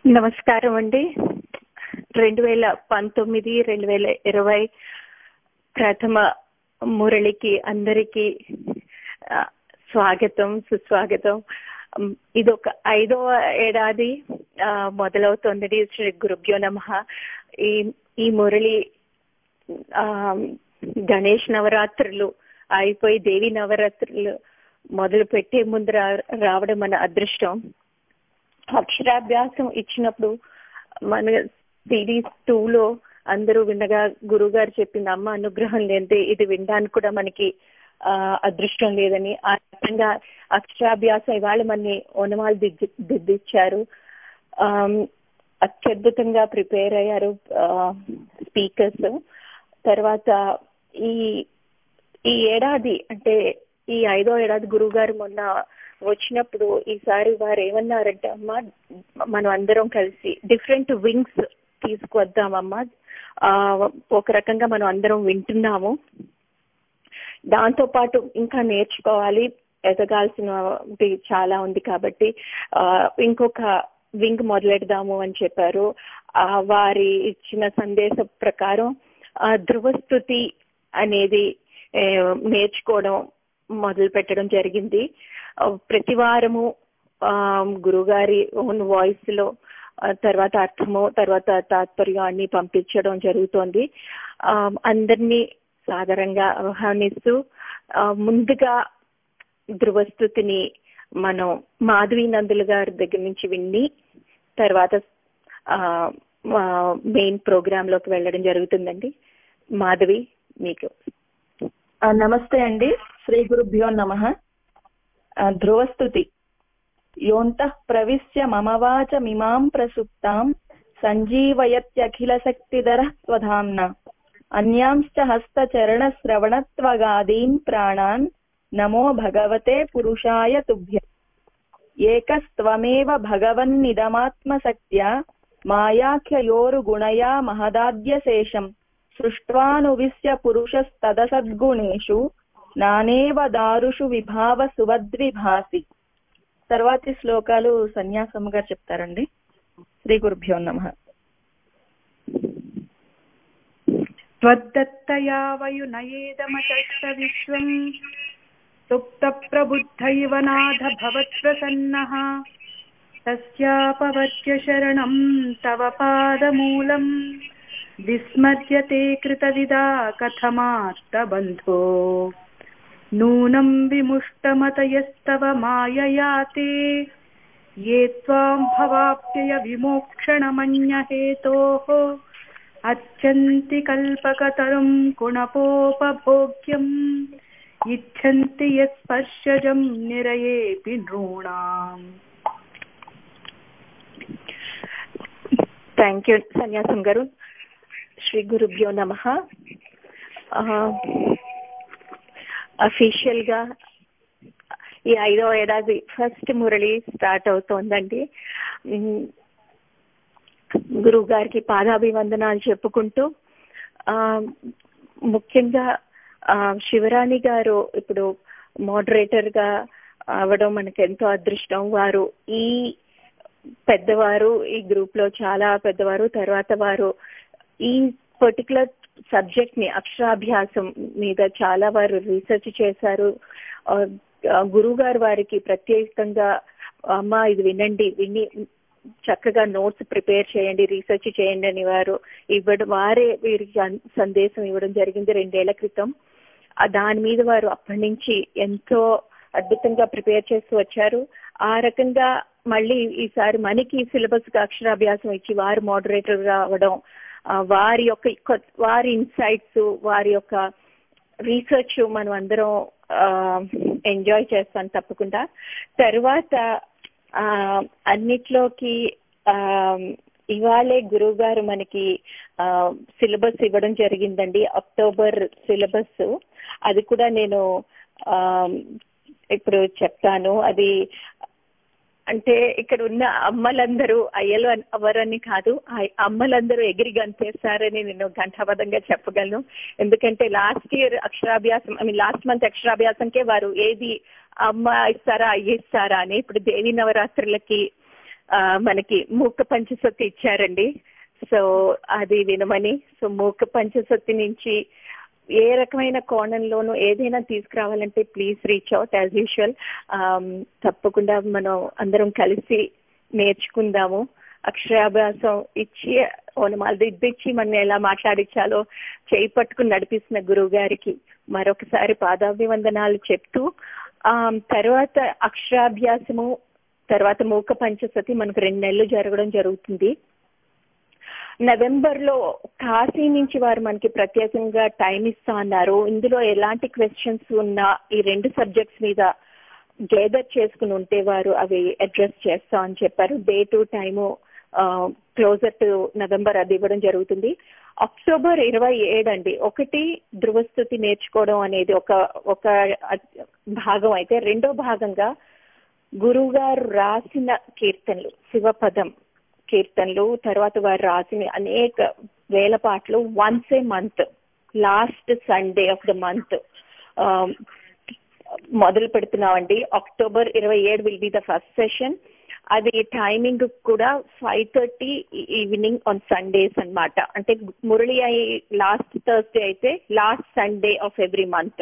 నమస్కారం అండి రెండు వేల పంతొమ్మిది రెండు వేల ఇరవై ప్రథమ మురళికి అందరికీ ఆ, స్వాగతం సుస్వాగతం ఉమ్, ఇది ఒక ఐదవ ఏడాది ఆ, మొదలవుతోంది శ్రీ గురుభ్యో నమ ఈ ఈ మురళి ఆ, గణేష్ నవరాత్రులు అయిపోయి దేవి నవరాత్రులు మొదలు పెట్టే ముందు రా- రావడం మన అదృష్టం అక్షరాభ్యాసం ఇచ్చినప్పుడు మన సిరీస్ టూ లో అందరూ వినగా గురువు గారు చెప్పింది అమ్మ అనుగ్రహం లేదే ఇది వినడానికి కూడా మనకి ఆ, అదృష్టం లేదని ఆ రకంగా అక్షరాభ్యాసం ఇవాళ మనని ఓనమాలు దిద్ది దిద్దిచ్చారు ఆమ్, అత్యద్భుతంగా ప్రిపేర్ అయ్యారు స్పీకర్స్ తర్వాత ఈ ఈ ఏడాది అంటే ఈ ఐదో ఏడాది గురువు గారు మొన్న వచ్చినప్పుడు ఈసారి వారు ఏమన్నారంటే అమ్మా మనం అందరం కలిసి డిఫరెంట్ వింగ్స్ తీసుకొద్దామమ్మా ఆ, ఒక రకంగా మనం అందరం వింటున్నాము దాంతో పాటు ఇంకా నేర్చుకోవాలి ఎదగాల్సినది చాలా ఉంది కాబట్టి ఆ, ఇంకొక వింగ్ మొదలెడదాము అని చెప్పారు ఆ, వారి ఇచ్చిన సందేశం ప్రకారం ఆ, ధృవస్థుతి అనేది ఏ, నేర్చుకోవడం మొదలు పెట్టడం జరిగింది ఆ, ప్రతి వారము ఆ, గురుగారి ఓన్ వాయిస్ లో ఆ, తర్వాత అర్థము తర్వాత తాత్పర్యం అన్ని పంపించడం జరుగుతోంది ఆ, అందరినీ సాధారణంగా ఆహ్వానిస్తూ ఆ, ముందుగా ధృవస్థుతిని మనం మాధవి నందులు గారి దగ్గర నుంచి విని తర్వాత మెయిన్ ప్రోగ్రామ్ లోకి వెళ్ళడం జరుగుతుందండి మాధవి మీకు ఆ, నమస్తే అండి శ్రీ గురుభ్యో నమ ధ్రువస్థుతి యోంతః ప్రవిశ్య మమ వాచమిమాం ప్రసుప్తాం సంజీవయత్యఖిల శక్తిధర స్వధామ్న అన్యాంశ్చ హస్తచరణశ్రవణత్వగాదీన్ ప్రాణాన్ నమో భగవతే పురుషాయ తుభ్య ఏకస్త్వమేవ భగవన్నిదమాత్మశక్త్యా మాయాఖ్యయోరుగుణయా మహదాద్యశేషం సృష్ట్వానువిశ్య పురుషస్తదసద్గుణేషు నానేవ దారుషు విభావ సువద్విభాసి తర్వాతి శ్లోకాలు సన్యాసమ్మ గారు చెప్తారండి శ్రీ గురుభ్యో నమ त्वद्दत्तया वयुनयेदमचष्ट विश्वम् सुप्तप्रबुद्धैव नाथ भवत्प्रसन्नः तस्यापवर्त्य शरणम् तव पादमूलम् विस्मर्यते कृतविदा कथमात्तबन्धो नूनम् विमुष्टमतयस्तव मायया ते ये त्वाम् भवाप्यय विमोक्षणमन्यहेतोः अच्छन्ति कल्पकतरुम् कुणपोपभोग्यम् इच्छन्ति यत्स्पर्शजम् निरयेऽपि नॄणाम् థ్యాంక్ యూ సన్యాసం గారు శ్రీ గురుభ్యో నమ అఫీషియల్ గా ఈ ఐదవ ఏడాది ఫస్ట్ మురళి స్టార్ట్ అవుతోందండి ఉమ్, గురువు గారికి పాదాభివందనాలు చెప్పుకుంటూ ఆ, ముఖ్యంగా ఆ, శివరాణి గారు ఇప్పుడు మోడరేటర్ గా అవడం మనకు ఎంతో అదృష్టం వారు ఈ పెద్దవారు ఈ గ్రూప్ లో చాలా పెద్దవారు తర్వాత వారు ఈ పర్టికులర్ సబ్జెక్ట్ ని అక్షరాభ్యాసం మీద చాలా వారు రీసెర్చ్ చేశారు ఆ, ఆ, గురువు గారు వారికి ప్రత్యేకంగా అమ్మ ఇది వినండి విని చక్కగా నోట్స్ ప్రిపేర్ చేయండి రీసెర్చ్ చేయండి అని వారు ఇవ్వడం వారే వీరికి అన్- సందేశం ఇవ్వడం జరిగింది రెండేళ్ల క్రితం ఆ దాని మీద వారు అప్పటి నుంచి ఎంతో అద్భుతంగా ప్రిపేర్ చేస్తూ వచ్చారు ఆ రకంగా మళ్ళీ ఈసారి మనకి సిలబస్ కి అక్షరాభ్యాసం ఇచ్చి వారు మోడరేటర్ గా అవడం ఆ, వారి యొక్క కొ- వారి ఇన్సైట్స్ వారి యొక్క రీసెర్చ్ మనం అందరం ఎంజాయ్ చేస్తాం తప్పకుండా తర్వాత ఆ, అన్నిట్లోకి ఆ, ఇవాళే గురువు గారు మనకి సిలబస్ ఇవ్వడం జరిగిందండి అక్టోబర్ సిలబస్ అది కూడా నేను ఆ, ఇప్పుడు చెప్తాను అది అంటే ఇక్కడ ఉన్న అమ్మలందరూ అయ్యలు అన్- ఎవరని కాదు ఆ అమ్మలందరూ ఎగిరి గంతేస్తారని నేను ఘంటాబద్ధంగా చెప్పగలను ఎందుకంటే లాస్ట్ ఇయర్ అక్షరాభ్యాసం ఐ మీన్ లాస్ట్ మంత్ అక్షరాభ్యాసంకే వారు ఏది అమ్మ ఇస్తారా అయ్య ఇస్తారా అని ఇప్పుడు దేవి నవరాత్రులకి ఆ, మనకి మూక పంచసొత్తి ఇచ్చారండి సో అది వినమని సో మూక పంచసొత్తి నుంచి ఏ రకమైన కోణంలోనూ ఏదైనా తీసుకురావాలంటే please reach out as usual తప్పకుండా మనం అందరం కలిసి నేర్చుకుందాము అక్షరాభ్యాసం ఇచ్చి ఓనమాల దిద్దిచ్చి మన ఎలా మాట్లాడించాలో చేయి పట్టుకుని నడిపిస్తున్న గురువు గారికి మరొకసారి పాదాభివందనాలు చెప్తూ ఆ తర్వాత అక్షరాభ్యాసము తర్వాత మూక పంచసతి మనకు రెండు నెలలు జరగడం జరుగుతుంది నవంబర్ లో కాశీ నుంచి వారు మనకి ప్రత్యేకంగా టైం ఇస్తా అన్నారు ఇందులో ఎలాంటి క్వశ్చన్స్ ఉన్నా ఈ రెండు సబ్జెక్ట్స్ మీద గేదర్ చేసుకుని ఉంటే వారు అవి అడ్రస్ చేస్తా అని చెప్పారు day to time closer to November అది ఇవ్వడం జరుగుతుంది అక్టోబర్ ఇరవై ఏడు అండి ఒకటి ధృవస్థుతి నేర్చుకోవడం అనేది ఒక ఒక భాగం అయితే రెండో భాగంగా గురువు గారు రాసిన కీర్తనలు శివపదం కీర్తనలు తర్వాత వారు రాసిన అనేక వేల పాటలు once a month last Sunday of the month మొదలు పెడుతున్నామండి అక్టోబర్ ఇరవై ఏడు will be the first session అది టైమింగ్ కూడా five thirty evening on Sundays అన్నమాట అంటే మురళి అయి లాస్ట్ థర్స్డే అయితే last Sunday of every month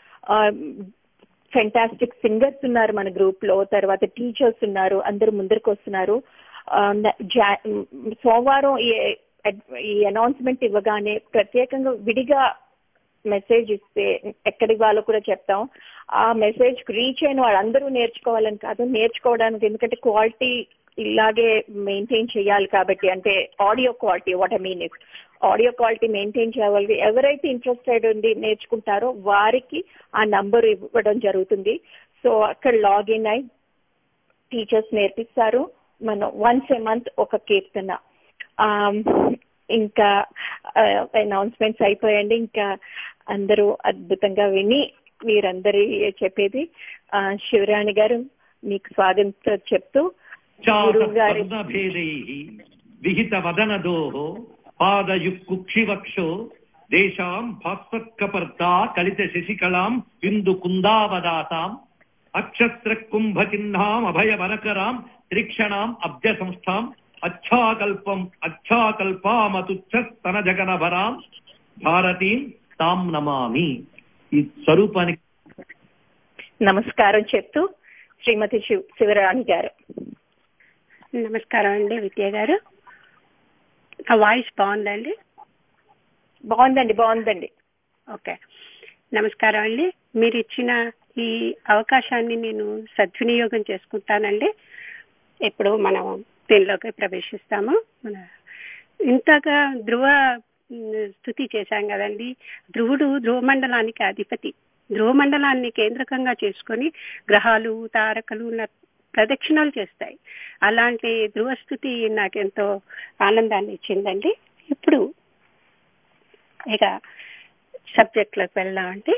fantastic singers ఉన్నారు మన గ్రూప్ లో తర్వాత టీచర్స్ ఉన్నారు అందరూ ముందరికి వస్తున్నారు ఆ, న- జా- సోమవారం ఈ- ఈ అనౌన్స్మెంట్ ఇవ్వగానే ప్రత్యేకంగా విడిగా మెసేజ్ ఇస్తే ఎక్కడి వాళ్ళు కూడా చెప్తాం ఆ మెసేజ్ రీచ్ అయిన వాళ్ళందరూ నేర్చుకోవాలని కాదు నేర్చుకోవడానికి ఎందుకంటే క్వాలిటీ ఇలాగే మెయింటైన్ చేయాలి కాబట్టి అంటే audio quality what I mean it audio quality maintain చేయాలి ఎవరైతే ఇంట్రెస్టెడ్ ఉండి నేర్చుకుంటారో వారికి ఆ నంబర్ ఇవ్వడం జరుగుతుంది సో అక్కడ లాగిన్ అయి టీచర్స్ నేర్పిస్తారు మనం వన్స్ ఏ మంత్ ఒక కీర్తన ఆమ్, ఇంకా అనౌన్స్మెంట్స్ అయిపోయండి ఇంకా అందరూ అద్భుతంగా విని వీరందరి చెప్పేది ఆ, శివరాణి గారు మీకు స్వాగతం చెప్తూ గురువు గారి వర్ణభేదైः విహితవదనదోः పాదయుక్కుక్షివక్షో దేశాం భాస్వత్కపర్దా కలిత శశికళాం బిందు కుందావదాతాం అక్షత్ర కుంభచిహ్నాం అభయవనకరాం త్రిక్షణాం అబ్జ సంస్థాం అచ్ఛాకల్పం అచ్ఛాకల్పామతుచ్చస్తన జగనభరాం భారతీం తాం నమామి ఈ స్వరూపానికి నమస్కారం చెప్తూ శ్రీమతి శివ శివరాణి గారు నమస్కారం అండి విద్య గారు ఆ వాయిస్ బాగుందండి బాగుందండి బాగుందండి ఓకే నమస్కారం అండి మీరు ఇచ్చిన ఈ అవకాశాన్ని నేను సద్వినియోగం చేసుకుంటానండి ఇప్పుడు మనం దీనిలోకి ప్రవేశిస్తాము మన ఇంతగా ధ్రువ ఉమ్, స్థుతి చేశాం కదండి ధ్రువుడు ధ్రువమండలానికి అధిపతి ధ్రువమండలాన్ని కేంద్రకంగా చేసుకొని గ్రహాలు తారకలు న- ప్రదక్షిణాలు చేస్తాయి అలాంటి ధ్రువస్థుతి నాకెంతో ఆనందాన్ని ఇచ్చిందండి ఇప్పుడు ఇక సబ్జెక్ట్లోకి వెళ్దామండి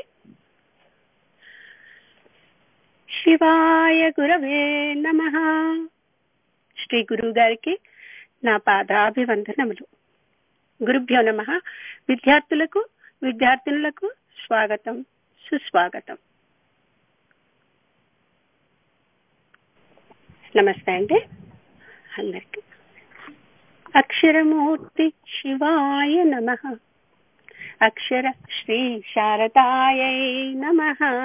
శివాయ గురవే నమ శ్రీ గురువు గారికి నా పాదాభివందనములు గురుభ్యో నమ విద్యార్థులకు విద్యార్థినులకు స్వాగతం సుస్వాగతం నమస్తే అండి అందరికి అక్షరమూర్తి శివాయ నమ అక్షర శ్రీ శారదాయై నమ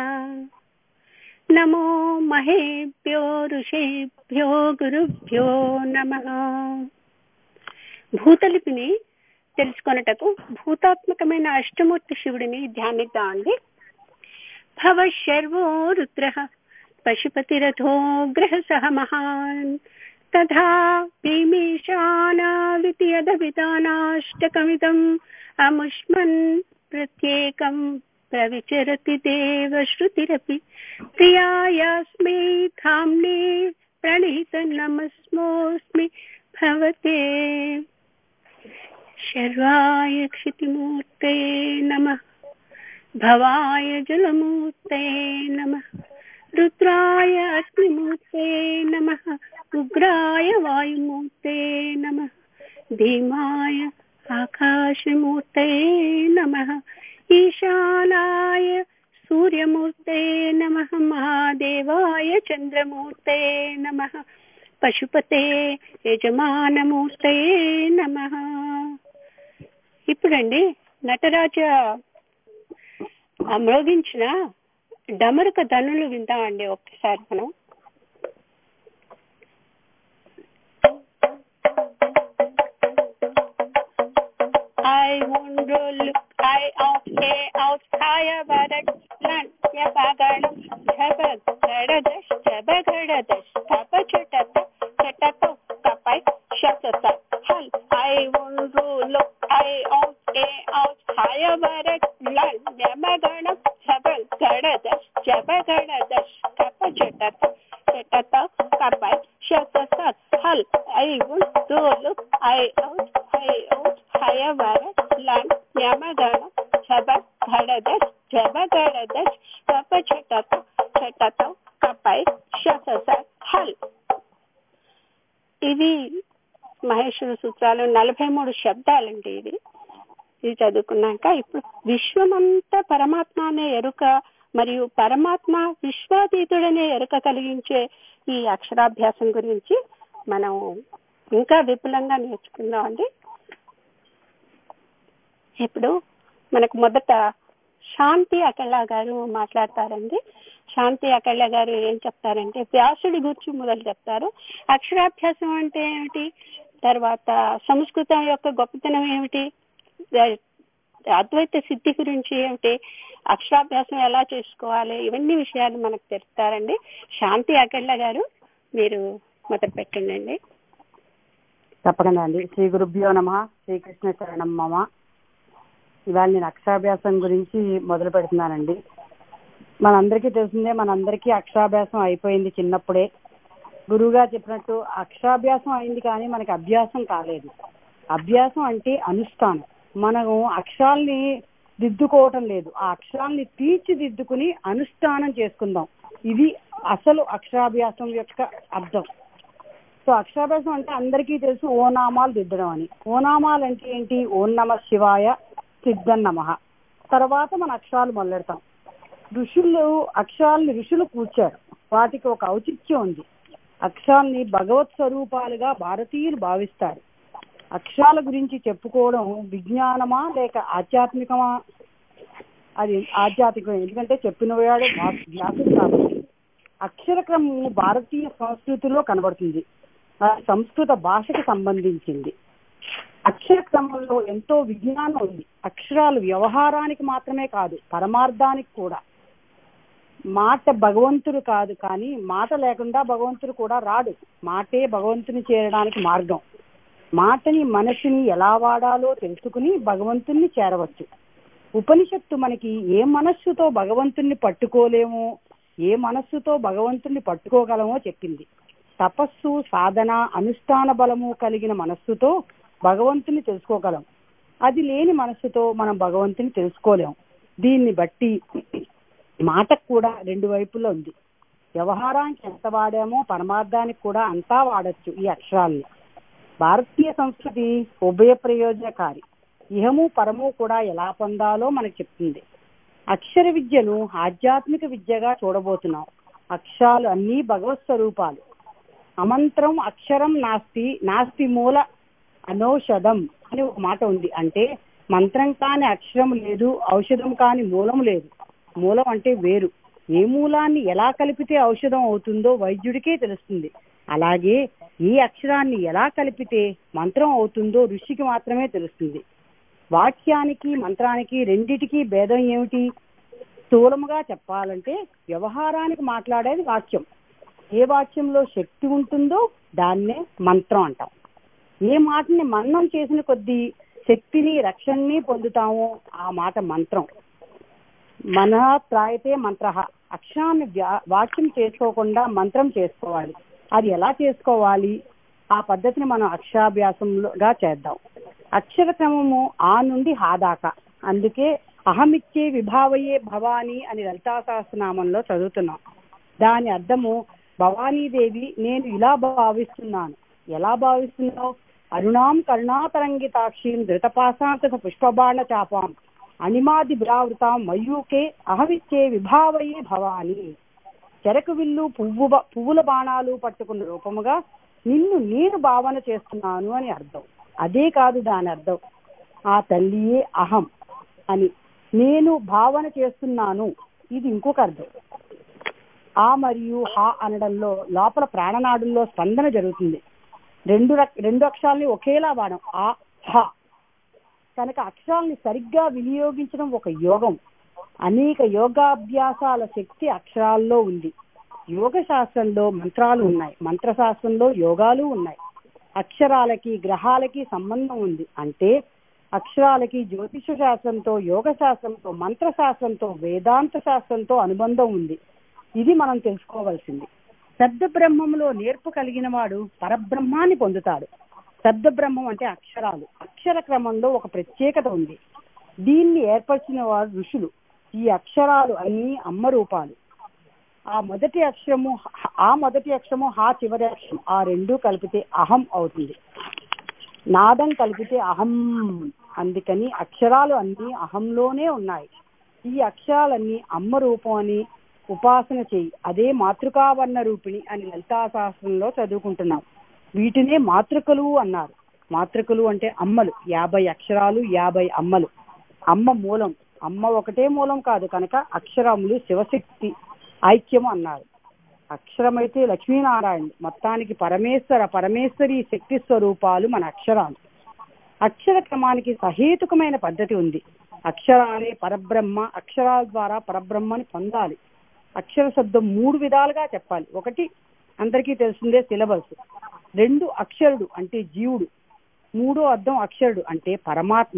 నమో మహేభ్యో ఋషేభ్యో గురుభ్యో నమ భూతలిపిని తెలుసుకొనుటకు భూతాత్మకమైన అష్టమూర్తి శివుడిని ధ్యానిద్దామండి భవ శర్వో రుద్ర పశుపతిరథోగ్రహ సహ మహాన్ తథా భీమేశానావితి యదవితానాష్టకమిదం అముష్మన్ ప్రత్యేకం ప్రవిచరతి దేవ శృతిరపి ప్రియాయాస్మే ధామ్నే ప్రణీత నమస్మోస్మి భవతే శర్వాయ क्षितिमूर्ते नमः भवाय जलमूर्ते नमः रुद्राय अग्निमूर्ते नमः उग्राय वायुमूर्ते नमः भीमाय आकाशमूर्ते नमः ईशानाय सूर्यमूर्ते नमः महादेवाय चन्द्रमूर्ते नमः పశుపతే యజమానమూర్తయే నమ ఇప్పుడండి నటరాజ మ్రోగించిన డమరుక ధనులు విందామండి ఒక్కసారి మనం I won't look I out A out higher varat land ya baganam jhabag gadadash jabagadash tapa chatata chatato kapai shatata hal I won't look I out A out higher varat land ya baganam jhabag gadadash jabagadash tapa chatata chatato kapai shatata hal I won't look I out I out higher varat land యమగణ జబ ఘడదశ్ జబ ఘడదశ్ కప చటత చటత కపై శసస హల్ ఇవి మహేశ్వర సూత్రాలు నలభై మూడు శబ్దాలండి ఇది ఇది చదువుకున్నాక ఇప్పుడు విశ్వమంతా పరమాత్మ అనే ఎరుక మరియు పరమాత్మ విశ్వాతీతుడనే ఎరుక కలిగించే ఈ అక్షరాభ్యాసం గురించి మనం ఇంకా విపులంగా నేర్చుకుందాం అండి ఇప్పుడు మనకు మొదట శాంతి అకళ్ళ గారు మాట్లాడతారండి శాంతి అకళ్ళ గారు ఏం చెప్తారంటే వ్యాసుడి గురించి మొదలు చెప్తారు అక్షరాభ్యాసం అంటే ఏమిటి తర్వాత సంస్కృతం యొక్క గొప్పతనం ఏమిటి అద్వైత సిద్ధి గురించి ఏమిటి అక్షరాభ్యాసం ఎలా చేసుకోవాలి ఇవన్నీ విషయాలు మనకు తెలుస్తారండి శాంతి అకళ్ళ గారు మీరు మొదలు పెట్టండి తప్పకుండా అండి శ్రీ గురుభ్యో నమ శ్రీకృష్ణ చరణం మమ ఇవాళ నేను అక్షరాభ్యాసం గురించి మొదలు పెడుతున్నానండి మనందరికీ తెలిసిందే మనందరికీ అక్షరాభ్యాసం అయిపోయింది చిన్నప్పుడే గురువుగా చెప్పినట్టు అక్షరాభ్యాసం అయింది కానీ మనకి అభ్యాసం కాలేదు అభ్యాసం అంటే అనుష్ఠానం మనము అక్షరాల్ని దిద్దుకోవటం లేదు ఆ అక్షరాల్ని తీర్చిదిద్దుకుని అనుష్ఠానం చేసుకుందాం ఇది అసలు అక్షరాభ్యాసం యొక్క అర్థం సో అక్షరాభ్యాసం అంటే అందరికీ తెలుసు ఓనామాలు దిద్దడం అని ఓనామాలు అంటే ఏంటి ఓం నమ శివాయ సిద్ధం నమ తర్వాత మన అక్షరాలు మొదలెడతాం ఋషులు అక్షరాలని ఋషులు కూర్చారు వాటికి ఒక ఔచిత్యం ఉంది అక్షరాల్ని భగవత్ స్వరూపాలుగా భారతీయులు భావిస్తారు అక్షరాల గురించి చెప్పుకోవడం విజ్ఞానమా లేక ఆధ్యాత్మికమా అది ఆధ్యాత్మికం ఎందుకంటే చెప్పిన వాడు వ్యాసుడు కాబట్టి అక్షర క్రమం భారతీయ సంస్కృతిలో కనబడుతుంది సంస్కృత భాషకు సంబంధించింది అక్షర క్రమంలో ఎంతో విజ్ఞానం ఉంది అక్షరాలు వ్యవహారానికి మాత్రమే కాదు పరమార్థానికి కూడా మాట భగవంతుడు కాదు కానీ మాట లేకుండా భగవంతుడు కూడా రాడు మాటే భగవంతుని చేరడానికి మార్గం మాటని మనసుని ఎలా వాడాలో తెలుసుకుని భగవంతుణ్ణి చేరవచ్చు ఉపనిషత్తు మనకి ఏ మనస్సుతో భగవంతుణ్ణి పట్టుకోలేమో ఏ మనస్సుతో భగవంతుణ్ణి పట్టుకోగలమో చెప్పింది తపస్సు సాధన అనుష్ఠాన బలము కలిగిన మనస్సుతో భగవంతుని తెలుసుకోగలం అది లేని మనస్సుతో మనం భగవంతుని తెలుసుకోలేం దీన్ని బట్టి మాటకు కూడా రెండు వైపులో ఉంది వ్యవహారానికి ఎంత వాడామో పరమార్థానికి కూడా అంతా వాడచ్చు ఈ అక్షరాల్ని భారతీయ సంస్కృతి ఉభయ ప్రయోజనకారి ఇహము పరము కూడా ఎలా పొందాలో మనకు చెప్తుంది అక్షర విద్యను ఆధ్యాత్మిక విద్యగా చూడబోతున్నాం అక్షరాలు అన్నీ భగవత్ స్వరూపాలు అమంత్రం అక్షరం నాస్తి నాస్తి మూల అనౌషధం అని ఒక మాట ఉంది అంటే మంత్రం కాని అక్షరం లేదు ఔషధం కాని మూలం లేదు మూలం అంటే వేరు ఏ మూలాన్ని ఎలా కలిపితే ఔషధం అవుతుందో వైద్యుడికే తెలుస్తుంది అలాగే ఈ అక్షరాన్ని ఎలా కలిపితే మంత్రం అవుతుందో ఋషికి మాత్రమే తెలుస్తుంది వాక్యానికి మంత్రానికి రెండిటికి భేదం ఏమిటి స్థూలముగా చెప్పాలంటే వ్యవహారానికి మాట్లాడేది వాక్యం ఏ వాక్యంలో శక్తి ఉంటుందో దాన్నే మంత్రం అంటాం ఏ మాటని మన్నం చేసిన కొద్దీ శక్తిని రక్షణని పొందుతామో ఆ మాట మంత్రం మన త్రాయితే మంత్ర అక్షరాన్ని వాక్యం చేసుకోకుండా మంత్రం చేసుకోవాలి అది ఎలా చేసుకోవాలి ఆ పద్ధతిని మనం అక్షరాభ్యాసంగా చేద్దాం అక్షర క్రమము ఆ నుండి హా దాకా అందుకే అహమిచ్చే విభావయే భవానీ అని లలితా సహస్రనామంలో చదువుతున్నాం దాని అర్థము భవానీదేవి నేను ఇలా భావిస్తున్నాను ఎలా భావిస్తున్నావు అరుణాం కరుణాతరంగితాక్షీం ధృతపాశాంత పుష్పబాణ చాపాం అణిమాది బ్రావృతాం మయూకే అహమిచ్చే విభావయే భవాని చెరకు విల్లు పువ్వు పువ్వుల బాణాలు పట్టుకున్న రూపముగా నిన్ను నేను భావన చేస్తున్నాను అని అర్థం అదే కాదు దాని అర్థం ఆ తల్లియే అహం అని నేను భావన చేస్తున్నాను ఇది ఇంకొక అర్థం ఆ మరియు హా అనడంలో లోపల ప్రాణనాడుల్లో స్పందన జరుగుతుంది రెండు రక్- రెండు అక్షరాల్ని ఒకేలా వాడం ఆ హ కనుక అక్షరాల్ని సరిగ్గా వినియోగించడం ఒక యోగం అనేక యోగాభ్యాసాల శక్తి అక్షరాల్లో ఉంది యోగ శాస్త్రంలో మంత్రాలు ఉన్నాయి మంత్రశాస్త్రంలో యోగాలు ఉన్నాయి అక్షరాలకి గ్రహాలకి సంబంధం ఉంది అంటే అక్షరాలకి జ్యోతిష శాస్త్రంతో యోగ శాస్త్రంతో మంత్రశాస్త్రంతో వేదాంత శాస్త్రంతో అనుబంధం ఉంది ఇది మనం తెలుసుకోవాల్సింది శబ్ద బ్రహ్మంలో నేర్పు కలిగిన వాడు పరబ్రహ్మాన్ని పొందుతాడు శబ్ద బ్రహ్మం అంటే అక్షరాలు అక్షర క్రమంలో ఒక ప్రత్యేకత ఉంది దీన్ని ఏర్పరిచిన వారు ఋషులు ఈ అక్షరాలు అన్ని అమ్మ రూపాలు ఆ మొదటి అక్షరము హ- ఆ మొదటి అక్షరము హా చివరి అక్షరం ఆ రెండు కలిపితే అహం అవుతుంది నాదం కలిపితే అహం అందుకని అక్షరాలు అన్ని అహంలోనే ఉన్నాయి ఈ అక్షరాలన్నీ అమ్మ రూపం అని ఉపాసన చేయి అదే మాతృకావర్ణ రూపిణి అని లలితా శాస్త్రంలో చదువుకుంటున్నాం వీటినే మాతృకలు అన్నారు మాతృకలు అంటే అమ్మలు యాభై అక్షరాలు యాభై అమ్మలు అమ్మ మూలం అమ్మ ఒకటే మూలం కాదు కనుక అక్షరములు శివశక్తి ఐక్యము అన్నారు అక్షరమైతే లక్ష్మీనారాయణ మొత్తానికి పరమేశ్వర పరమేశ్వరి శక్తి స్వరూపాలు మన అక్షరాలు అక్షర క్రమానికి సహేతుకమైన పద్ధతి ఉంది అక్షరాలే పరబ్రహ్మ అక్షరాల ద్వారా పరబ్రహ్మని పొందాలి అక్షర శబ్దం మూడు విధాలుగా చెప్పాలి ఒకటి అందరికీ తెలిసిందే సిలబస్ రెండు అక్షరుడు అంటే జీవుడు మూడో అర్థం అక్షరుడు అంటే పరమాత్మ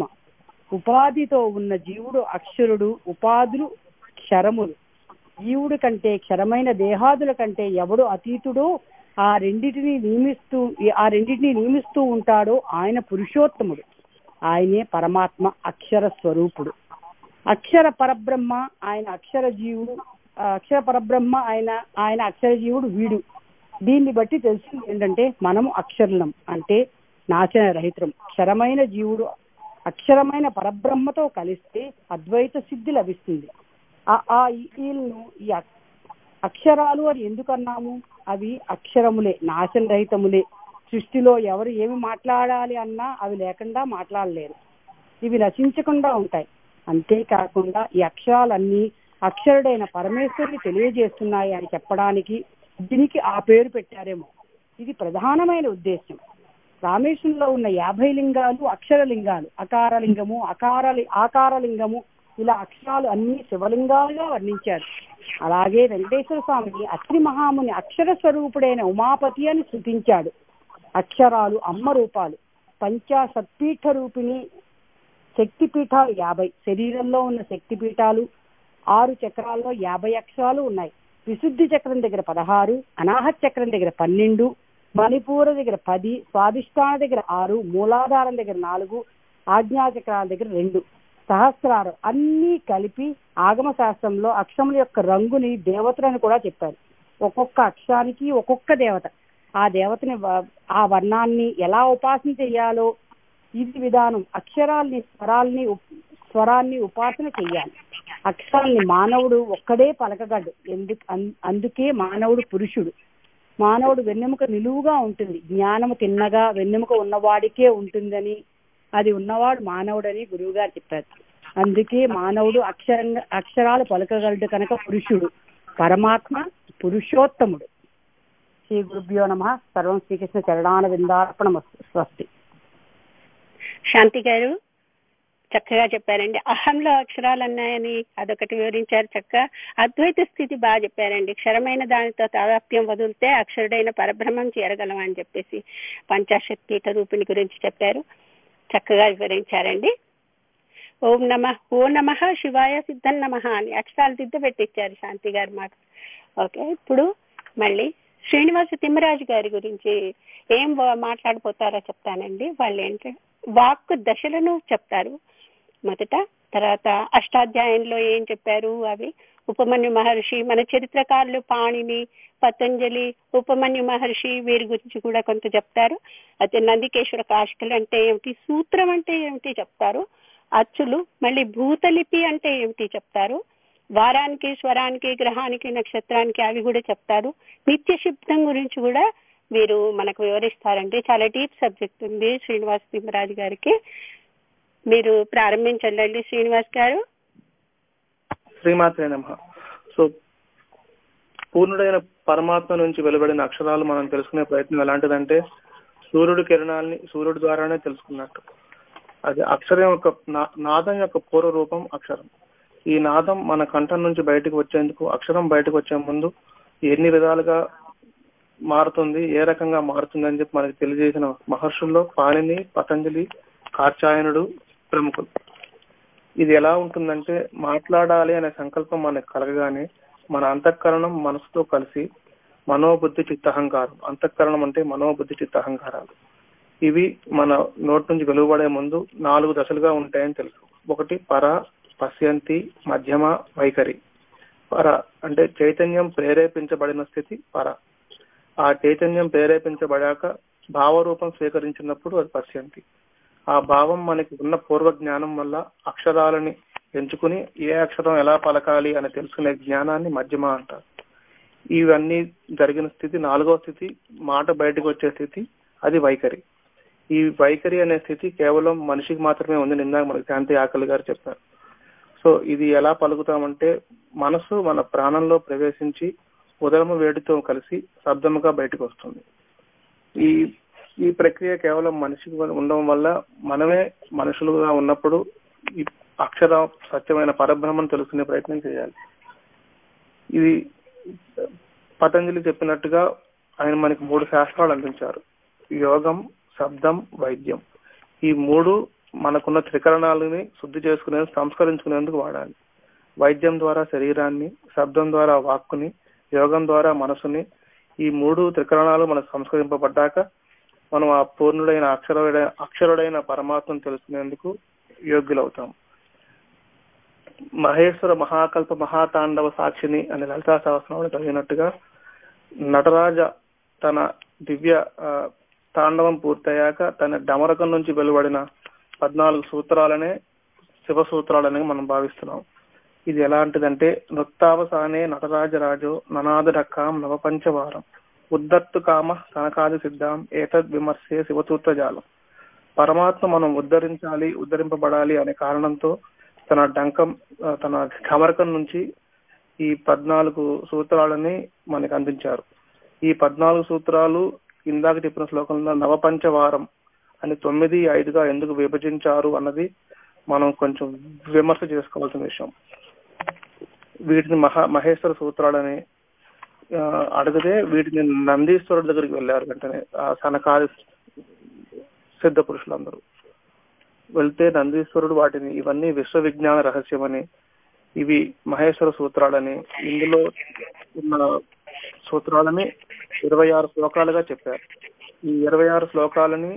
ఉపాధితో ఉన్న జీవుడు అక్షరుడు ఉపాధులు క్షరములు జీవుడి కంటే క్షరమైన దేహాదుల కంటే ఎవడు అతీతుడో ఆ రెండిటిని నియమిస్తూ ఆ రెండిటిని నియమిస్తూ ఉంటాడో ఆయన పురుషోత్తముడు ఆయనే పరమాత్మ అక్షర స్వరూపుడు అక్షర పరబ్రహ్మ ఆయన అక్షర జీవుడు ఆ అక్షర పరబ్రహ్మ ఆయన ఆయన అక్షర జీవుడు వీడు దీన్ని బట్టి తెలిసింది ఏంటంటే మనము అక్షరులం అంటే నాశన రహితం క్షరమైన జీవుడు అక్షరమైన పరబ్రహ్మతో కలిస్తే అద్వైత సిద్ధి లభిస్తుంది ఆ ఆ ఈ- ఈలను ఈ అక్- అక్షరాలు అని ఎందుకు అన్నాము అవి అక్షరములే నాశన రహితములే సృష్టిలో ఎవరు ఏమి మాట్లాడాలి అన్నా అవి లేకుండా మాట్లాడలేరు ఇవి నశించకుండా ఉంటాయి అంతేకాకుండా ఈ అక్షరాలన్నీ అక్షరుడైన పరమేశ్వరుని తెలియజేస్తున్నాయి అని చెప్పడానికి దీనికి ఆ పేరు పెట్టారేమో ఇది ప్రధానమైన ఉద్దేశం రామేశ్వరంలో ఉన్న యాభై లింగాలు అక్షర లింగాలు అకార లింగము అకార ఆకార లింగము ఇలా అక్షరాలు అన్ని శివలింగాలుగా వర్ణించారు అలాగే వెంకటేశ్వర స్వామిని అత్రి మహాముని అక్షర స్వరూపుడైన ఉమాపతి అని స్థుతించాడు అక్షరాలు అమ్మ రూపాలు పంచాశత్పీఠ రూపిణి శక్తి పీఠాలు యాభై శరీరంలో ఉన్న శక్తి పీఠాలు ఆరు చక్రాల్లో యాభై అక్షరాలు ఉన్నాయి విశుద్ధి చక్రం దగ్గర పదహారు అనాహత్ చక్రం దగ్గర పన్నెండు మణిపూర దగ్గర పది స్వాదిష్టాన దగ్గర ఆరు మూలాధారం దగ్గర నాలుగు ఆజ్ఞా చక్రాల దగ్గర రెండు సహస్రారం అన్నీ కలిపి ఆగమ శాస్త్రంలో అక్షరముల యొక్క రంగుని దేవతలను కూడా చెప్పారు ఒక్కొక్క అక్షరానికి ఒక్కొక్క దేవత ఆ దేవతని వ- ఆ వర్ణాన్ని ఎలా ఉపాసన చెయ్యాలో ఇది విధానం అక్షరాల్ని స్వరాల్ని ఉప్- స్వరాన్ని ఉపాసన చెయ్యాలి అక్షరాల్ని మానవుడు ఒక్కడే పలకగలడు ఎందుకు అన్- అందుకే మానవుడు పురుషుడు మానవుడు వెన్నెముక నిలువుగా ఉంటుంది జ్ఞానము తిన్నగా వెన్నెముక ఉన్నవాడికే ఉంటుందని అది ఉన్నవాడు మానవుడని గురువు గారు చెప్పారు అందుకే మానవుడు అక్షరంగా అక్షరాలు పలకగలడు కనుక పురుషుడు పరమాత్మ పురుషోత్తముడు శ్రీ గురుభ్యో నమ సర్వం శ్రీకృష్ణ చరణాన విందార్పణ స్వస్తి శాంతి గారు చక్కగా చెప్పారండి అహంలో అక్షరాలు అన్నాయని అదొకటి వివరించారు చక్కగా అద్వైత స్థితి బాగా చెప్పారండి క్షరమైన దానితో తాదాప్యం వదిలితే అక్షరుడైన పరబ్రహ్మం చేరగలం అని చెప్పేసి పంచాశత్ పీఠ రూపిణి గురించి చెప్పారు చక్కగా వివరించారండి ఓం నమ ఓ నమ శివాయ సిద్ధం నమ అని అక్షరాలు దిద్దు పెట్టించారు శాంతి గారు మాకు ఓకే ఇప్పుడు మళ్ళీ శ్రీనివాస తిమ్మరాజు గారి గురించి ఏం వా- మాట్లాడిపోతారో చెప్తానండి వాళ్ళు ఏంటి వాక్ దశలను చెప్తారు మొదట తర్వాత అష్టాధ్యాయంలో ఏం చెప్పారు అవి ఉపమన్యు మహర్షి మన చరిత్రకారులు పాణిని పతంజలి ఉపమన్యు మహర్షి వీరి గురించి కూడా కొంత చెప్తారు అయితే నందికేశ్వర కాశికలు అంటే ఏమిటి సూత్రం అంటే ఏమిటి చెప్తారు అచ్చులు మళ్ళీ భూతలిపి అంటే ఏమిటి చెప్తారు వారానికి స్వరానికి గ్రహానికి నక్షత్రానికి అవి కూడా చెప్తారు నిత్య శబ్దం గురించి కూడా వీరు మనకు వివరిస్తారండి చాలా డీప్ సబ్జెక్ట్ ఉంది శ్రీనివాస్ తిమ్మరాజు గారికి మీరు ప్రారంభించండి శ్రీనివాస్ గారు శ్రీమాత్రే నమ సో పూర్ణుడైన పరమాత్మ నుంచి వెలువడిన అక్షరాలు మనం తెలుసుకునే ప్రయత్నం ఎలాంటిదంటే సూర్యుడి కిరణాలని సూర్యుడి ద్వారానే తెలుసుకున్నట్టు అది అక్షరం యొక్క నా- నాదం యొక్క పూర్వ రూపం అక్షరం ఈ నాదం మన కంఠం నుంచి బయటకు వచ్చేందుకు అక్షరం బయటకు వచ్చే ముందు ఎన్ని విధాలుగా మారుతుంది ఏ రకంగా మారుతుంది అని చెప్పి మనకి తెలియజేసిన మహర్షుల్లో పాణిని పతంజలి కార్చాయనుడు ప్రముఖులు ఇది ఎలా ఉంటుందంటే మాట్లాడాలి అనే సంకల్పం మనకు కలగగానే మన అంతఃకరణం మనసుతో కలిసి మనోబుద్ధి చిత్తహంకారం అంతఃకరణం అంటే మనోబుద్ధి చిత్తహంకారాలు ఇవి మన నోటి నుంచి వెలువడే ముందు నాలుగు దశలుగా ఉంటాయని తెలుసు ఒకటి పర పశ్యంతి మధ్యమ వైఖరి పర అంటే చైతన్యం ప్రేరేపించబడిన స్థితి పర ఆ చైతన్యం ప్రేరేపించబడాక భావరూపం స్వీకరించినప్పుడు అది పశ్యంతి ఆ భావం మనకి ఉన్న పూర్వ జ్ఞానం వల్ల అక్షరాలని ఎంచుకుని ఏ అక్షరం ఎలా పలకాలి అని తెలుసుకునే జ్ఞానాన్ని మధ్యమ అంటారు ఇవన్నీ జరిగిన స్థితి నాలుగో స్థితి మాట బయటకు వచ్చే స్థితి అది వైఖరి ఈ వైఖరి అనే స్థితి కేవలం మనిషికి మాత్రమే ఉంది నిందాక మనకి శాంతి ఆకలి గారు చెప్పారు సో ఇది ఎలా పలుకుతామంటే మనసు మన ప్రాణంలో ప్రవేశించి ఉదరము వేడితో కలిసి శబ్దముగా బయటకు వస్తుంది ఈ ఈ ప్రక్రియ కేవలం మనిషికి ఉండడం వల్ల మనమే మనుషులుగా ఉన్నప్పుడు ఈ అక్షర సత్యమైన పరబ్రహ్మను తెలుసుకునే ప్రయత్నం చేయాలి ఇది పతంజలి చెప్పినట్టుగా ఆయన మనకి మూడు శాస్త్రాలు అందించారు యోగం శబ్దం వైద్యం ఈ మూడు మనకున్న త్రికరణాలని శుద్ధి చేసుకునే సంస్కరించుకునేందుకు వాడాలి వైద్యం ద్వారా శరీరాన్ని శబ్దం ద్వారా వాక్కుని యోగం ద్వారా మనసుని ఈ మూడు త్రికరణాలు మనకు సంస్కరింపబడ్డాక మనం ఆ పూర్ణుడైన అక్షరుడైన అక్షరుడైన పరమాత్మను తెలుసుకునేందుకు యోగ్యులవుతాం మహేశ్వర మహాకల్ప మహాతాండవ సాక్షిని అనే లలితా సహస్రంలో చదివినట్టుగా నటరాజ తన దివ్య ఆ, తాండవం పూర్తయ్యాక తన డమరకం నుంచి వెలువడిన పద్నాలుగు సూత్రాలనే శివ సూత్రాలని మనం భావిస్తున్నాం ఇది ఎలాంటిదంటే నృత్తావసానే నటరాజరాజో ననాదరకాం నవపంచవారం ఉద్దత్తు కామ సనకాది సిద్ధాం ఏతద్ విమర్శే శివసూత్రజాలం పరమాత్మ మనం ఉద్ధరించాలి ఉద్ధరింపబడాలి అనే కారణంతో తన డంకం ఆ, తన ఢమరకం నుంచి ఈ పద్నాలుగు సూత్రాలని మనకు అందించారు ఈ పద్నాలుగు సూత్రాలు ఇందాక చెప్పిన శ్లోకంలో నవపంచవారం అని తొమ్మిది ఐదుగా ఎందుకు విభజించారు అన్నది మనం కొంచెం విమర్శ చేసుకోవాల్సిన విషయం వీటిని మహా మహేశ్వర సూత్రాలని ఆ, అడిగితే వీటిని నందీశ్వరుడి దగ్గరికి వెళ్ళారు వెంటనే ఆ సనకాది సిద్ధ పురుషులందరూ వెళ్తే నందీశ్వరుడు వాటిని ఇవన్నీ విశ్వ విజ్ఞాన రహస్యమని ఇవి మహేశ్వర సూత్రాలని ఇందులో ఉన్న సూత్రాలని ఇరవై ఆరు శ్లోకాలుగా చెప్పారు ఈ ఇరవై ఆరు శ్లోకాలని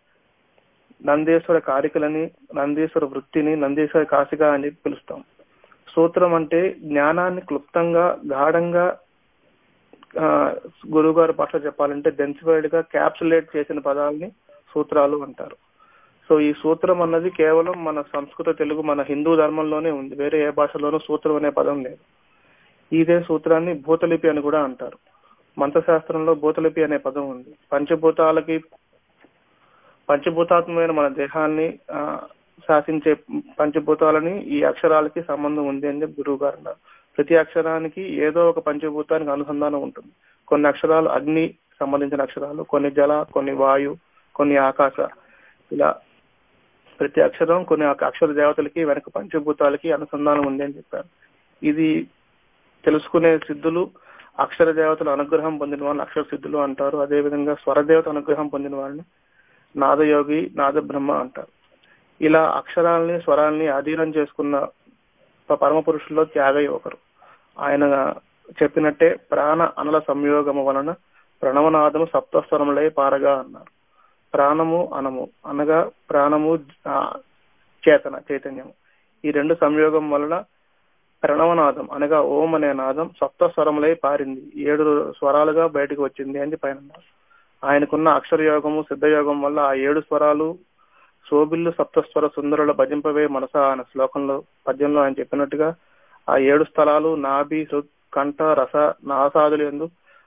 నందేశ్వర కారికలని నందీశ్వర వృత్తిని నందీశ్వర కాశిగా అని పిలుస్తాం సూత్రం అంటే జ్ఞానాన్ని క్లుప్తంగా గాఢంగా ఆ, గురువు గారి భాషలో చెప్పాలంటే డెన్సిఫైడ్ గా క్యాప్సులేట్ చేసిన పదాలని సూత్రాలు అంటారు సో ఈ సూత్రం అన్నది కేవలం మన సంస్కృత తెలుగు మన హిందూ ధర్మంలోనే ఉంది వేరే ఏ భాషలోనూ సూత్రం అనే పదం లేదు ఇదే సూత్రాన్ని భూతలిపి అని కూడా అంటారు మంత్రశాస్త్రంలో భూతలిపి అనే పదం ఉంది పంచభూతాలకి పంచభూతాత్మమైన మన దేహాన్ని ఆ, శాసించే పంచభూతాలని ఈ అక్షరాలకి సంబంధం ఉంది అని చెప్పి గురువు గారు అన్నారు ప్రతి అక్షరానికి ఏదో ఒక పంచభూతానికి అనుసంధానం ఉంటుంది కొన్ని అక్షరాలు అగ్ని సంబంధించిన అక్షరాలు కొన్ని జల కొన్ని వాయు కొన్ని ఆకాశ ఇలా ప్రతి అక్షరం కొన్ని ఒక అక్షర దేవతలకి వెనక పంచభూతాలకి అనుసంధానం ఉంది అని చెప్పారు ఇది తెలుసుకునే సిద్ధులు అక్షర దేవతల అనుగ్రహం పొందిన వాళ్ళని అక్షర సిద్ధులు అంటారు అదేవిధంగా స్వరదేవత అనుగ్రహం పొందిన వాళ్ళని నాదయోగి నాద బ్రహ్మ అంటారు ఇలా అక్షరాల్ని స్వరాల్ని అధీనం చేసుకున్న ప- పరమ పురుషుల్లో త్యాగయ్య ఒకరు ఆయన చెప్పినట్టే ప్రాణ అనల సంయోగము వలన ప్రణవనాదము సప్తస్వరములై పారగా అన్నారు ప్రాణము అనము అనగా ప్రాణము ఆ, చేతన చైతన్యము ఈ రెండు సంయోగం వలన ప్రణవనాదం అనగా ఓం అనే నాదం సప్త స్వరములై పారింది ఏడు స్వరాలుగా బయటకు వచ్చింది అని పైన అన్నారు. ఆయనకున్న అక్షర యోగము సిద్ధయోగం వల్ల ఆ ఏడు స్వరాలు శోభిల్లు సప్తస్వర సుందరుల భజింపవే మనస అనే శ్లోకంలో పద్యంలో ఆయన చెప్పినట్టుగా ఆ ఏడు స్థలాలు నాభి హృద్ కంఠ రస నాసాదులు ఎందు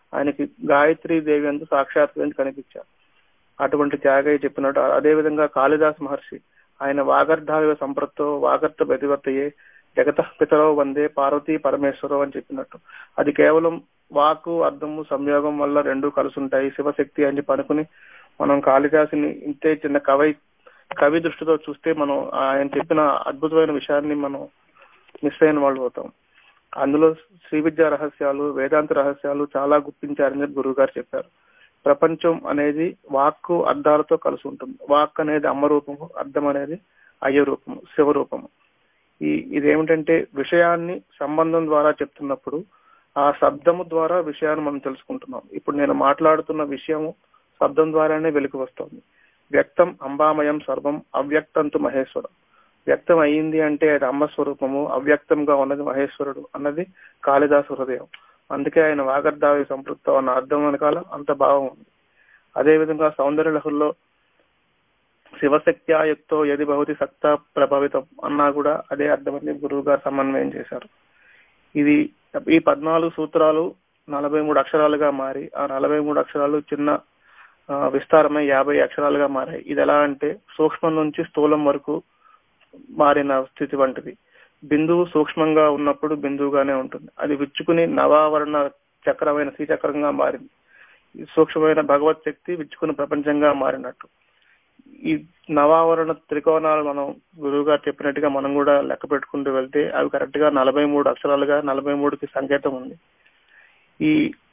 ఆయనకి గాయత్రి దేవి అందు సాక్షాత్కరించి కనిపించారు అటువంటి త్యాగయ్య చెప్పినట్టు అదే విధంగా కాళిదాస్ మహర్షి ఆయన వాగర్ధావివ సంపృక్తో వాగర్త ప్రతివర్తయే జగత పితరో వందే పార్వతీ పరమేశ్వరో అని చెప్పినట్టు అది కేవలం వాకు అర్థము సంయోగం వల్ల రెండు కలిసి ఉంటాయి శివశక్తి అని చెప్పి అనుకుని మనం కాళిదాసుని ఇంతే చిన్న కవి కవి దృష్టితో చూస్తే మనం ఆయన చెప్పిన అద్భుతమైన విషయాన్ని మనం మిస్ అయిన వాళ్ళు అవుతాం అందులో శ్రీ విద్యా రహస్యాలు వేదాంత రహస్యాలు చాలా గుర్తించారని చెప్పి గురువు గారు చెప్పారు ప్రపంచం అనేది వాక్కు అర్థాలతో కలిసి ఉంటుంది వాక్ అనేది అమ్మ రూపము అర్థం అనేది అయ్య రూపము శివ రూపము ఈ ఇదేమిటంటే విషయాన్ని సంబంధం ద్వారా చెప్తున్నప్పుడు ఆ శబ్దము ద్వారా విషయాన్ని మనం తెలుసుకుంటున్నాం ఇప్పుడు నేను మాట్లాడుతున్న విషయము శబ్దం ద్వారానే వెలికి వస్తుంది వ్యక్తం అంబామయం సర్వం అవ్యక్తంతు మహేశ్వరం వ్యక్తం అయ్యింది అంటే అది అమ్మ స్వరూపము అవ్యక్తంగా ఉన్నది మహేశ్వరుడు అన్నది కాళిదాసు హృదయం అందుకే ఆయన వాగర్ధావి సంపృక్త అన్న అర్థం వెనకాల అంత భావం ఉంది అదే విధంగా సౌందర్య లహుల్లో శివశక్త్యాయుక్తో యది భవతి సక్త ప్రభావితం అన్నా కూడా అదే అర్థమని గురువు గారు సమన్వయం చేశారు ఇది ఈ పద్నాలుగు సూత్రాలు నలభై మూడు అక్షరాలుగా మారి ఆ నలభై మూడు అక్షరాలు చిన్న ఆ, విస్తారమై యాభై అక్షరాలుగా మారాయి ఇది ఎలా అంటే సూక్ష్మం నుంచి స్థూలం వరకు మారిన స్థితి వంటిది బిందువు సూక్ష్మంగా ఉన్నప్పుడు బిందువుగానే ఉంటుంది అది విచ్చుకుని నవావరణ చక్రమైన శ్రీచక్రంగా మారింది ఈ సూక్ష్మమైన భగవత్ శక్తి విచ్చుకుని ప్రపంచంగా మారినట్టు ఈ నవావరణ త్రికోణాలు మనం గురువు గారు చెప్పినట్టుగా మనం కూడా లెక్క పెట్టుకుంటూ వెళ్తే అవి కరెక్ట్ గా నలభై మూడు అక్షరాలుగా నలభై మూడుకి సంకేతం ఉంది ఈ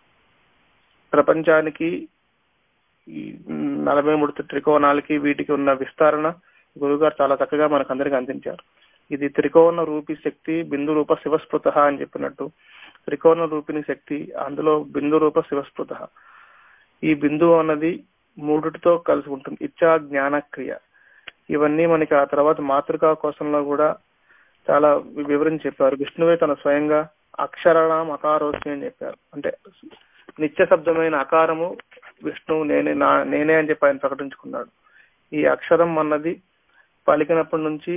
ప్రపంచానికి ఈ నలభై మూడు త్రికోణాలకి వీటికి ఉన్న విస్తరణ గురువుగారు చాలా చక్కగా మనకు అందరికి అందించారు ఇది త్రికోణ రూపి శక్తి బిందు రూప శివస్పృత అని చెప్పినట్టు త్రికోణ రూపిణి శక్తి అందులో బిందు రూప శివస్పృత ఈ బిందువు అన్నది మూడిటితో కలిసి ఉంటుంది ఇచ్చా జ్ఞాన క్రియ ఇవన్నీ మనకి ఆ తర్వాత మాతృకా కోశంలో కూడా చాలా వివరించి చెప్పారు విష్ణువే తన స్వయంగా అక్షరణం అకారోస్మి అని చెప్పారు అంటే నిత్య శబ్దమైన అకారము విష్ణువు నేనే నా నేనే అని చెప్పి ఆయన ప్రకటించుకున్నాడు ఈ అక్షరం అన్నది పలికినప్పటి నుంచి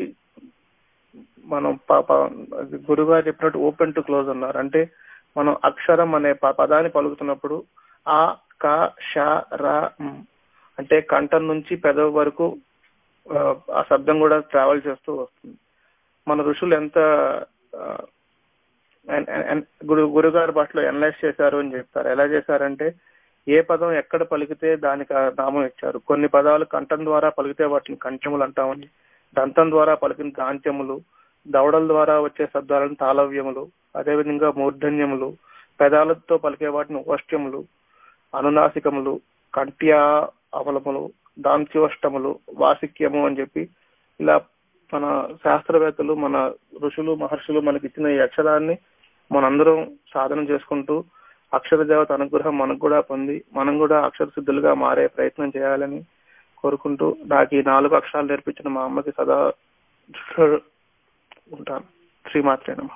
మనం ప- ప- గురుగారు చెప్పినట్టు ఓపెన్ టు క్లోజ్ అన్నారు అంటే మనం అక్షరం అనే ప- పదాన్ని పలుకుతున్నప్పుడు ఆ క ష ర మ్ అంటే కంఠం నుంచి పెదవి వరకు ఆ, ఆ శబ్దం కూడా ట్రావెల్ చేస్తూ వస్తుంది మన ఋషులు ఎంత ఆ, ఎన్- ఎన్- ఎన్- గురు గురుగారి భాషలో ఎనలైజ్ చేశారు అని చెప్తారు ఎలా చేశారంటే ఏ పదం ఎక్కడ పలికితే దానికి ఆ నామం ఇచ్చారు కొన్ని పదాలు కంఠం ద్వారా పలికితే వాటిని కంఠములు అంటామని దంతం ద్వారా పలికిన దాంత్యములు దవడల ద్వారా వచ్చే శబ్దాలను తాళవ్యములు అదేవిధంగా మూర్ధన్యములు పెదాలతో పలికే వాటిని ఓష్ట్యములు అనునాసికములు కంట్యా అవలములు దాంత్యోష్టములు వాసిక్యము అని చెప్పి ఇలా మన శాస్త్రవేత్తలు మన ఋషులు మహర్షులు మనకి ఇచ్చిన ఈ అక్షరాన్ని మనందరం సాధన చేసుకుంటూ అక్షర దేవత అనుగ్రహం మనకు కూడా పొంది మనం కూడా అక్షర సిద్ధులుగా మారే ప్రయత్నం చేయాలని కోరుకుంటూ నాకు ఈ నాలుగు అక్షరాలు నేర్పించిన మా అమ్మకి సదా ఉంటాను శ్రీమాత్రే నమ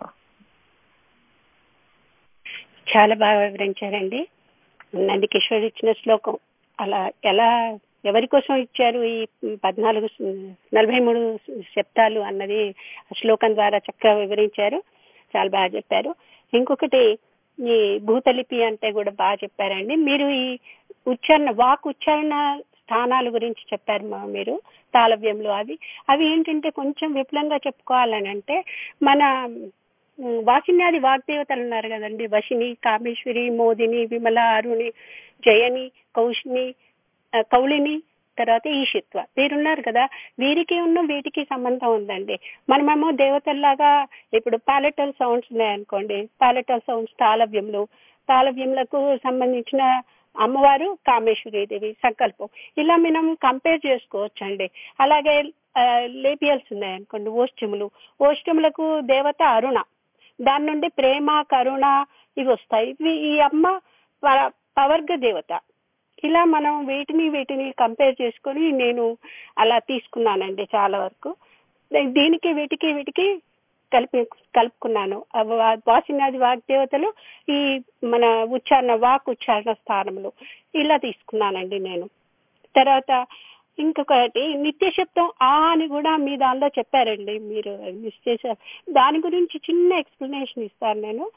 చాలా బాగా వివరించారండి నందికిషోర్ ఇచ్చిన శ్లోకం అలా ఎలా ఎవరి కోసం ఇచ్చారు ఈ పద్నాలుగు నలభై మూడు శబ్దాలు అన్నది ఆ శ్లోకం ద్వారా చక్కగా వివరించారు చాలా బాగా చెప్పారు ఇంకొకటి ఈ భూతలిపి అంటే కూడా బాగా చెప్పారండి మీరు ఈ ఉచ్చారణ వాక్ ఉచ్చారణ స్థానాల గురించి చెప్పారు మా మీరు తాళవ్యంలో అవి అవి ఏంటంటే కొంచెం విపులంగా చెప్పుకోవాలని అంటే మన ఉమ్, వాసిన్యాది వాగ్దేవతలు ఉన్నారు కదండి వశిని కామేశ్వరి మోదిని విమల అరుణి జయని కౌశిని ఆ, కౌళిని తర్వాత ఈశిత్వ వీరున్నారు కదా వీరికి ఉన్న వీటికి సంబంధం ఉందండి మనమేమో దేవతల్లాగా ఇప్పుడు పాలెటల్ సౌండ్స్ ఉన్నాయనుకోండి పాలెటల్ సౌండ్స్ తాళవ్యములు తాళవ్యములకు సంబంధించిన అమ్మవారు కామేశ్వరీదేవి సంకల్పం ఇలా మనం కంపేర్ చేసుకోవచ్చండి అలాగే లేపియల్స్ ఉన్నాయనుకోండి ఓష్టములు ఓష్టములకు దేవత అరుణ దాని నుండి ప్రేమ కరుణ ఇవి వస్తాయి ఇవి ఈ అమ్మ ప- పవర్గ దేవత ఇలా మనం వీటిని వీటిని కంపేర్ చేసుకొని నేను అలా తీసుకున్నానండి చాలా వరకు దీనికి వీటికి వీటికి కలిపి కలుపుకున్నాను అవ- వాసినాది వాగ్దేవతలు ఈ మన ఉచ్చారణ వాక్ ఉచ్చారణ స్థానములు ఇలా తీసుకున్నానండి నేను తర్వాత ఇంకొకటి నిత్య శబ్దం ఆ అని కూడా మీ దానిలో చెప్పారండి మీరు మిస్ చేశారు దాని గురించి చిన్న ఎక్స్ప్లెనేషన్ ఇస్తాను నేను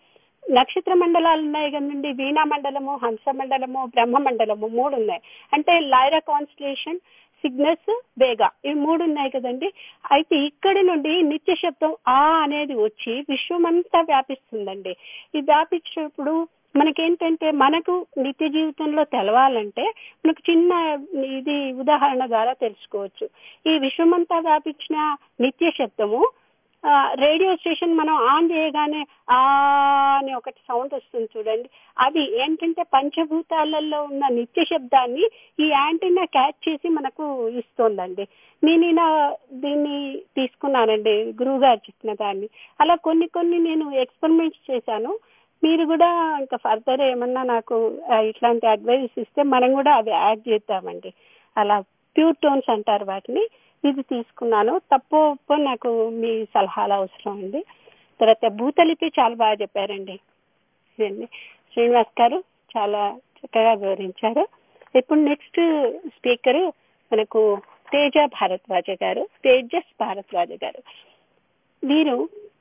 నక్షత్ర మండలాలు ఉన్నాయి కదండి వీణా మండలము హంస మండలము బ్రహ్మ మండలము మూడు ఉన్నాయి అంటే లైరా కాన్స్టలేషన్ సిగ్నస్ వేగా ఇవి మూడు ఉన్నాయి కదండి అయితే ఇక్కడి నుండి నిత్య శబ్దం ఆ అనేది వచ్చి విశ్వమంతా వ్యాపిస్తుందండి ఈ వ్యాపించినప్పుడు మనకేంటంటే మనకు నిత్య జీవితంలో తెలవాలంటే మనకు చిన్న ఇది ఉదాహరణ ద్వారా తెలుసుకోవచ్చు ఈ విశ్వమంతా వ్యాపించిన నిత్య శబ్దము ఆ, రేడియో స్టేషన్ మనం ఆన్ చేయగానే ఆ అని ఒకటి సౌండ్ వస్తుంది చూడండి అది ఏంటంటే పంచభూతాలలో ఉన్న నిత్య శబ్దాన్ని ఈ యాంటీనా క్యాచ్ చేసి మనకు ఇస్తోందండి నేను ఇలా దీన్ని తీసుకున్నానండి గురువు గారు చెప్పిన దాన్ని అలా కొన్ని కొన్ని నేను ఎక్స్పెరిమెంట్స్ చేశాను మీరు కూడా ఇంకా ఫర్దర్ ఏమన్నా నాకు ఆ, ఇట్లాంటి అడ్వైస్ ఇస్తే మనం కూడా అవి యాడ్ చేద్దామండి అలా ప్యూర్ టోన్స్ అంటారు వాటిని ఇది తీసుకున్నాను తప్పు ఒప్పో నాకు మీ సలహాలు అవసరం అండి తర్వాత భూతలిపి చాలా బాగా చెప్పారండి ఇదండి శ్రీనివాస్ గారు చాలా చక్కగా వివరించారు ఇప్పుడు నెక్స్ట్ స్పీకర్ మనకు తేజ భారద్వాజ గారు తేజస్ భారద్వాజ గారు వీరు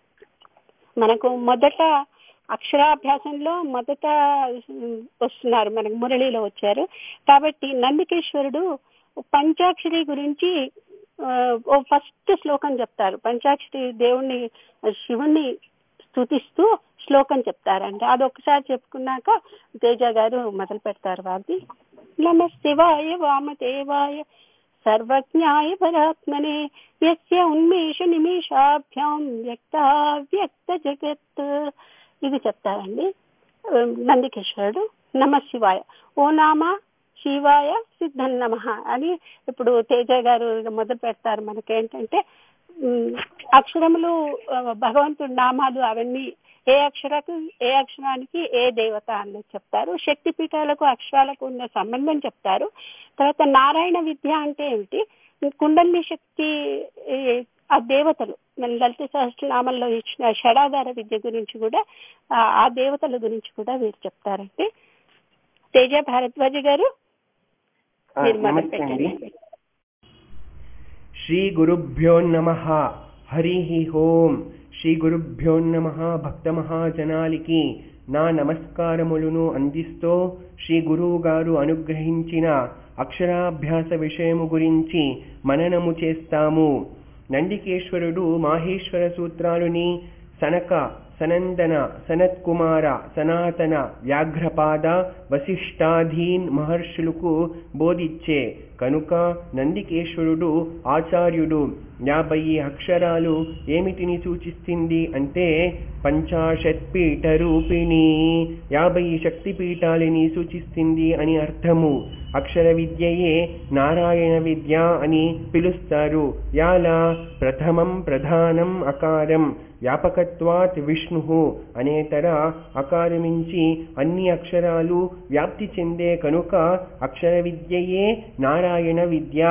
మనకు మొదట అక్షరాభ్యాసంలో మొదట వస్తున్నారు మనకు మురళిలో వచ్చారు కాబట్టి నందికేశ్వరుడు పంచాక్షరి గురించి ఆ, ఓ ఫస్ట్ శ్లోకం చెప్తారు పంచాక్షరి దేవుణ్ణి శివుణ్ణి స్తుతిస్తూ శ్లోకం చెప్తారండి అది ఒకసారి చెప్పుకున్నాక తేజ గారు మొదలు పెడతారు వారిది నమ శివాయ వామదేవాయ సర్వజ్ఞాయ పరాత్మనే యస్య ఉన్మేష నిమేషాభ్యాం వ్యక్త వ్యక్త జగత్ ఇది చెప్తారండి ఆ, నందికేశ్వరుడు నమ శివాయ ఓ నామ శివాయ సిద్ధం నమ అని ఇప్పుడు తేజ గారు ఇక మొదలు పెడతారు మనకేంటంటే ఉమ్, అక్షరములు ఆ, భగవంతుడి నామాలు అవన్నీ ఏ అక్షరకు ఏ అక్షరానికి ఏ దేవత అని చెప్తారు శక్తి పీఠాలకు అక్షరాలకు ఉన్న సంబంధం చెప్తారు తర్వాత నారాయణ విద్య అంటే ఏమిటి కుండలి శక్తి ఈ, ఆ దేవతలు మన లలిత సహస్రనామంలో ఇచ్చిన షడాధార విద్య గురించి కూడా ఆ, ఆ దేవతల గురించి కూడా వీరు చెప్తారండి తేజ భారద్వాజ గారు ఆ, మీరు మొదలు నమస్తే అండి పెట్టండి శ్రీ గురుభ్యో నమ హరి ఓం శ్రీ గురుభ్యో నమ భక్త మహాజనాలికి నా నమస్కారములను అందిస్తూ శ్రీ గురువు గారు అనుగ్రహించిన అక్షరాభ్యాస విషయము గురించి మననము చేస్తాము నందికేశ్వరుడు మాహేశ్వర సూత్రాలుని సనక సనందన సనత్కుమార సనాతన వ్యాఘ్రపాద వశిష్టాధీన్ మహర్షులకు బోధించే కనుక నందికేశ్వరుడు ఆచార్యుడు యాభై అక్షరాలు ఏమిటిని సూచిస్తుంది అంటే పంచాశత్ పీఠ రూపిణి యాభై శక్తి పీఠాలని సూచిస్తుంది అని అర్థము అక్షర విద్యయే నారాయణ విద్య అని పిలుస్తారు యాలా ప్రథమం ప్రధానం అకారం వ్యాపకత్వాత్ విష్ణు అనేతర అకారమించి అన్ని అక్షరాలు వ్యాప్తి చెందే కనుక అక్షర విద్యయే నారాయణ విద్య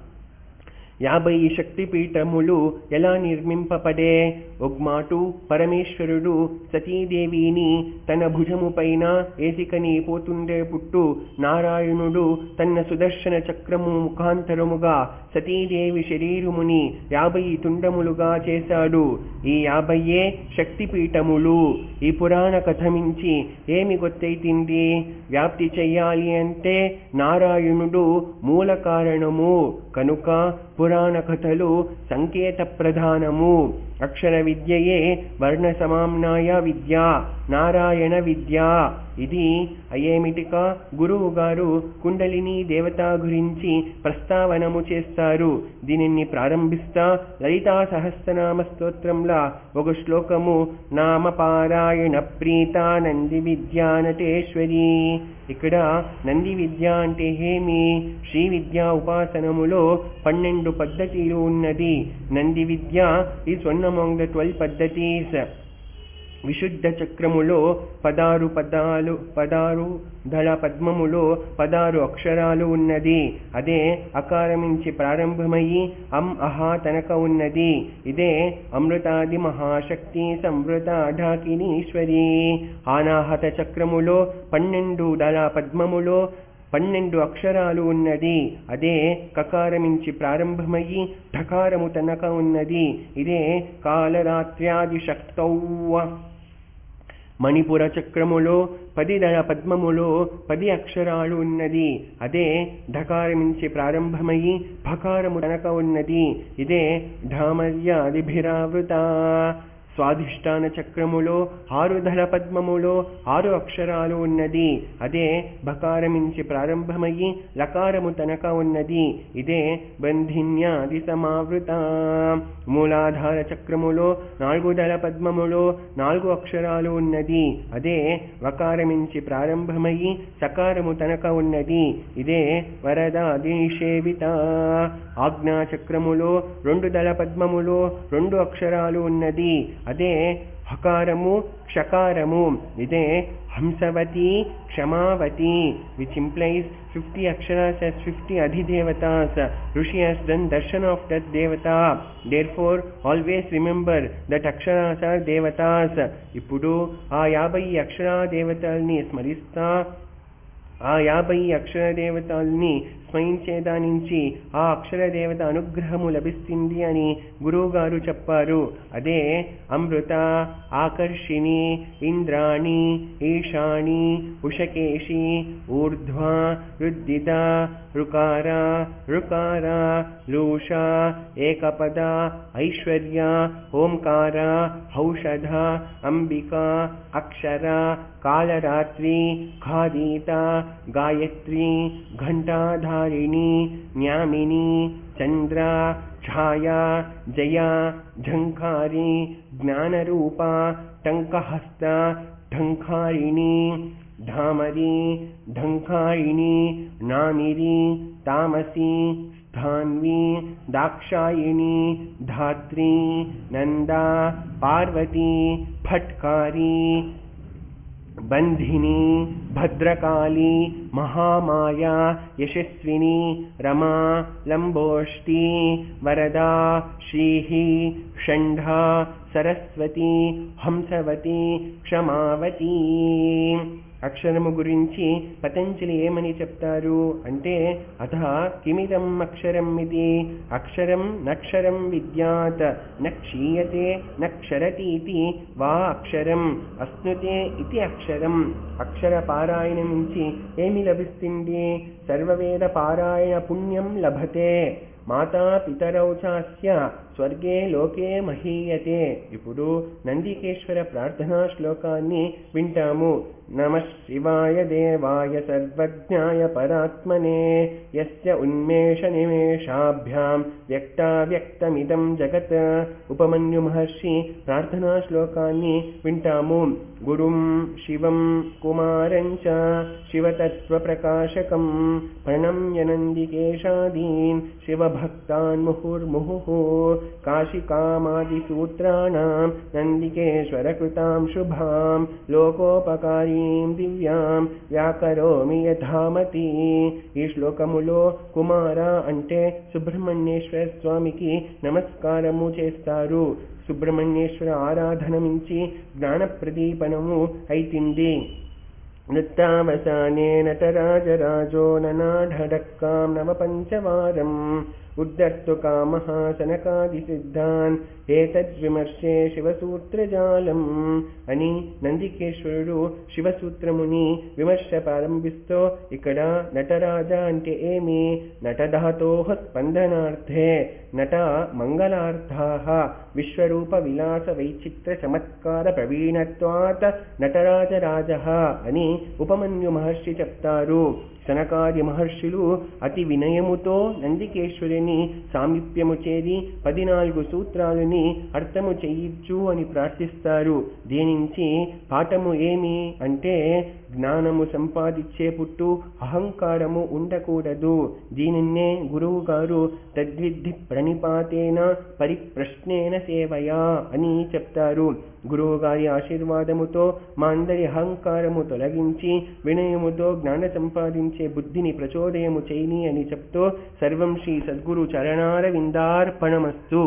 యాభై శక్తిపీఠములు ఎలా నిర్మింపబడే ఒగ్మాటు పరమేశ్వరుడు సతీదేవిని తన భుజము పైన ఏసికని పోతుండే పుట్టు నారాయణుడు తన సుదర్శన చక్రము ముఖాంతరముగా సతీదేవి శరీరముని యాభై తుండములుగా చేశాడు ఈ యాభయ్యే శక్తిపీఠములు ఈ పురాణ కథ మించి ఏమి గొత్తైతింది వ్యాప్తి చెయ్యాలి అంటే నారాయణుడు మూల కారణము కనుక పురాణ కథలు సంకేత ప్రధానము అక్షర విద్యయే వర్ణ సమామ్నాయ విద్య నారాయణ విద్య ఇది అయేమిటిక గురువు గారు కుండలిని దేవత గురించి ప్రస్తావనము చేస్తారు దీనిని ప్రారంభిస్తా లలితా సహస్రనామ స్తోత్రంలా ఒక శ్లోకము నామ పారాయణ ప్రీత నంది విద్యానటేశ్వరి ఇక్కడ నంది విద్య అంటే ఏమి శ్రీ విద్యా ఉపాసనములో పన్నెండు పద్ధతిలు ఉన్నది Nandi Vidya is one among the twelve పద్ధతీస్ విశుద్ధ చక్రములో పదారు పదాలు పదారు దళ పద్మములో పదారు అక్షరాలు ఉన్నది అదే అకారమించి ప్రారంభమయ్యి అం అహా తనక ఉన్నది ఇదే అమృతాది మహాశక్తి సమృత ఢాకినీశ్వరి ఆనాహత చక్రములో పన్నెండు దళ పద్మములో పన్నెండు అక్షరాలు ఉన్నది అదే కకారమించి ప్రారంభమయ్యి ఠకారము తనక ఉన్నది ఇదే కాలరాత్ర్యాది శక్తౌ మణిపుర చక్రములో పది దళ పద్మములో పది అక్షరాలు ఉన్నది అదే ఢకారమించి ప్రారంభమయ్యి భకారము వెనక ఉన్నది ఇదే ఢామర్యాదిభిరావృత స్వాధిష్టాన చక్రములో ఆరు దళ పద్మములో ఆరు అక్షరాలు ఉన్నది అదే బకారమించి ప్రారంభమయ్యి లకారము తనక ఉన్నది ఇదే బంధిన్యాది సమావృత మూలాధార చక్రములో నాలుగు దళ పద్మములో నాలుగు అక్షరాలు ఉన్నది అదే వకారమించి ప్రారంభమయ్యి సకారము తనక ఉన్నది ఇదే వరదాది నిషేవిత ఆజ్ఞా చక్రములో రెండు దళ పద్మములో రెండు అక్షరాలు ఉన్నది అదే హకారము క్షకారము ఇదే Hamsavati Kshamavati which implies fifty అక్షరాస్ as ఫిఫ్టీ అధిదేవతాస్ ఋషి has done darshan of that devata therefore always remember that అక్షరాస్ are దేవతాస్ ఇప్పుడు ఆ యాభై అక్షరా దేవతల్ని స్మరిస్తా ఆ యాభై అక్షర దేవతల్ని స్మరించేదా నుంచి ఆ అక్షర దేవత అనుగ్రహము లభిస్తుంది అని గురువు గారు చెప్పారు అదే అమృత ఆకర్షిణి ఇంద్రాణి ఈశాణి ఉషకేశి ఊర్ధ్వ రుద్దిత రుకార రుకార లూష ఏకపద ఐశ్వర్య ఓంకార ఔషధ అంబిక అక్షర కాళరాత్రి ఖాదీత గాయత్రి ఘంటాధారిణి న్యామిని చంద్ర ఛాయా జయ ఝంకారి జ్ఞానరూప టంకహస్త ఢంకారిణి ధామరి ఢంకారిణి నామిరి తామసి స్థాన్వి దాక్షాయిణి ధాత్రి నందా పార్వతి ఫట్కారి బంధిని భద్రకాళి మహామాయా యశస్విని రమా లంబోష్టి వరదా శ్రీహి షంఢ సరస్వతి హంసవతి క్షమావతి అక్షరము గురించి పతంజలి ఏమని చెప్తారు అంటే అథ కిమిదం అక్షరం ఇది అక్షరం నక్షరం విద్యాత్ నక్షీయతే నక్షరతీతి వా అక్షరం అశ్నుతే ఇది అక్షరం అక్షర పారాయణ నుంచి ఏమి లభిస్తుంది సర్వవేద పారాయణ పుణ్యం లభతే మాతా పితరౌ చాస్య స్వర్గే లోకే మహీయతే ఇప్పుడు నందికేశ్వర ప్రార్థనా శ్లోకాన్ని వింటాము నమ శివాయ దేవాయ సర్వజ్ఞాయ పరాత్మనే యస్య ఉన్మేష నిమేషాభ్యాం వ్యక్తావ్యక్తమిదం జగత్ ఉపమన్యు మహర్షి ప్రార్థనా శ్లోకాన్ని వింటాము గురుం శివం కుమారం చ శివతత్వ ప్రకాశకం ప్రణమ్య నందికేశాదీన్ శివభక్తాన్ ముహుర్ముహుః కాశికామాదిసూత్రాणां నందికేశ్వరకృతాం శుభాం లోకోపకారీం దివ్యాం వ్యాకరోమి యథామతి ఈ శ్లోకములో కుమార అంటే సుబ్రహ్మణ్యేశ్వర స్వామికి నమస్కారము చేస్తారు సుబ్రహ్మణ్యేశ్వర ఆరాధనమించి జ్ఞాన ప్రదీపనము అయితింది నృత్తావసానే నటరాజరాజో ననాఢడక్కాం నవ పంచవారం ఉద్ధర్తు కామః సనకాదిసిద్ధాన్ ఏతద్విమర్శే శివసూత్రజాలం అని నందికేశ్వరుడు శివసూత్రముని విమర్శ ప్రారంభిస్తూ ఇక్కడ నటరాజ అంటే ఏమి నటధాతో స్పందనార్థే నట మంగళార్థాః విశ్వరూప విలాస వైచిత్ర చమత్కార ప్రవీణత్వాత్ నటరాజరాజ అని ఉపమన్యు మహర్షి చెప్తారు సనకాది మహర్షులు అతి వినయముతో నందికేశ్వరుని సామీప్యము చేరి పదినాలుగు సూత్రాలని అర్థము చెయ్యొచ్చు అని ప్రార్థిస్తారు దీనించి పాఠము ఏమి అంటే జ్ఞానము సంపాదించే పుట్టు అహంకారము ఉండకూడదు దీనిన్నే గురువు గారు తద్విద్ధి ప్రణిపాతేన పరిప్రశ్నేన సేవయా అని చెప్తారు గురువు గారి ఆశీర్వాదముతో మా అందరి అహంకారము తొలగించి వినయముతో జ్ఞాన సంపాదించే బుద్ధిని ప్రచోదయము చేయని అని చెప్తూ సర్వం శ్రీ సద్గురు చరణార విందార్పణమస్తు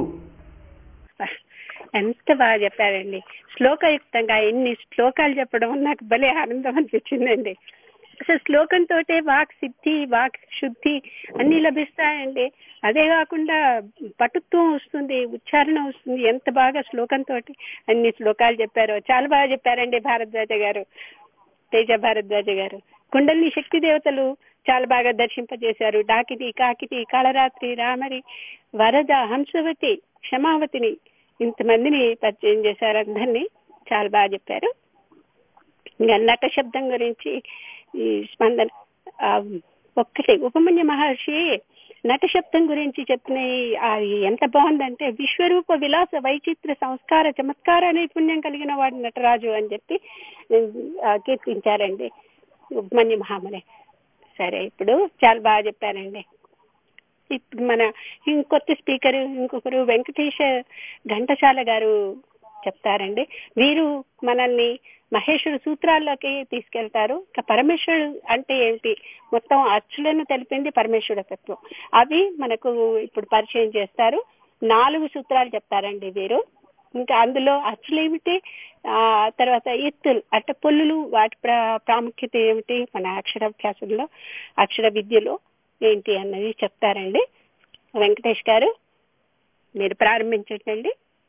ఎంత బాగా చెప్పారండి శ్లోకయుక్తంగా ఎన్ని శ్లోకాలు చెప్పడం నాకు భలే ఆనందం అనిపించిందండి అసలు శ్లోకంతో వాక్ సిద్ధి వాక్ శుద్ధి అన్ని లభిస్తాయండి అదే కాకుండా పటుత్వం వస్తుంది ఉచ్చారణ వస్తుంది ఎంత బాగా శ్లోకంతో అన్ని శ్లోకాలు చెప్పారో చాలా బాగా చెప్పారండి భారద్వాజ గారు తేజ భారద్వాజ గారు కుండలిని శక్తి దేవతలు చాలా బాగా దర్శింపజేశారు డాకిటి కాకిటి కాళరాత్రి రామరి వరద హంసవతి క్షమావతిని ఇంతమందిని పరిచయం చేశారు అందరినీ చాలా బాగా చెప్పారు ఇంకా నట శబ్దం గురించి ఈ స్పందన ఆ, ఒక్కటే ఉపమన్య మహర్షి నట శబ్దం గురించి చెప్పిన ఈ- ఆ ఎంత బాగుందంటే విశ్వరూప విలాస వైచిత్ర సంస్కార చమత్కార నైపుణ్యం కలిగిన వాడు నటరాజు అని చెప్పి ఆ, కీర్తించారండి ఉపమన్య మహాముని సరే ఇప్పుడు చాలా బాగా చెప్పారండి ఇప్పుడు మన ఇంకొత్త స్పీకర్ ఇంకొకరు వెంకటేశ ఘంటసాల గారు చెప్తారండి వీరు మనల్ని మహేశ్వర సూత్రాల్లోకి తీసుకెళ్తారు ఇక పరమేశ్వరుడు అంటే ఏమిటి మొత్తం అచ్చులను తెలిపింది పరమేశ్వర తత్వం అవి మనకు ఇప్పుడు పరిచయం చేస్తారు నాలుగు సూత్రాలు చెప్తారండి వీరు ఇంకా అందులో అచ్చులు ఏమిటి ఆ తర్వాత ఎత్తులు అంటే పొల్లులు వాటి ప్రా- ప్రాముఖ్యత ఏమిటి మన అక్షరాభ్యాసంలో అక్షర విద్యలో ఏంటి అన్నది చెప్తారండి వెంకటేష్ గారు మీరు ప్రారంభించండి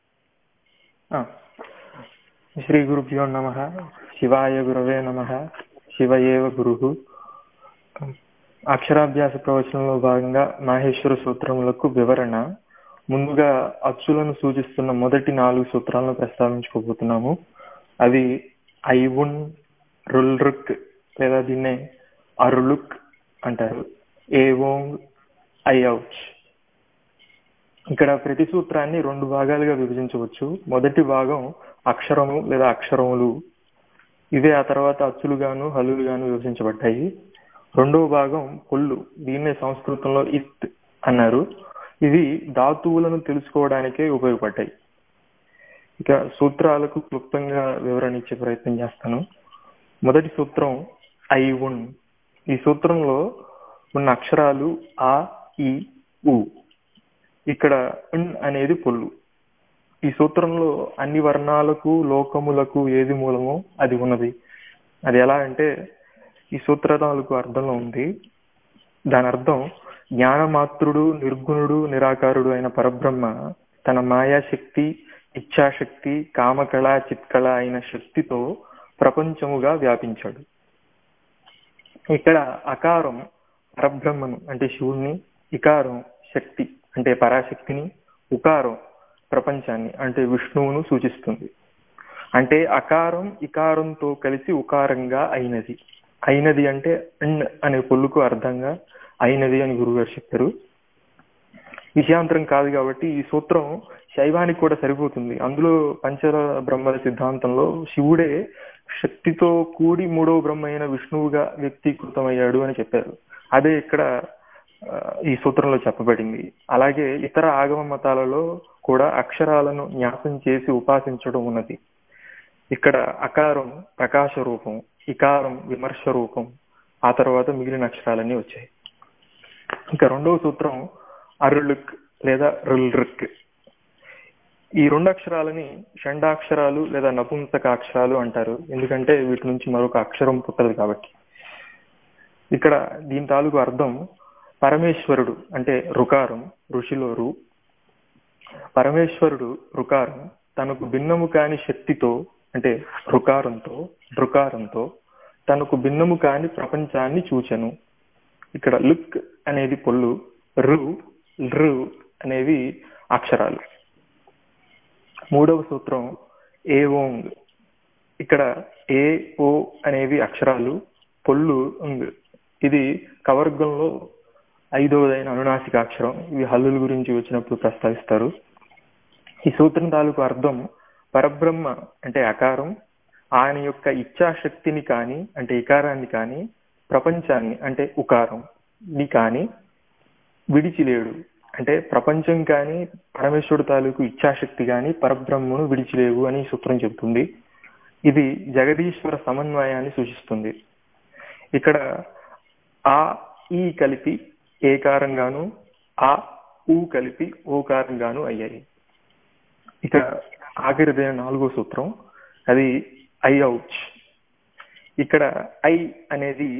ఆ. శ్రీ గురుభ్యో నమ శివాయ గురవే నమ శివ ఏవ గురు అక్షరాభ్యాస ప్రవచనంలో భాగంగా మాహేశ్వర సూత్రములకు వివరణ ముందుగా అచ్చులను సూచిస్తున్న మొదటి నాలుగు సూత్రాలను ప్రస్తావించుకోబోతున్నాము అవి ఐవున్ రుల్రుక్ లేదా దీన్నే అరులుక్ అంటారు ఏవోంగ్ ఐఔచ్ ఇక్కడ ప్రతి సూత్రాన్ని రెండు భాగాలుగా విభజించవచ్చు మొదటి భాగం అక్షరము లేదా అక్షరములు ఇవే ఆ తర్వాత అచ్చులుగాను హల్లులుగాను విభజించబడ్డాయి రెండవ భాగం పొల్లు దీన్నే సంస్కృతంలో ఇత్ అన్నారు ఇవి ధాతువులను తెలుసుకోవడానికే ఉపయోగపడ్డాయి ఇక సూత్రాలకు క్లుప్తంగా వివరణ ఇచ్చే ప్రయత్నం చేస్తాను మొదటి సూత్రం ఐ ఉన్ ఈ సూత్రంలో ఉన్న అక్షరాలు ఆ ఈ ఉ ఇక్కడ ఉన్ అనేది పొల్లు ఈ సూత్రంలో అన్ని వర్ణాలకు లోకములకు ఏది మూలమో అది ఉన్నది అది ఎలా అంటే ఈ సూత్రాలకు అర్థంలో ఉంది దాని అర్థం జ్ఞానమాత్రుడు నిర్గుణుడు నిరాకారుడు అయిన పరబ్రహ్మ తన మాయాశక్తి ఇచ్ఛాశక్తి కామకళ చిత్కళ అయిన శక్తితో ప్రపంచముగా వ్యాపించాడు ఇక్కడ అకారం పరబ్రహ్మను అంటే శివుణ్ణి ఇకారం శక్తి అంటే పరాశక్తిని ఉకారం ప్రపంచాన్ని అంటే విష్ణువును సూచిస్తుంది అంటే అకారం ఇకారంతో కలిసి ఉకారంగా అయినది అయినది అంటే అన్ అనే పొల్లుకు అర్థంగా అయినది అని గురుగారు చెప్పారు విషయాంతరం కాదు కాబట్టి ఈ సూత్రం శైవానికి కూడా సరిపోతుంది అందులో పంచర బ్రహ్మల సిద్ధాంతంలో శివుడే శక్తితో కూడి మూడవ బ్రహ్మ అయిన విష్ణువుగా వ్యక్తీకృతమయ్యాడు అని చెప్పారు అదే ఇక్కడ ఆ, ఈ సూత్రంలో చెప్పబడింది అలాగే ఇతర ఆగమ మతాలలో కూడా అక్షరాలను న్యాసం చేసి ఉపాసించడం ఉన్నది ఇక్కడ అకారం ప్రకాశ రూపం ఇకారం విమర్శ రూపం ఆ తర్వాత మిగిలిన అక్షరాలన్నీ వచ్చాయి ఇంకా రెండవ సూత్రం అరులుక్ లేదా రుల్రుక్ ఈ రెండు అక్షరాలని షండాక్షరాలు లేదా నపుంసక అక్షరాలు అంటారు ఎందుకంటే వీటి నుంచి మరొక అక్షరం పుట్టదు కాబట్టి ఇక్కడ దీని తాలూకు అర్థం పరమేశ్వరుడు అంటే రుకారం ఋషిలో రు పరమేశ్వరుడు రుకారం తనకు భిన్నము కాని శక్తితో అంటే రుకారంతో రుకారంతో తనకు భిన్నము కాని ప్రపంచాన్ని చూచెను ఇక్కడ లుక్ అనేది పొల్లు రు రు అనేవి అక్షరాలు మూడవ సూత్రం ఏ ఓంగ్ ఇక్కడ ఏ ఓ అనేవి అక్షరాలు పొల్లు ఉంగ్ ఇది కవర్గంలో ఐదవదైన అనునాసిక అక్షరం ఇవి హల్లుల గురించి వచ్చినప్పుడు ప్రస్తావిస్తారు ఈ సూత్రం తాలూకు అర్థం పరబ్రహ్మ అంటే అకారం ఆయన యొక్క ఇచ్ఛాశక్తిని కానీ అంటే ఇకారాన్ని కానీ ప్రపంచాన్ని అంటే ఉకారం ని కానీ విడిచిలేడు అంటే ప్రపంచం కానీ పరమేశ్వరుడు తాలూకు ఇచ్ఛాశక్తి కానీ పరబ్రహ్మను విడిచిలేవు అని ఈ సూత్రం చెబుతుంది ఇది జగదీశ్వర సమన్వయాన్ని సూచిస్తుంది ఇక్కడ ఆ ఈ కలిపి ఏకారంగాను ఆ ఊ కలిపి ఓకారంగాను అయ్యాయి ఇక ఆఖరిదైన నాలుగో సూత్రం అది ఐ అవుచ్ ఇక్కడ ఐ అనేది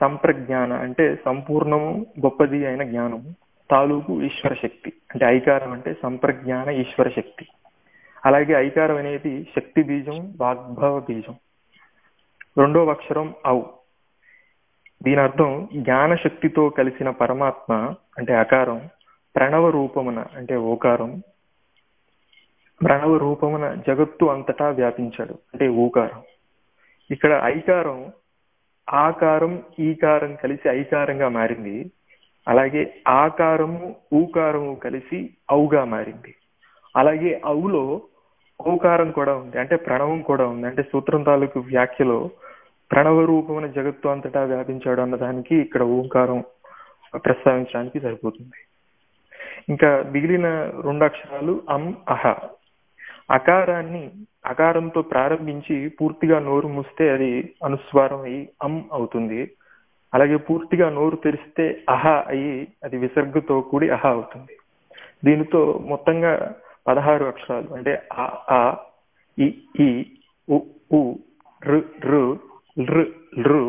సంప్రజ్ఞాన అంటే సంపూర్ణము గొప్పది అయిన జ్ఞానము తాలూకు ఈశ్వర శక్తి అంటే ఐకారం అంటే సంప్రజ్ఞాన ఈశ్వర శక్తి అలాగే ఐకారం అనేది శక్తి బీజం వాగ్భవ బీజం రెండవ అక్షరం ఔ దీని అర్థం జ్ఞాన శక్తితో కలిసిన పరమాత్మ అంటే అకారం ప్రణవ రూపమున అంటే ఓకారం ప్రణవ రూపమున జగత్తు అంతటా వ్యాపించాడు అంటే ఊకారం ఇక్కడ ఐకారం ఆకారం ఈకారం కలిసి ఐకారంగా మారింది అలాగే ఆకారము ఊకారము కలిసి ఔగా మారింది అలాగే ఔలో ఓకారం కూడా ఉంది అంటే ప్రణవం కూడా ఉంది అంటే సూత్రం తాలూకు వ్యాఖ్యలో ప్రణవ రూపమైన జగత్తు అంతటా వ్యాపించాడు అన్నదానికి ఇక్కడ ఓంకారం ప్రస్తావించడానికి సరిపోతుంది ఇంకా మిగిలిన రెండు అక్షరాలు అం అహ అకారాన్ని అకారంతో ప్రారంభించి పూర్తిగా నోరు మూస్తే అది అనుస్వారం అయ్యి అం అవుతుంది అలాగే పూర్తిగా నోరు తెరిస్తే అహ అయ్యి అది విసర్గతో కూడి అహ అవుతుంది దీనితో మొత్తంగా పదహారు అక్షరాలు అంటే ఆ ఆ ఇ ఈ ఉ ఉ రు రు లృ లృ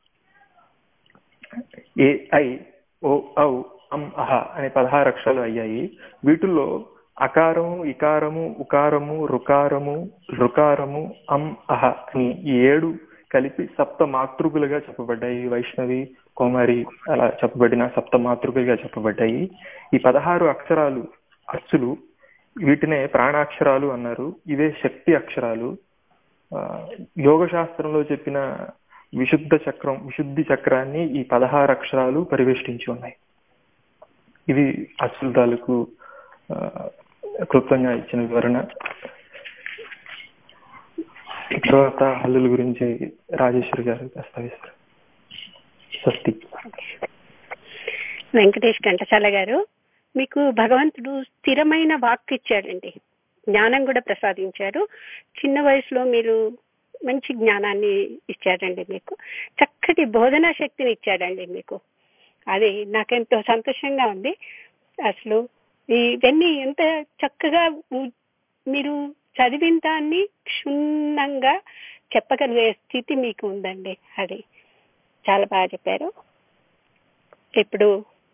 ఏ ఐ ఓ ఔ అం అహ అనే పదహారు అక్షరాలు అయ్యాయి వీటిల్లో అకారము ఇకారము ఉకారము రుకారము రుకారము అం అహ అని ఈ ఏడు కలిపి సప్త మాతృకులుగా చెప్పబడ్డాయి వైష్ణవి కోమారి అలా చెప్పబడిన సప్త మాతృకులుగా చెప్పబడ్డాయి ఈ పదహారు అక్షరాలు అచ్చులు వీటినే ప్రాణాక్షరాలు అన్నారు ఇవే శక్తి అక్షరాలు యోగ శాస్త్రంలో చెప్పిన విశుద్ధ చక్రం విశుద్ధి చక్రాన్ని ఈ పదహారు అక్షరాలు పరివేష్టించి ఉన్నాయి ఇది అచ్చుల తాలూకు క్లుప్తంగా ఇచ్చిన వివరణ తర్వాత హల్లుల గురించి రాజేశ్వరి గారు ప్రస్తావిస్తారు స్వస్తి వెంకటేష్ ఘంటసాల గారు మీకు భగవంతుడు స్థిరమైన వాక్ ఇచ్చాడండి జ్ఞానం కూడా ప్రసాదించారు చిన్న వయసులో మీరు మంచి జ్ఞానాన్ని ఇచ్చాడండి మీకు చక్కటి బోధనా శక్తిని ఇచ్చాడండి మీకు అది నాకెంతో సంతోషంగా ఉంది అసలు ఇవన్నీ ఎంత చక్కగా మీరు చదివిన దాన్ని క్షుణ్ణంగా చెప్పగలిగే స్థితి మీకు ఉందండి అది చాలా బాగా చెప్పారు ఇప్పుడు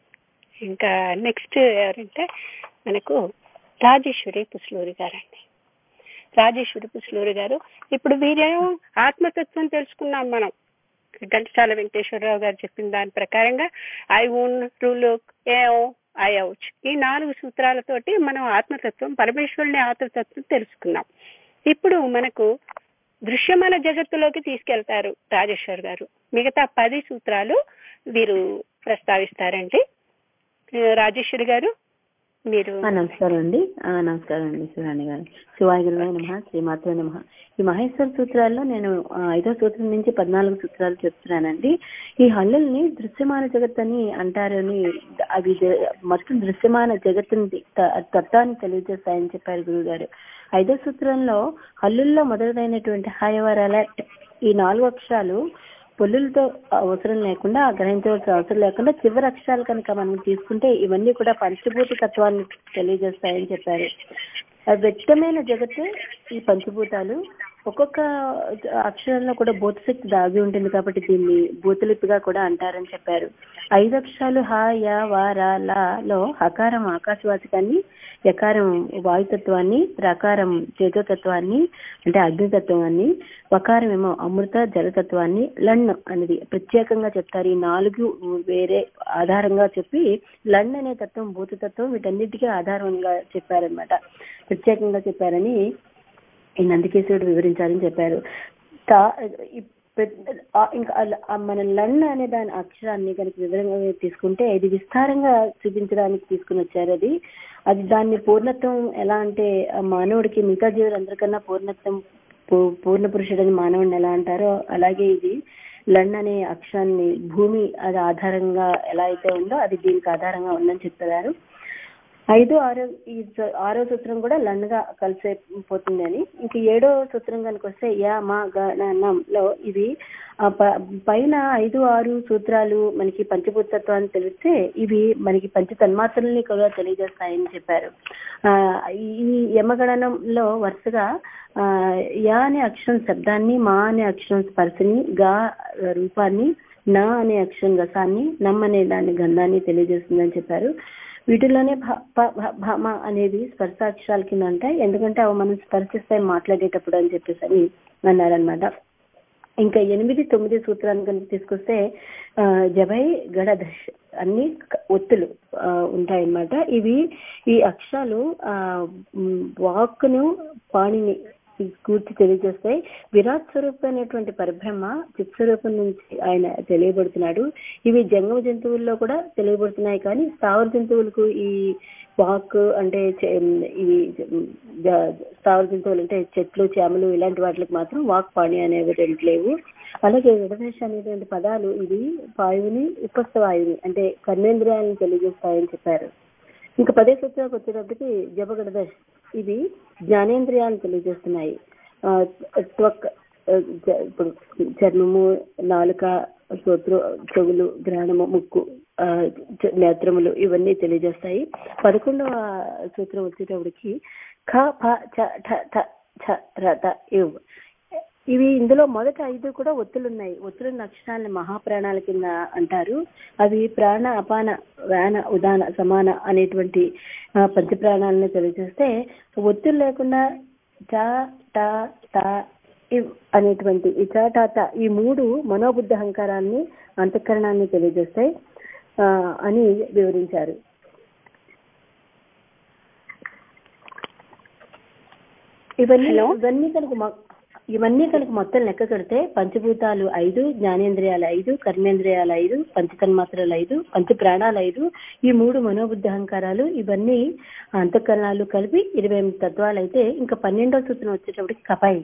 ఇంకా నెక్స్ట్ ఎవరంటే మనకు రాజేశ్వరి పుస్లూరి గారండి రాజేశ్వరి పుస్లూరి గారు ఇప్పుడు వీరేమో ఆత్మతత్వం తెలుసుకున్నాం మనం ఘంటసాల వెంకటేశ్వరరావు గారు చెప్పిన దాని ప్రకారంగా ఐ ఓన్ రూలుక్ ఏఓ ఐ అవుచ్ ఈ నాలుగు సూత్రాలతోటి మనం ఆత్మతత్వం పరమేశ్వరుని ఆత్మతత్వం తెలుసుకున్నాం ఇప్పుడు మనకు దృశ్యమాన జగత్తులోకి తీసుకెళ్తారు రాజేశ్వర్ గారు మిగతా పది సూత్రాలు వీరు ప్రస్తావిస్తారండి రాజేశ్వరి గారు మీరు నమస్కారం అండి నమస్కారం అండి శివాణి గారు శివాయి గురువే నమ శ్రీమాత్రే నమ ఈ మహేశ్వర సూత్రాల్లో నేను ఐదో సూత్రం నుంచి పద్నాలుగు సూత్రాలు చెప్తున్నానండి ఈ హల్లుల్ని దృశ్యమాన జగత్ అని అంటారని అవి మొత్తం దృశ్యమాన జగత్తుని తత్వాన్ని తెలియజేస్తాయని చెప్పారు గురువు గారు ఐదో సూత్రంలో హల్లుల్లో మొదటిదైనటువంటి హాయవరాల ఈ నాలుగు అక్షరాలు పొల్లులతో అవసరం లేకుండా గ్రహించవలసిన అవసరం లేకుండా చివరి అక్షరాలు కనుక మనం తీసుకుంటే ఇవన్నీ కూడా పంచభూత తత్వాన్ని తెలియజేస్తాయని చెప్పారు వ్యక్తమైన జగత్తు ఈ పంచభూతాలు ఒక్కొక్క అక్షరంలో కూడా భూతశక్తి దాగి ఉంటుంది కాబట్టి దీన్ని భూతలిపిగా కూడా అంటారని చెప్పారు ఐదు అక్షరాలు హ య వ ర ల లో హకారం ఆకాశవాచకాన్ని యకారం వాయుతత్వాన్ని రకారం తేజతత్వాన్ని అంటే అగ్నితత్వాన్ని వకారం ఏమో అమృత జలతత్వాన్ని లణ్ అనేది ప్రత్యేకంగా చెప్తారు ఈ నాలుగు వేరే ఆధారంగా చెప్పి లణ్ అనే తత్వం భూతతత్వం వీటన్నిటికీ ఆధారంగా చెప్పారనమాట ప్రత్యేకంగా చెప్పారని ఈ నందికేశ్వరుడు వివరించాలని చెప్పారు ఇంకా మన లణ్ అనే దాని అక్షరాన్ని కనుక వివరంగా తీసుకుంటే ఇది విస్తారంగా చూపించడానికి తీసుకుని వచ్చారు అది అది దాన్ని పూర్ణత్వం ఎలా అంటే మానవుడికి మిగతా జీవులందరికన్నా పూర్ణత్వం పూర్ణ పురుషుడని మానవుడిని ఎలా అంటారో అలాగే ఇది లణ్ అనే అక్షరాన్ని భూమి అది ఆధారంగా ఎలా అయితే ఉందో అది దీనికి ఆధారంగా ఉందని చెప్తున్నారు ఐదు ఆరో ఈ ఆరో సూత్రం కూడా లండ్గా కలిసే పోతుంది అని ఇంక ఏడో సూత్రం కనుక వస్తే యా మా గణనంలో ఇవి పైన ఐదు ఆరు సూత్రాలు మనకి పంచభూతత్వాన్ని తెలిస్తే ఇవి మనకి పంచ తన్మాత్రల్ని కూడా తెలియజేస్తాయని చెప్పారు ఈ యమగణనంలో వరుసగా యా అనే అక్షరం శబ్దాన్ని మా అనే అక్షరం స్పర్శని గా రూపాన్ని నా అనే అక్షరం రసాన్ని నమ్ అనే దాన్ని గంధాన్ని తెలియజేస్తుందని చెప్పారు వీటిలోనే భ ప భ భ మ అనేది స్పర్శాక్షరాల కింద ఉంటాయి ఎందుకంటే అవి మనం స్పర్శిస్తాయి మాట్లాడేటప్పుడు అని చెప్పేసి అని అన్నారనమాట ఇంకా ఎనిమిది తొమ్మిది సూత్రాన్ని కనుక తీసుకొస్తే ఆ, జబై గడ దశ అన్ని క- ఒత్తులు ఆ, ఉంటాయన్నమాట ఇవి ఈ అక్షరాలు ఆ మ్, వాక్కును పాణిని కూర్చి తెలియజేస్తాయి విరాట్ స్వరూపం అనేటువంటి పరబ్రహ్మ చిత్స్వరూపం నుంచి ఆయన తెలియబడుతున్నాడు ఇవి జంగమ జంతువుల్లో కూడా తెలియబడుతున్నాయి కానీ స్థావర జంతువులకు ఈ వాక్ అంటే చె- ఇవి జ- స్థావర జంతువులు అంటే చెట్లు చేమలు ఇలాంటి వాటికి మాత్రం వాక్ పాణి అనేవి రెండు లేవు అలాగే విడదశ అనేటువంటి పదాలు ఇవి వాయువుని ఉపస్థ వాయువుని అంటే కర్మేంద్రియాలను తెలియజేస్తాయని చెప్పారు ఇంకా పదే సూత్రాలకు వచ్చేటప్పటికి జపగడదశ ఇవి జ్ఞానేంద్రియాలను తెలియజేస్తున్నాయి ఆ, త్వక్ ఆ, జ- ఇప్పుడు చర్మము నాలుక శ్రోత్రు చెవులు గ్రహణము ముక్కు ఆ, చ- నేత్రములు ఇవన్నీ తెలియజేస్తాయి పదకొండవ సూత్రం వచ్చేటప్పటికి ఖ ఫ చ ఠ ఠ ఛ ర త ఇవ్ ఇవి ఇందులో మొదట ఐదు కూడా ఒత్తులు ఉన్నాయి ఒత్తులున్న అక్షరాలని మహాప్రాణాల కింద అంటారు అవి ప్రాణ అపాన వ్యాన ఉదాన సమాన అనేటువంటి ఆ, పంచప్రాణాలను తెలియజేస్తే ఒత్తులు లేకుండా చ ట త ఇవ్ అనేటువంటి ఈ చ ట త ఈ మూడు మనోబుద్ధ అహంకారాన్ని అంతఃకరణాన్ని తెలియజేస్తాయి ఆ, అని వివరించారు ఇవన్నీ ఇవన్నీ కనుక మొ- ఇవన్నీ కనుక మొత్తం లెక్క కడితే పంచభూతాలు ఐదు జ్ఞానేంద్రియాలు ఐదు కర్మేంద్రియాలు ఐదు పంచతన్మాత్రలు ఐదు పంచ ప్రాణాలు ఐదు ఈ మూడు మనోబుద్ధి అహంకారాలు ఇవన్నీ అంతఃకరణాలు కలిపి ఇరవై ఎనిమిది తత్వాలు అయితే ఇంకా పన్నెండో సూత్రం వచ్చేటప్పటికి కపాయి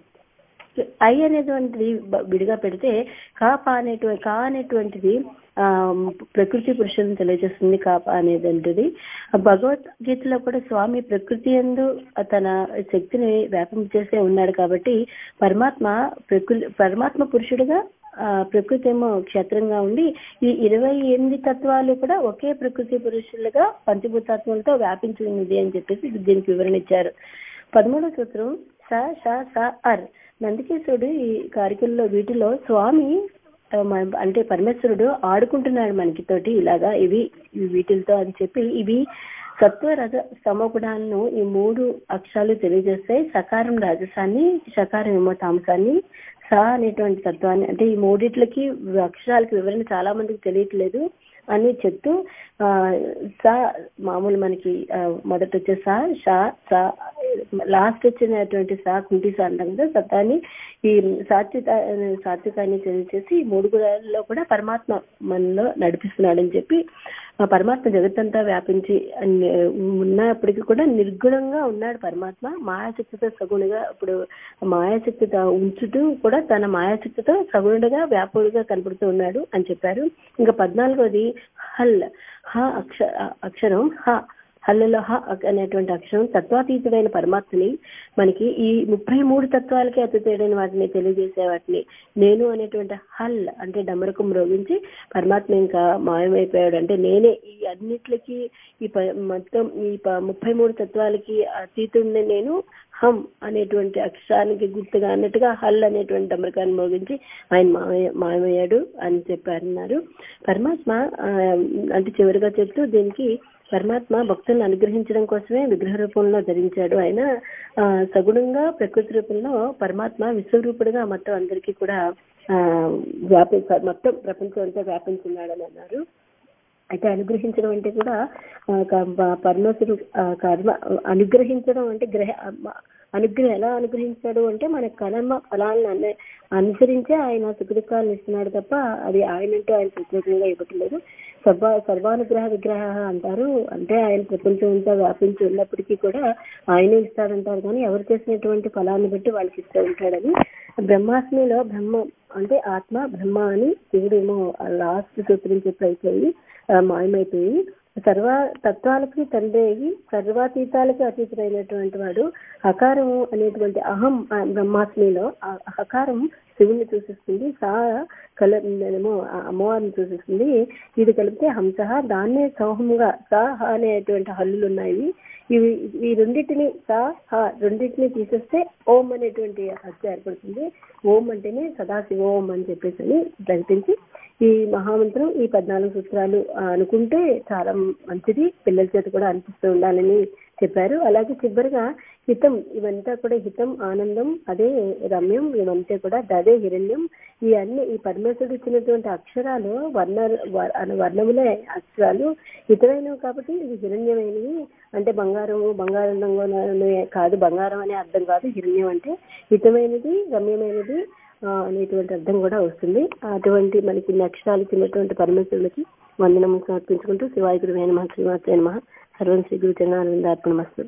ఐ అనేటువంటిది బ- విడిగా పెడితే కాప అనేటువంటి కా అనేటువంటిది ఆ ప్రకృతి పురుషులను తెలియజేస్తుంది కాప అనేటువంటిది ఆ భగవద్గీతలో కూడా స్వామి ప్రకృతి ఎందు తన శక్తిని వ్యాపించేసే ఉన్నాడు కాబట్టి పరమాత్మ ప్రకృతి పరమాత్మ పురుషుడుగా ఆ ప్రకృతి ఏమో క్షేత్రంగా ఉండి ఈ ఇరవై ఎనిమిది తత్వాలు కూడా ఒకే ప్రకృతి పురుషులుగా పంచభూతాత్మలతో వ్యాపించి ఉన్నది అని చెప్పేసి దీనికి వివరణ ఇచ్చారు పదమూడవ సూత్రం స ష స అర్ నందికేశ్వరుడు ఈ కార్యక్రమంలో వీటిలో స్వామి ఆ, మన- అంటే పరమేశ్వరుడు ఆడుకుంటున్నాడు మనకి తోటి ఇలాగా ఇవి ఇవి వీటితో అని చెప్పి ఇవి సత్వ రజ సమగుణాలను ఈ మూడు అక్షరాలు తెలియజేస్తాయి సకారం రాజసాన్ని సకారం ఏమో తామసాన్ని స అనేటువంటి తత్వాన్ని అంటే ఈ మూడిట్లకి అక్షరాలకి వివరణ చాలా మందికి తెలియట్లేదు అని చెప్తూ ఆ స మామూలు మనకి ఆ, మొదట వచ్చే స ష స లాస్ట్ వచ్చినటువంటి సా కుంటి సా అంటాం కదా సత్తాన్ని ఈ సాత్విక సాత్వికాన్ని తెలియచేసి ఈ మూడు గుణాల్లో కూడా పరమాత్మ మనలో నడిపిస్తున్నాడని చెప్పి ఆ పరమాత్మ జగత్తంతా వ్యాపించి అన్ని- ఉన్నప్పటికీ కూడా నిర్గుణంగా ఉన్నాడు పరమాత్మ మాయాశక్తితో సగుణుగా ఇప్పుడు మాయాశక్తి తా- ఉంచుతూ కూడా తన మాయాశక్తితో సగుణుడుగా వ్యాపుడుగా కనపడుతూ ఉన్నాడు అని చెప్పారు ఇంకా పద్నాలుగోది హల్ హ అక్ష అక్షరం హ హల్లులో హ అనేటువంటి అక్షరం తత్వాతీతుడైన పరమాత్మని మనకి ఈ ముప్పై మూడు తత్వాలకి అతీతుడైన వాటిని తెలియజేసే వాటిని నేను అనేటువంటి హల్ అంటే డమరకం రోగించి పరమాత్మ ఇంకా మాయమైపోయాడు అంటే నేనే ఈ అన్నిట్లకి ఈ ప- మొత్తం ఈ ప- ముప్పై మూడు తత్వాలకి అతీతుడిని నేను హం అనేటువంటి అక్షరానికి గుర్తుగా అన్నట్టుగా హల్ అనేటువంటి డమరకాన్ని మోగించి ఆయన మాయ మాయమయ్యాడు అని చెప్పారన్నారు పరమాత్మ ఆ, అంటే చివరిగా చెప్తూ దీనికి పరమాత్మ భక్తులను అనుగ్రహించడం కోసమే విగ్రహ రూపంలో ధరించాడు ఆయన ఆ, సగుణంగా ప్రకృతి రూపంలో పరమాత్మ విశ్వరూపుడుగా మొత్తం అందరికీ కూడా ఆ వ్యాపి మొత్తం ప్రపంచం అంతా వ్యాపించున్నాడని అన్నారు అయితే అనుగ్రహించడం అంటే కూడా ఆ, క- ప- పరమేశ్వరు ఆ, కర్మ అనుగ్రహించడం అంటే గ్రహ అనుగ్రహం ఎలా అనుగ్రహించాడు అంటే మన కర్మ ఫలాలను అన్న అనుసరించే ఆయన సుఖదుఖాలను ఇస్తున్నాడు తప్ప అది ఆయనంటూ ఆయన ప్రత్యేకంగా ఇవ్వట్లేదు సర్వ సర్వానుగ్రహ విగ్రహ అంటారు అంటే ఆయన ప్రపంచం అంతా వ్యాపించి ఉన్నప్పటికీ కూడా ఆయనే ఇస్తాడంటారు కానీ ఎవరు చేసినటువంటి ఫలాన్ని బట్టి వాళ్ళకి ఇస్తూ ఉంటాడని బ్రహ్మాస్మిలో బ్రహ్మ అంటే ఆత్మ బ్రహ్మ అని శివుడేమో లాస్ట్ సూత్రం చెప్పి అయిపోయి ఆ, మాయమైపోయి సర్వ తత్వాలకి తండ్రి అయ్యి సర్వాతీతాలకి అతీతుడైనటువంటి వాడు హకారం అనేటువంటి అహం ఆ బ్రహ్మాస్మిలో ఆ హకారం శివుణ్ణి సూచిస్తుంది సా కల ఏమో ఆ అమ్మవారిని సూచిస్తుంది ఇది కలిపితే హంస దాన్నే సౌహముగా సా హ అనేటువంటి హల్లులు ఉన్నాయి ఇవి ఈ రెండింటిని సా హ రెండింటిని తీసేస్తే ఓం అనేటువంటి హత్య ఏర్పడుతుంది ఓం అంటేనే సదాశివ ఓం అని చెప్పేసి అని ప్రకటించి ఈ మహామంత్రం ఈ పద్నాలుగు సూత్రాలు ఆ, అనుకుంటే చాలా మంచిది పిల్లల చేత కూడా అనిపిస్తూ ఉండాలని చెప్పారు అలాగే చివరిగా హితం ఇవంతా కూడా హితం ఆనందం అదే రమ్యం ఇవంతా కూడా అదే హిరణ్యం ఈ అన్ని ఈ పరమేశ్వరుడు ఇచ్చినటువంటి అక్షరాలు వర్ణ వర్- అన- వర్ణములే అక్షరాలు హితమైనవి కాబట్టి ఇవి హిరణ్యమైనవి అంటే బంగారం బంగారం రంగు కాదు బంగారం అనే అర్థం కాదు హిరణ్యం అంటే హితమైనది రమ్యమైనది ఆ, అనేటువంటి అర్థం కూడా వస్తుంది అటువంటి మనకి ఇన్ని అక్షరాలు ఇచ్చినటువంటి పరమేశ్వరులకి వందనం సమర్పించుకుంటూ శివాయ గురువే నమ శ్రీమాత్రే నమ సర్వం శ్రీ గురు చరణానందార్పణమస్తు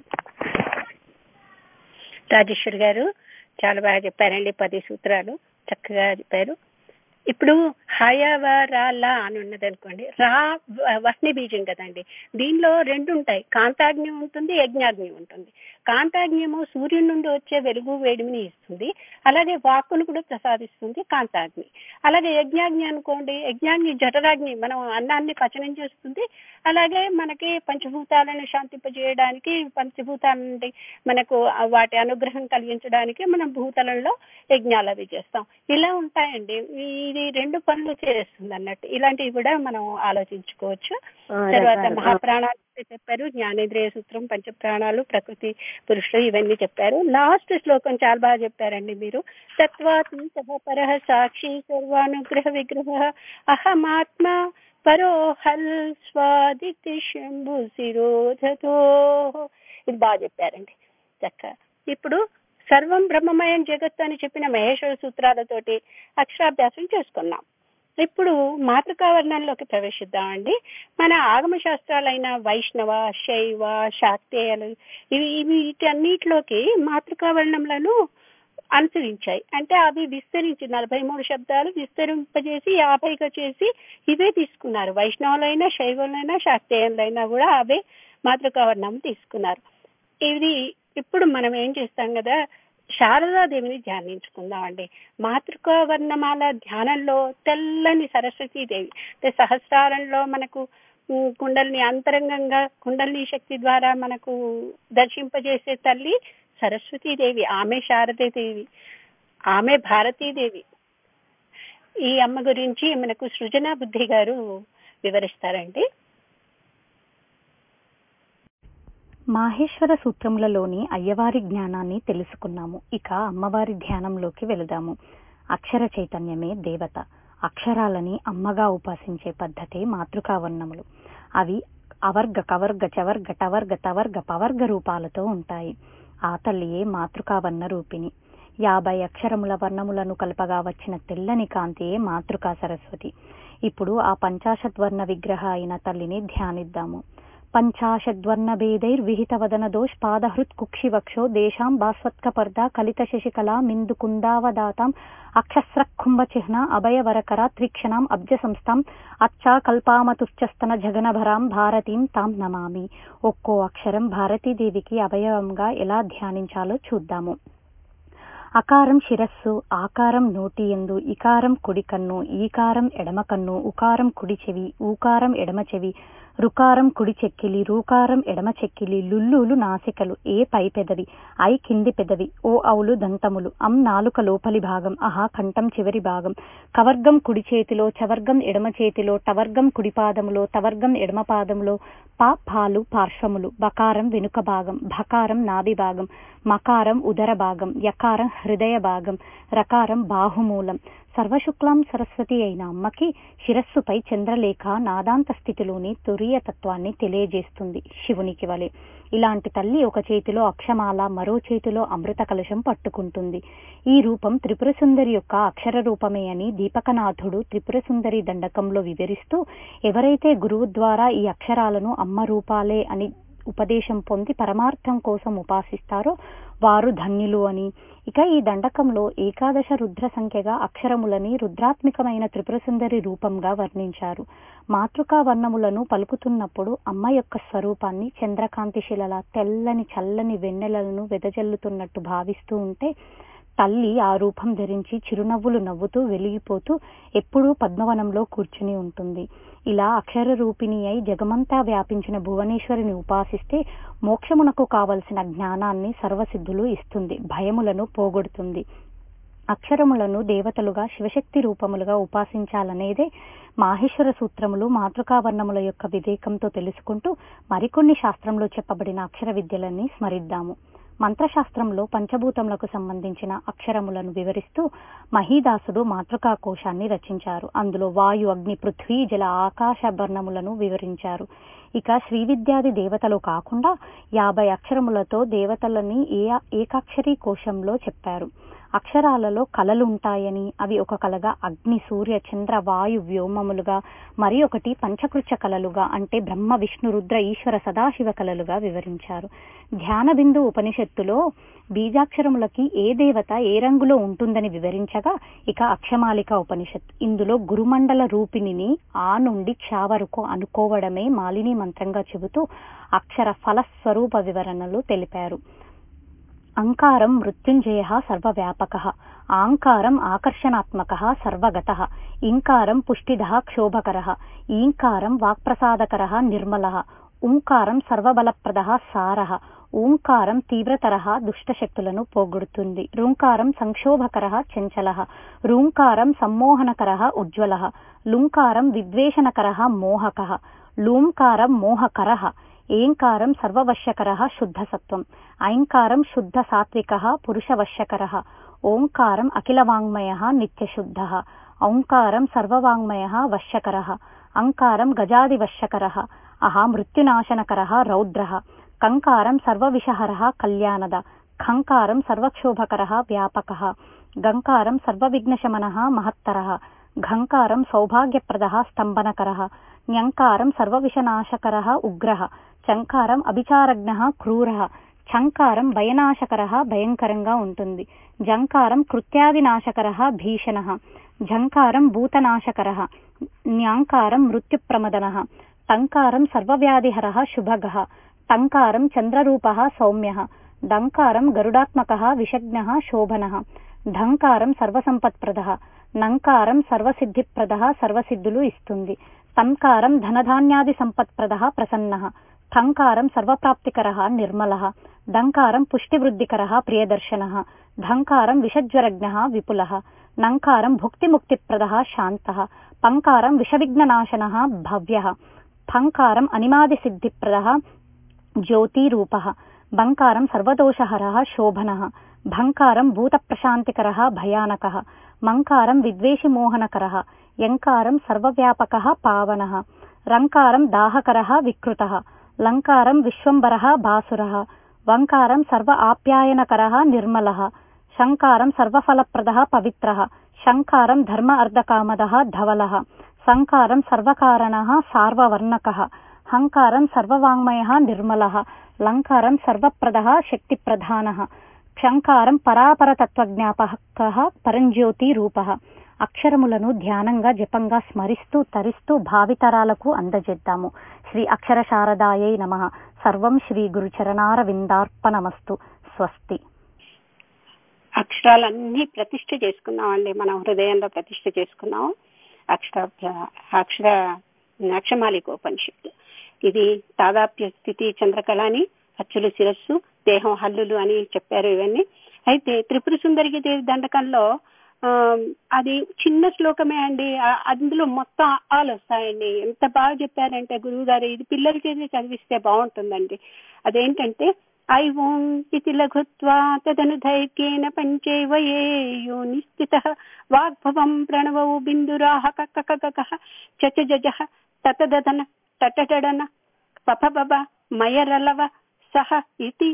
రాజేశ్వర్ గారు చాలా బాగా చెప్పారండి పది సూత్రాలు చక్కగా చెప్పారు ఇప్పుడు హయవరాల అని ఉన్నది అనుకోండి రా వర్ణి బీజం కదండి దీనిలో రెండు ఉంటాయి కాంతాగ్ని ఉంటుంది యజ్ఞాగ్ని ఉంటుంది కాంతాగ్నియము సూర్యుడి నుండి వచ్చే వెలుగు వేడిమిని ఇస్తుంది అలాగే వాక్కును కూడా ప్రసాదిస్తుంది కాంతాగ్ని అలాగే యజ్ఞాగ్ని అనుకోండి యజ్ఞాగ్ని జఠరాగ్ని మనం అన్నాన్ని పచనం చేస్తుంది అలాగే మనకి పంచభూతాలను శాంతింపజేయడానికి పంచభూతాల నుండి మనకు ఆ వాటి అనుగ్రహం కలిగించడానికి మనం భూతలంలో యజ్ఞాలు అవి చేస్తాం ఇలా ఉంటాయండి ఇది రెండు పనులు చేస్తుంది అన్నట్టు ఇలాంటివి కూడా మనం ఆలోచించుకోవచ్చు ఆ, తర్వాత రకాలు. మహాప్రాణాలు చెప్పారు జ్ఞానేంద్రియ సూత్రం పంచప్రాణాలు ప్రకృతి పురుషులు ఇవన్నీ చెప్పారు లాస్ట్ శ్లోకం చాలా బాగా చెప్పారండి మీరు తత్వాతీత పర సాక్షి సర్వానుగ్రహ విగ్రహ అహమాత్మ పరో హల్ స్వాదితి శంభు శిరోధతో ఇది బాగా చెప్పారండి చక్క ఇప్పుడు సర్వం బ్రహ్మమయం జగత్తు అని చెప్పిన మహేశ్వర సూత్రాలతోటి అక్షరాభ్యాసం చేసుకున్నాం ఇప్పుడు మాతృకా వర్ణంలోకి ప్రవేశిద్దామండి మన ఆగమ శాస్త్రాలైన వైష్ణవ శైవ శాక్తేయాలు ఇవి వీటన్నిటిలోకి మాతృకా వర్ణంలను అనుసరించాయి అంటే అవి విస్తరించి నలభై మూడు శబ్దాలు విస్తరింపజేసి యాభైగా చేసి ఇవే తీసుకున్నారు వైష్ణవులైనా శైవులైనా శాక్తేయులైనా కూడా అవే మాతృకా వర్ణం తీసుకున్నారు ఇది ఇప్పుడు మనం ఏం చేస్తాం కదా శారదాదేవిని ధ్యానించుకుందామండి మాతృకా వర్ణమాల ధ్యానంలో తెల్లని సరస్వతీదేవి అంటే సహస్రారంలో మనకు ఉమ్, కుండలిని అంతరంగంగా కుండలిని శక్తి ద్వారా మనకు దర్శింపజేసే తల్లి సరస్వతీదేవి ఆమె శారదాదేవి ఆమె భారతీదేవి ఈ అమ్మ గురించి మనకు సృజనా బుద్ధి గారు వివరిస్తారండి మాహేశ్వర సూత్రములలోని అయ్యవారి జ్ఞానాన్ని తెలుసుకున్నాము ఇక అమ్మవారి ధ్యానంలోకి వెళదాము అక్షర చైతన్యమే దేవత అక్షరాలని అమ్మగా ఉపాసించే పద్ధతే మాతృకావర్ణములు అవి అవర్గ కవర్గ చవర్గ టవర్గ తవర్గ పవర్గ రూపాలతో ఉంటాయి ఆ తల్లియే మాతృకావర్ణ రూపిణి యాభై అక్షరముల వర్ణములను కలపగా వచ్చిన తెల్లని కాంతియే మాతృకా సరస్వతి ఇప్పుడు ఆ పంచాశద్వర్ణ విగ్రహ అయిన తల్లిని ధ్యానిద్దాము పంచాశద్వర్ణ భేదైర్విహిత వదన దోష్ పాదహృత్ కుక్షివక్షో దేశాం భాస్వత్కపర్ద కలిత శశికళా మిందు కుందావదాతాం అక్షస్రకుంభ చిహ్న అభయవరకర త్రిక్షణాం అబ్జ సంస్థాం అచ్చా కల్పామతుశ్చస్తన జగనభరాం భారతీం తాం నమామి ఒక్కో అక్షరం భారతీదేవికి అవయవంగా ఎలా ధ్యానించాలో చూద్దాము అకారం శిరస్సు ఆకారం నోటి ఎందు ఇకారం కుడి కన్ను ఈకారం ఎడమ కన్ను ఉకారం కుడి చెవి ఊకారం ఎడమ చెవి రుకారం కుడి చెక్కిలి రూకారం ఎడమ చెక్కిలి లుల్లులు నాసికలు ఏ పై పెదవి ఐ కింది పెదవి ఓ ఔలు దంతములు అం నాలుక లోపలి భాగం అహా కంఠం చివరి భాగం కవర్గం కుడి చేతిలో చవర్గం ఎడమ చేతిలో టవర్గం కుడి పాదములో తవర్గం ఎడమ పాదములో పా పాలు పార్శ్వములు బకారం వెనుక భాగం భకారం నాభి భాగం మకారం ఉదర భాగం యకారం హృదయ భాగం రకారం బాహుమూలం సర్వశుక్లాం సరస్వతి అయిన అమ్మకి శిరస్సుపై చంద్రలేఖ నాదాంత స్థితిలోని తురియ తత్వాన్ని తెలియజేస్తుంది శివునికి వలె ఇలాంటి తల్లి ఒక చేతిలో అక్షమాల మరో చేతిలో అమృత కలశం పట్టుకుంటుంది ఈ రూపం త్రిపుర సుందరి యొక్క అక్షర రూపమే అని దీపకనాథుడు త్రిపుర సుందరి దండకంలో వివరిస్తూ ఎవరైతే గురువు ద్వారా ఈ అక్షరాలను అమ్మ రూపాలే అని ఉపదేశం పొంది పరమార్థం కోసం ఉపాసిస్తారో వారు ధన్యులు అని ఇక ఈ దండకంలో ఏకాదశ రుద్ర సంఖ్యగా అక్షరములని రుద్రాత్మికమైన త్రిపురసుందరి రూపంగా వర్ణించారు మాతృకా వర్ణములను పలుకుతున్నప్పుడు అమ్మ యొక్క స్వరూపాన్ని చంద్రకాంతి శిలల తెల్లని చల్లని వెన్నెలలను వెదజల్లుతున్నట్టు భావిస్తూ ఉంటే తల్లి ఆ రూపం ధరించి చిరునవ్వులు నవ్వుతూ వెలిగిపోతూ ఎప్పుడూ పద్మవనంలో కూర్చుని ఉంటుంది ఇలా అక్షర రూపిణి అయి జగమంతా వ్యాపించిన భువనేశ్వరిని ఉపాసిస్తే మోక్షమునకు కావలసిన జ్ఞానాన్ని సర్వసిద్ధులు ఇస్తుంది భయములను పోగొడుతుంది అక్షరములను దేవతలుగా శివశక్తి రూపములుగా ఉపాసించాలనేదే మాహేశ్వర సూత్రములు మాతృకావర్ణముల యొక్క వివేకంతో తెలుసుకుంటూ మరికొన్ని శాస్త్రంలో చెప్పబడిన అక్షర విద్యలన్నీ స్మరిద్దాము మంత్రశాస్త్రంలో పంచభూతములకు సంబంధించిన అక్షరములను వివరిస్తూ మహీదాసుడు మాతృకా కోశాన్ని రచించారు అందులో వాయు అగ్ని పృథ్వీ జల ఆకాశ వర్ణములను వివరించారు ఇక శ్రీ విద్యాది దేవతలు కాకుండా యాభై అక్షరములతో దేవతలని ఏ ఏకాక్షరీ కోశంలో చెప్పారు అక్షరాలలో కళలు ఉంటాయని అవి ఒక కళగా అగ్ని సూర్య చంద్ర వాయు వ్యోమములుగా మరి ఒకటి పంచకృత్య కళలుగా అంటే బ్రహ్మ విష్ణు రుద్ర ఈశ్వర సదాశివ కళలుగా వివరించారు ధ్యాన బిందు ఉపనిషత్తులో బీజాక్షరములకి ఏ దేవత ఏ రంగులో ఉంటుందని వివరించగా ఇక అక్షమాలిక ఉపనిషత్ ఇందులో గురుమండల రూపిణిని ఆ నుండి క్ష వరకు అనుకోవడమే మాలిని మంత్రంగా చెబుతూ అక్షర ఫలస్వరూప వివరణలు తెలిపారు అంకారం మృత్యుంజయ సర్వవ్యాపక ఆంకారం ఆకర్షణాత్మక సర్వగత ఇంకారం పుష్టిద క్షోభకర ఈంకారం వాక్ప్రసాదకర నిర్మల ఓంకారం సర్వబలప్రద సార ఓంకారం తీవ్రతర దుష్టశక్తులను పోగొడుతుంది రుంకారం సంక్షోభకర చంచల రూంకారం సమ్మోహనకర ఉజ్వల లుంకారం విద్వేషణకర మోహక లూంకారం మోహకర ఏంకారం సర్వవశ్యకర శుద్ధసత్వం ఐంకారం శుద్ధ సాత్విక పురుషవశ్యకర ఓంకారం అఖిలవాङ्మయ నిత్యశుద్ధ ఔంకారం సర్వవాङ्మయ వశ్యకర అంకారం గజాదివశ్యకర అహ మృత్యునాశనకర రౌద్ర కంకారం సర్వవిషహర కళ్యాణద ఖంకారం సర్వక్షోభకర వ్యాపక గంకారం సర్వవిఘ్నశమన మహత్తర ఘంకారం సౌభాగ్యప్రద స్తంభనకర న్యంకారం సర్వవిషనాశకర ఉగ్ర చంకారం అభిచారజ్ఞ క్రూర ఛంకారం భయనాశకర భయంకరంగా ఉంటుంది జంకారం కృత్యాదినాశకర భీషణ ఝంకారం భూతనాశకర న్యాంకారం మృత్యుప్రమదన టంకారం సర్వవ్యాధిహర శుభగ టంకారం చంద్రరూప సౌమ్య డంకారం గరుడాత్మక విషజ్ఞ శోభన ఢంకారం సర్వసంపత్ప్రద నంకారం సర్వసిద్ధిప్రద సర్వసిద్ధులు ఇస్తుంది తంకారం ధనధాన్యాది సంపత్ప్రద ప్రసన్న ఠంకారం సర్వప్రాప్తికర నిర్మల డంకారం పుష్టివృద్ధికర ప్రియదర్శన ఢంకారం విషజ్వరజ్ఞ విపుల నంకారం భుక్తిముక్తిప్రద శాంత పంకారం విషవిఘ్ననాశన భవ్య ఫంకారం అనిమాదిసిద్ధిప్రద జ్యోతిరూప బంకారం సర్వదోషహర శోభన భంకారం భూతప్రశాంతికర భయానక మంకారం విద్వేషిమోహనకర యంకారం సర్వవ్యాపక పావన రంకారం దాహకర వికృత లంకారం విశ్వంబర బాసుర వంకారం సర్వ ఆప్యాయనకర నిర్మల శంకారం సర్వఫలప్రద పవిత్ర శంకారం ధర్మ అర్ధకామద ధవల సంకారం సర్వకారణ సార్వవర్ణక హంకారం సర్వవాङ्మయ నిర్మల లంకారం సర్వప్రద శక్తిప్రధాన క్షంకారం పరాపరతత్వజ్ఞాపక పరంజ్యోతి రూప అక్షరములను ధ్యానంగా జపంగా స్మరిస్తూ తరిస్తూ భావితరాలకు అందజేద్దాము శ్రీ అక్షర శారదాయై నమ సర్వం శ్రీ గురుచరణార విందార్పణమస్తు స్వస్తి అక్షరాలన్నీ ప్రతిష్ఠ చేసుకున్నామండి మనం హృదయంలో ప్రతిష్ఠ చేసుకున్నాం అక్షర అక్షర అక్షమాలిక ఉపనిషత్తు ఇది తాదాప్య స్థితి చంద్రకళ అని అచ్చులు శిరస్సు దేహం హల్లులు అని చెప్పారు ఇవన్నీ అయితే త్రిపుర సుందరికి దేవి దండకంలో ఆ అది చిన్న శ్లోకమే అండి ఆ- అందులో మొత్తం ఆలు వస్తాయండి ఎంత బాగా చెప్పారంటే గురువు గారు ఇది పిల్లల చేసి చదివిస్తే బాగుంటుందండి అదేంటంటే ఐ ఓం ఇతి లఘుత్వా తదను దైర్ఘ్యేన పంచైవ ఏ యోనిస్థిత వాగ్భవం ప్రణవౌ బిందురాహ కక్క చచ జజ తతదన తటటడన పపబబ మయరలవ సహ ఇతి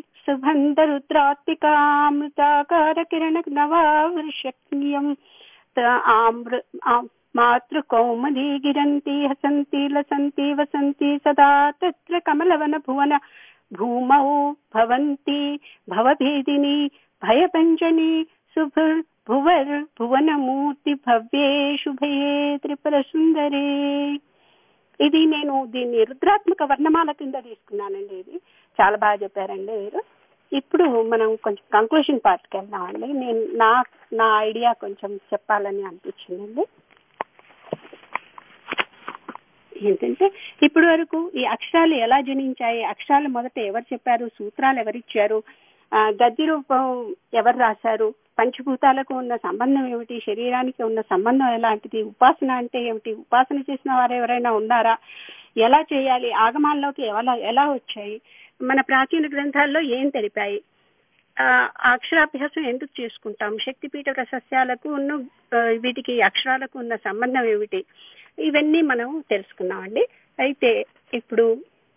సుగంధరుద్రాత్మికామృతాకార కిరణ నవావృషక్యం ఆమ్ర మాతృకౌమదీ గిరంతి హసంతి లసంతి వసంతి సదా తత్ర కమలవన భువన భూమౌ భవంతి భవభేదిని భయపంజని శుభుర్ భువర్ భువనమూర్తి భవ్యే శుభయే త్రిపుర సుందరే ఇది నేను దీన్ని రుద్రాత్మక వర్ణమాల కింద తీసుకున్నానండి ఇది చాలా బాగా చెప్పారండి మీరు ఇప్పుడు మనం కొంచెం కంక్లూషన్ పార్ట్కి వెళ్దామండి నేను నా నా ఐడియా కొంచెం చెప్పాలని అనిపించిందండి ఏంటంటే ఇప్పటి వరకు ఈ అక్షరాలు ఎలా జనించాయి అక్షరాలు మొదట ఎవరు చెప్పారు సూత్రాలు ఎవరిచ్చారు ఆ, గద్య రూపం ఎవరు రాశారు పంచభూతాలకు ఉన్న సంబంధం ఏమిటి శరీరానికి ఉన్న సంబంధం ఎలాంటిది ఉపాసన అంటే ఏమిటి ఉపాసన చేసిన వారు ఎవరైనా ఉన్నారా ఎలా చేయాలి ఆగమాల్లోకి ఎలా ఎలా వచ్చాయి మన ప్రాచీన గ్రంథాల్లో ఏం తెలిపాయి ఆ ఆ అక్షరాభ్యాసం ఎందుకు చేసుకుంటాం శక్తిపీఠ రసస్యాలకు ఉన్న ఆ, వీటికి అక్షరాలకు ఉన్న సంబంధం ఏమిటి ఇవన్నీ మనం తెలుసుకున్నామండి అయితే ఇప్పుడు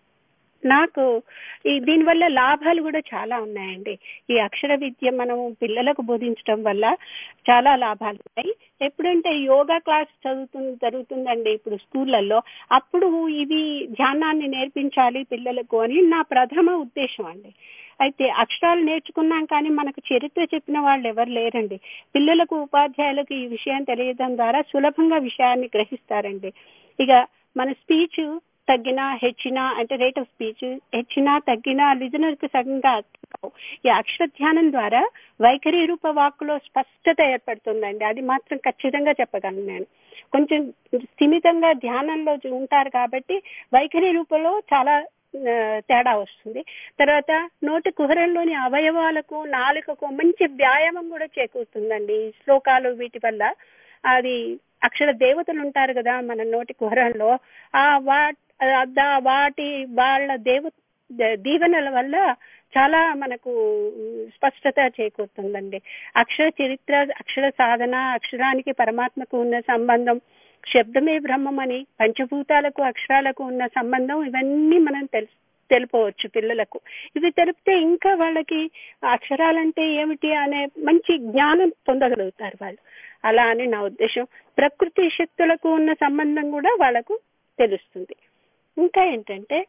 నాకు ఈ దీనివల్ల లాభాలు కూడా చాలా ఉన్నాయండి ఈ అక్షర విద్య మనం పిల్లలకు బోధించడం వల్ల చాలా లాభాలు ఉన్నాయి ఎప్పుడంటే యోగా క్లాస్ చదువుతుంది జరుగుతుందండి ఇప్పుడు స్కూళ్ళల్లో అప్పుడు ఇవి ధ్యానాన్ని నేర్పించాలి పిల్లలకు అని నా ప్రథమ ఉద్దేశం అండి అయితే అక్షరాలు నేర్చుకున్నాం కానీ మనకు చరిత్ర చెప్పిన వాళ్ళు ఎవరు లేరండి పిల్లలకు ఉపాధ్యాయులకు ఈ విషయం తెలియడం ద్వారా సులభంగా విషయాన్ని గ్రహిస్తారండి ఇక మన స్పీచ్ తగ్గినా హెచ్చినా అంటే రేట్ ఆఫ్ స్పీచ్ హెచ్చినా తగ్గినా లిజనర్ కి సగంగా అర్థం కావు ఈ అక్షర ధ్యానం ద్వారా వైఖరి రూప వాక్కులో స్పష్టత ఏర్పడుతుందండి అది మాత్రం ఖచ్చితంగా చెప్పగలను నేను కొంచెం స్థిమితంగా ధ్యానంలో ఉంటారు కాబట్టి వైఖరి రూపంలో చాలా ఆ, తేడా వస్తుంది తర్వాత నోటి కుహరంలోని అవయవాలకు నాలుకకు మంచి వ్యాయామం కూడా చేకూరుతుందండి ఈ శ్లోకాలు వీటి వల్ల అది అక్షర దేవతలు ఉంటారు కదా మన నోటి కుహరంలో ఆ వా ఆ దా- వాటి వాళ్ళ దేవ ద- దీవెనల వల్ల చాలా మనకు స్పష్టత చేకూరుతుందండి అక్షర చరిత్ర అక్షర సాధన అక్షరానికి పరమాత్మకు ఉన్న సంబంధం శబ్దమే బ్రహ్మం అని పంచభూతాలకు అక్షరాలకు ఉన్న సంబంధం ఇవన్నీ మనం తెలుసు తెలుపవచ్చు పిల్లలకు ఇవి తెలిపితే ఇంకా వాళ్ళకి అక్షరాలంటే ఏమిటి అనే మంచి జ్ఞానం పొందగలుగుతారు వాళ్ళు అలా అని నా ఉద్దేశం ప్రకృతి శక్తులకు ఉన్న సంబంధం కూడా వాళ్ళకు తెలుస్తుంది ఇంకా ఏంటంటే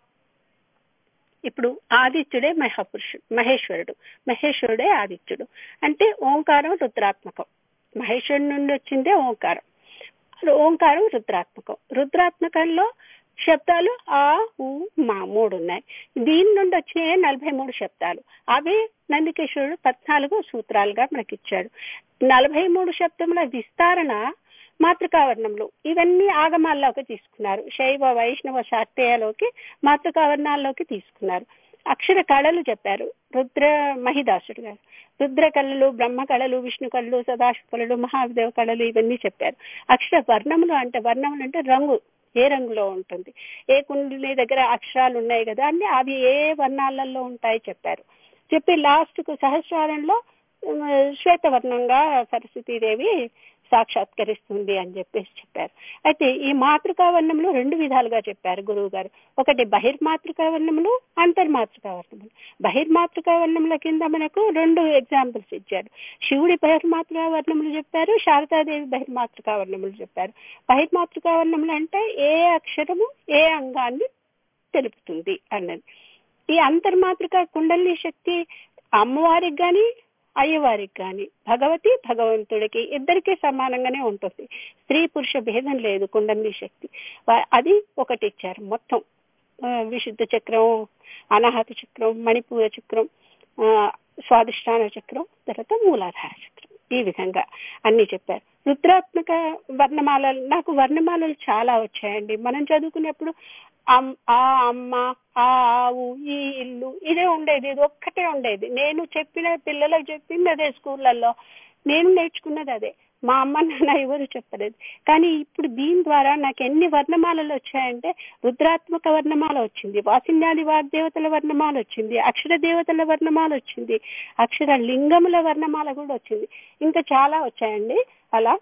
ఇప్పుడు ఆదిత్యుడే మహాపురుషుడు మహేశ్వరుడు మహేశ్వరుడే ఆదిత్యుడు అంటే ఓంకారం రుద్రాత్మకం మహేశ్వరుడి నుండి వచ్చిందే ఓంకారం ఓంకారం రుద్రాత్మకం రుద్రాత్మకంలో శబ్దాలు ఆ ఉ మా మూడు ఉన్నాయి దీని నుండి వచ్చినాయి నలభై మూడు శబ్దాలు అవి నందికేశ్వరుడు పద్నాలుగు సూత్రాలుగా మనకి ఇచ్చాడు నలభై మూడు శబ్దముల విస్తరణ మాతృకావర్ణంలో ఇవన్నీ ఆగమాల్లోకి తీసుకున్నారు శైవ వైష్ణవ శాక్తేయలోకి మాతృకావర్ణాల్లోకి తీసుకున్నారు అక్షర కళలు చెప్పారు రుద్ర మహిదాసుడు గారు రుద్ర కళలు బ్రహ్మ కళలు విష్ణు కళలు సదాశివ కళలు మహాదేవ కళలు ఇవన్నీ చెప్పారు అక్షర వర్ణములు అంటే వర్ణములు అంటే రంగు ఏ రంగులో ఉంటుంది ఏ కుండలి దగ్గర అక్షరాలు ఉన్నాయి కదా అన్ని అవి ఏ వర్ణాలలో ఉంటాయి చెప్పారు చెప్పి లాస్ట్ కు సహస్రారంలో ఉమ్, శ్వేతవర్ణంగా సరస్వతీదేవి సాక్షాత్కరిస్తుంది అని చెప్పేసి చెప్పారు అయితే ఈ మాతృకా వర్ణములు రెండు విధాలుగా చెప్పారు గురువు గారు ఒకటి బహిర్మాతృకా వర్ణములు అంతర్మాతృకా వర్ణములు బహిర్మాతృకా వర్ణముల కింద మనకు రెండు ఎగ్జాంపుల్స్ ఇచ్చారు శివుడి బహిర్మాతృకా వర్ణములు చెప్పారు శారదాదేవి బహిర్మాతృకా వర్ణములు చెప్పారు బహిర్మాతృకా వర్ణములు అంటే ఏ అక్షరము ఏ అంగాన్ని తెలుపుతుంది అన్నది ఈ అంతర్మాతృక కుండలి శక్తి అమ్మవారికి గాని అయ్యవారికి కానీ భగవతి భగవంతుడికి ఇద్దరికీ సమానంగానే ఉంటుంది స్త్రీ పురుష భేదం లేదు కుండలి శక్తి వా- అది ఒకటి ఇచ్చారు మొత్తం ఆ, విశుద్ధ చక్రం అనాహత చక్రం మణిపూర చక్రం ఆ, స్వాదిష్టాన చక్రం తర్వాత మూలాధార చక్రం ఈ విధంగా అన్ని చెప్పారు రుద్రాత్మక వర్ణమాలలు నాకు వర్ణమాలలు చాలా వచ్చాయండి మనం చదువుకునేప్పుడు అమ్- ఆ అమ్మ ఆ ఆవు ఈ ఇల్లు ఇదే ఉండేది ఇది ఒక్కటే ఉండేది నేను చెప్పిన పిల్లలకు చెప్పింది అదే స్కూళ్ళల్లో నేను నేర్చుకున్నది అదే మా అమ్మ నాన్న ఎవరు చెప్పలేదు కానీ ఇప్పుడు దీని ద్వారా నాకు ఎన్ని వర్ణమాలలు వచ్చాయంటే రుద్రాత్మక వర్ణమాల వచ్చింది వాసిన్యాది వాగ్దేవతల వర్ణమాల వచ్చింది అక్షర దేవతల వర్ణమాల వచ్చింది అక్షర లింగముల వర్ణమాల కూడా వచ్చింది ఇంకా చాలా వచ్చాయండి అలా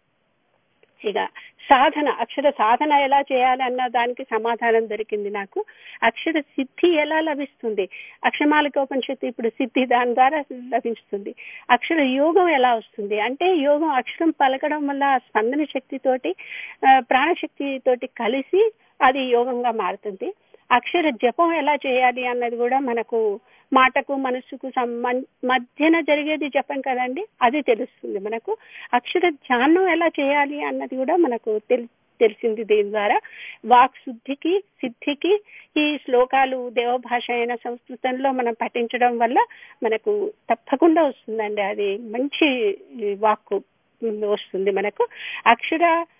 ఇక సాధన అక్షర సాధన ఎలా చేయాలి అన్న దానికి సమాధానం దొరికింది నాకు అక్షర సిద్ధి ఎలా లభిస్తుంది అక్షమాలికోపనిషత్తు ఇప్పుడు సిద్ధి దాని ద్వారా లభిస్తుంది అక్షర యోగం ఎలా వస్తుంది అంటే యోగం అక్షరం పలకడం వల్ల ఆ స్పందన శక్తితోటి ఆ, ప్రాణశక్తి తోటి కలిసి అది యోగంగా మారుతుంది అక్షర జపం ఎలా చేయాలి అన్నది కూడా మనకు మాటకు మనసుకు సంబం- మధ్యన జరిగేది జపం కదండి అది తెలుస్తుంది మనకు అక్షర ధ్యానం ఎలా చేయాలి అన్నది కూడా మనకు తెలి తెలిసింది దీని ద్వారా వాక్ శుద్ధికి సిద్ధికి ఈ శ్లోకాలు దేవభాష అయిన సంస్కృతంలో మనం పఠించడం వల్ల మనకు తప్పకుండా వస్తుందండి అది మంచి వాక్కు వస్తుంది మనకు అక్షర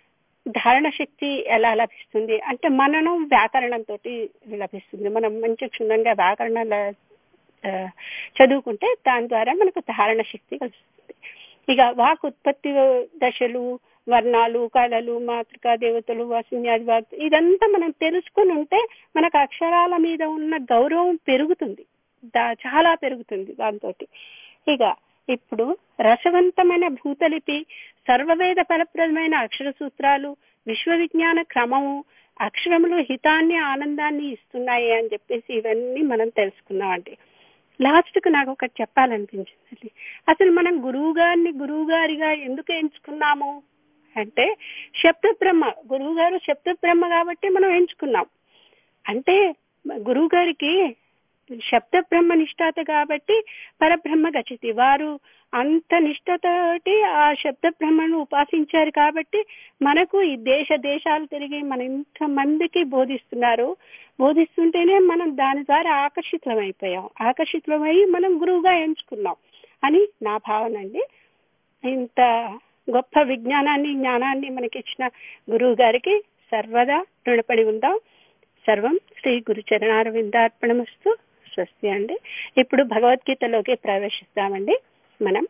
ధారణ శక్తి ఎలా లభిస్తుంది అంటే మననం వ్యాకరణంతో లభిస్తుంది మనం మంచి క్షుణ్ణంగా వ్యాకరణ చదువుకుంటే దాని ద్వారా మనకు ధారణ శక్తి కలుస్తుంది ఇక వాక్ ఉత్పత్తి దశలు వర్ణాలు కళలు మాతృకా దేవతలు వసున్యాది వాక్ ఇదంతా మనం తెలుసుకుని ఉంటే మనకు అక్షరాల మీద ఉన్న గౌరవం పెరుగుతుంది దా చాలా పెరుగుతుంది దాంతో ఇక ఇప్పుడు రసవంతమైన భూతలిపి సర్వవేద ఫలప్రదమైన అక్షర సూత్రాలు విశ్వ విజ్ఞాన క్రమము అక్షరములు హితాన్ని ఆనందాన్ని ఇస్తున్నాయి అని చెప్పేసి ఇవన్నీ మనం తెలుసుకున్నామండి లాస్ట్ కు నాకు ఒకటి చెప్పాలనిపించింది అసలు మనం గురువు గారిని గురువు గారిగా ఎందుకు ఎంచుకున్నాము అంటే శబ్ద బ్రహ్మ గురువు గారు శబ్ద బ్రహ్మ కాబట్టి మనం ఎంచుకున్నాం అంటే గురువు గారికి శబ్ద బ్రహ్మ నిష్ఠాత కాబట్టి పరబ్రహ్మ గచ్చితి వారు అంత నిష్ఠతోటి ఆ శబ్ద బ్రహ్మను ఉపాసించారు కాబట్టి మనకు ఈ దేశ దేశాలు తిరిగి మన ఇంత మందికి బోధిస్తున్నారు బోధిస్తుంటేనే మనం దాని ద్వారా ఆకర్షితులమైపోయాం ఆకర్షితులమై మనం గురువుగా ఎంచుకున్నాం అని నా భావన అండి ఇంత గొప్ప విజ్ఞానాన్ని జ్ఞానాన్ని మనకిచ్చిన గురువు గారికి సర్వదా రుణపడి ఉందాం సర్వం శ్రీ గురు చరణారవిందార్పణమస్తు స్వస్తి అండి ఇప్పుడు భగవద్గీతలోకి ప్రవేశిస్తామండి మనం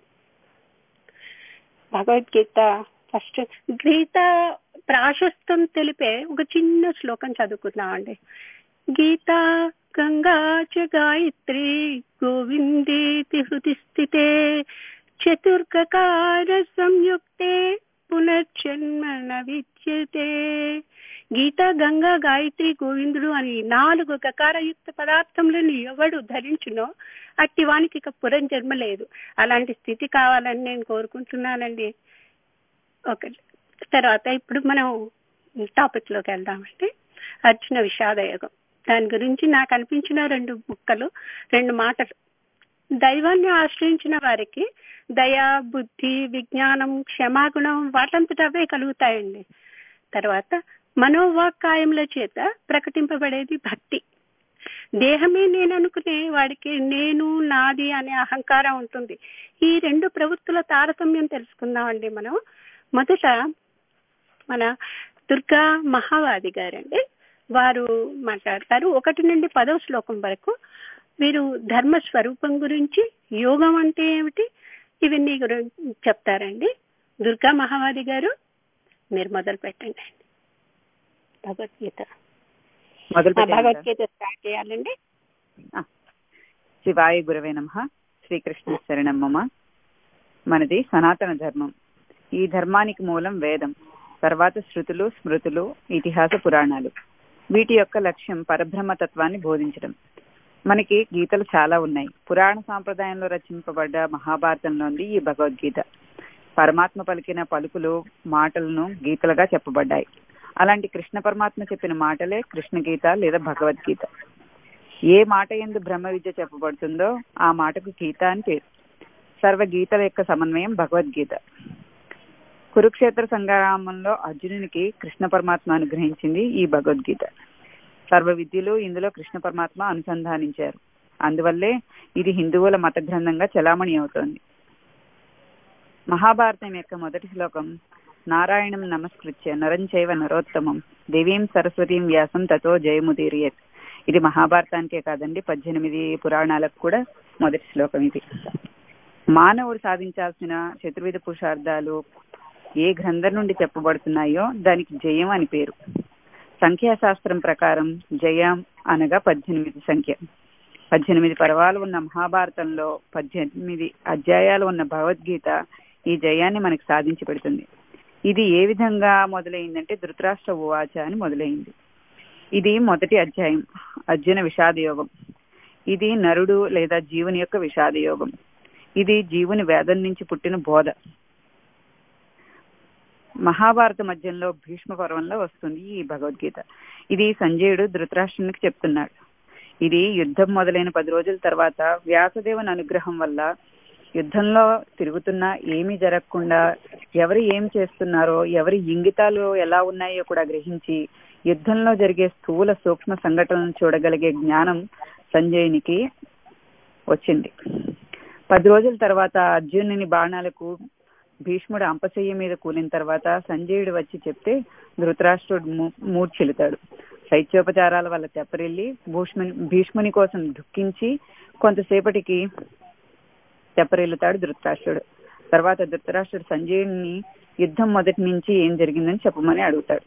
భగవద్గీత ఫస్ట్ గీత ప్రాశస్తం తెలిపే ఒక చిన్న శ్లోకం చదువుకున్నామండి గీత గంగా చ గాయత్రి గోవిందేతి హృది స్థితే చతుర్గకార సంయుక్తే పునర్జన్మ న విద్యతే గీత గంగా గాయత్రి గోవిందుడు అని నాలుగు గకారయుక్త పదార్థములను ఎవడు ధరించునో అట్టి వానికి ఇక పునర్జన్మ లేదు అలాంటి స్థితి కావాలని నేను కోరుకుంటున్నానండి ఓకే తర్వాత ఇప్పుడు మనం టాపిక్ లోకి వెళ్దామండి అర్జున విషాదయోగం దాని గురించి నాకు అనిపించిన రెండు ముక్కలు రెండు మాటలు దైవాన్ని ఆశ్రయించిన వారికి దయ బుద్ధి విజ్ఞానం క్షమాగుణం వాటంతట అవే కలుగుతాయండి తర్వాత మనోవాక్కాయముల చేత ప్రకటింపబడేది భక్తి దేహమే నేను అనుకునే వాడికి నేను నాది అనే అహంకారం ఉంటుంది ఈ రెండు ప్రవృత్తుల తారతమ్యం తెలుసుకుందామండి మనం మొదట మన దుర్గా మహావాది గారండి వారు మాట్లాడతారు ఒకటి నుండి పదవ శ్లోకం వరకు వీరు ధర్మ స్వరూపం గురించి యోగం అంటే ఏమిటి ఇవన్నీ గురించి చెప్తారండి దుర్గా మహావాది గారు మీరు మొదలు పెట్టండి భగవద్గీత మొదలు భగవద్గీత స్టార్ట్ చేయాలండి శివాయ గురవే నమ శ్రీకృష్ణ శరణం మమ మనది సనాతన ధర్మం ఈ ధర్మానికి మూలం వేదం తర్వాత శృతులు స్మృతులు ఇతిహాస పురాణాలు వీటి యొక్క లక్ష్యం పరబ్రహ్మ తత్వాన్ని బోధించడం మనకి గీతలు చాలా ఉన్నాయి పురాణ సాంప్రదాయంలో రచింపబడ్డ మహాభారతంలోని ఈ భగవద్గీత పరమాత్మ పలికిన పలుకులు మాటలను గీతలుగా చెప్పబడ్డాయి అలాంటి కృష్ణ పరమాత్మ చెప్పిన మాటలే కృష్ణ గీత లేదా భగవద్గీత ఏ మాట ఎందు బ్రహ్మ విద్య చెప్పబడుతుందో ఆ మాటకు గీత అని పేరు సర్వ గీతల యొక్క సమన్వయం భగవద్గీత కురుక్షేత్ర సంగ్రామంలో అర్జునునికి కృష్ణ పరమాత్మ అనుగ్రహించింది ఈ భగవద్గీత సర్వ విద్యలు ఇందులో కృష్ణ పరమాత్మ అనుసంధానించారు అందువల్లే ఇది హిందువుల మత గ్రంథంగా చలామణి అవుతోంది మహాభారతం యొక్క మొదటి శ్లోకం నారాయణం నమస్కృత్య నరం చైవ నరోత్తమం దేవీం సరస్వతీం వ్యాసం తతో జయముదీరియత్ ఇది మహాభారతానికే కాదండి పద్దెనిమిది పురాణాలకు కూడా మొదటి శ్లోకం ఇది మానవుడు సాధించాల్సిన చతుర్విధ పురుషార్థాలు ఏ గ్రంథం నుండి చెప్పబడుతున్నాయో దానికి జయం అని పేరు సంఖ్యాశాస్త్రం ప్రకారం జయం అనగా పద్దెనిమిది సంఖ్య పద్దెనిమిది పర్వాలు ఉన్న మహాభారతంలో పద్దెనిమిది అధ్యాయాలు ఉన్న భగవద్గీత ఈ జయాన్ని మనకి సాధించి పెడుతుంది ఇది ఏ విధంగా మొదలైందంటే ధృతరాష్ట్ర ఉవాచ అని మొదలైంది ఇది మొదటి అధ్యాయం అర్జున విషాద యోగం ఇది నరుడు లేదా జీవుని యొక్క విషాద యోగం ఇది జీవుని వేదం నుంచి పుట్టిన బోధ మహాభారత మధ్యంలో భీష్మ పర్వంలో వస్తుంది ఈ భగవద్గీత ఇది సంజయుడు ధృతరాష్ట్రునికి చెప్తున్నాడు ఇది యుద్ధం మొదలైన పది రోజుల తర్వాత వ్యాసదేవుని అనుగ్రహం వల్ల యుద్ధంలో తిరుగుతున్నా ఏమీ జరగకుండా ఎవరు ఏం చేస్తున్నారో ఎవరి ఇంగితాలు ఎలా ఉన్నాయో కూడా గ్రహించి యుద్ధంలో జరిగే స్థూల సూక్ష్మ సంఘటనలను చూడగలిగే జ్ఞానం సంజయునికి వచ్చింది పది రోజుల తర్వాత అర్జునుని బాణాలకు భీష్ముడు అంపశయ్య మీద కూలిన తర్వాత సంజయుడు వచ్చి చెప్తే ధృతరాష్ట్రుడు మూ- మూర్ఛిల్లుతాడు శైత్యోపచారాల వల్ల తెప్పరిల్లి భూష్ముని భీష్ముని కోసం దుఃఖించి కొంతసేపటికి తెప్పరిల్లుతాడు ధృతరాష్ట్రుడు తర్వాత ధృతరాష్ట్రుడు సంజయుడిని యుద్ధం మొదటి నుంచి ఏం జరిగిందని చెప్పమని అడుగుతాడు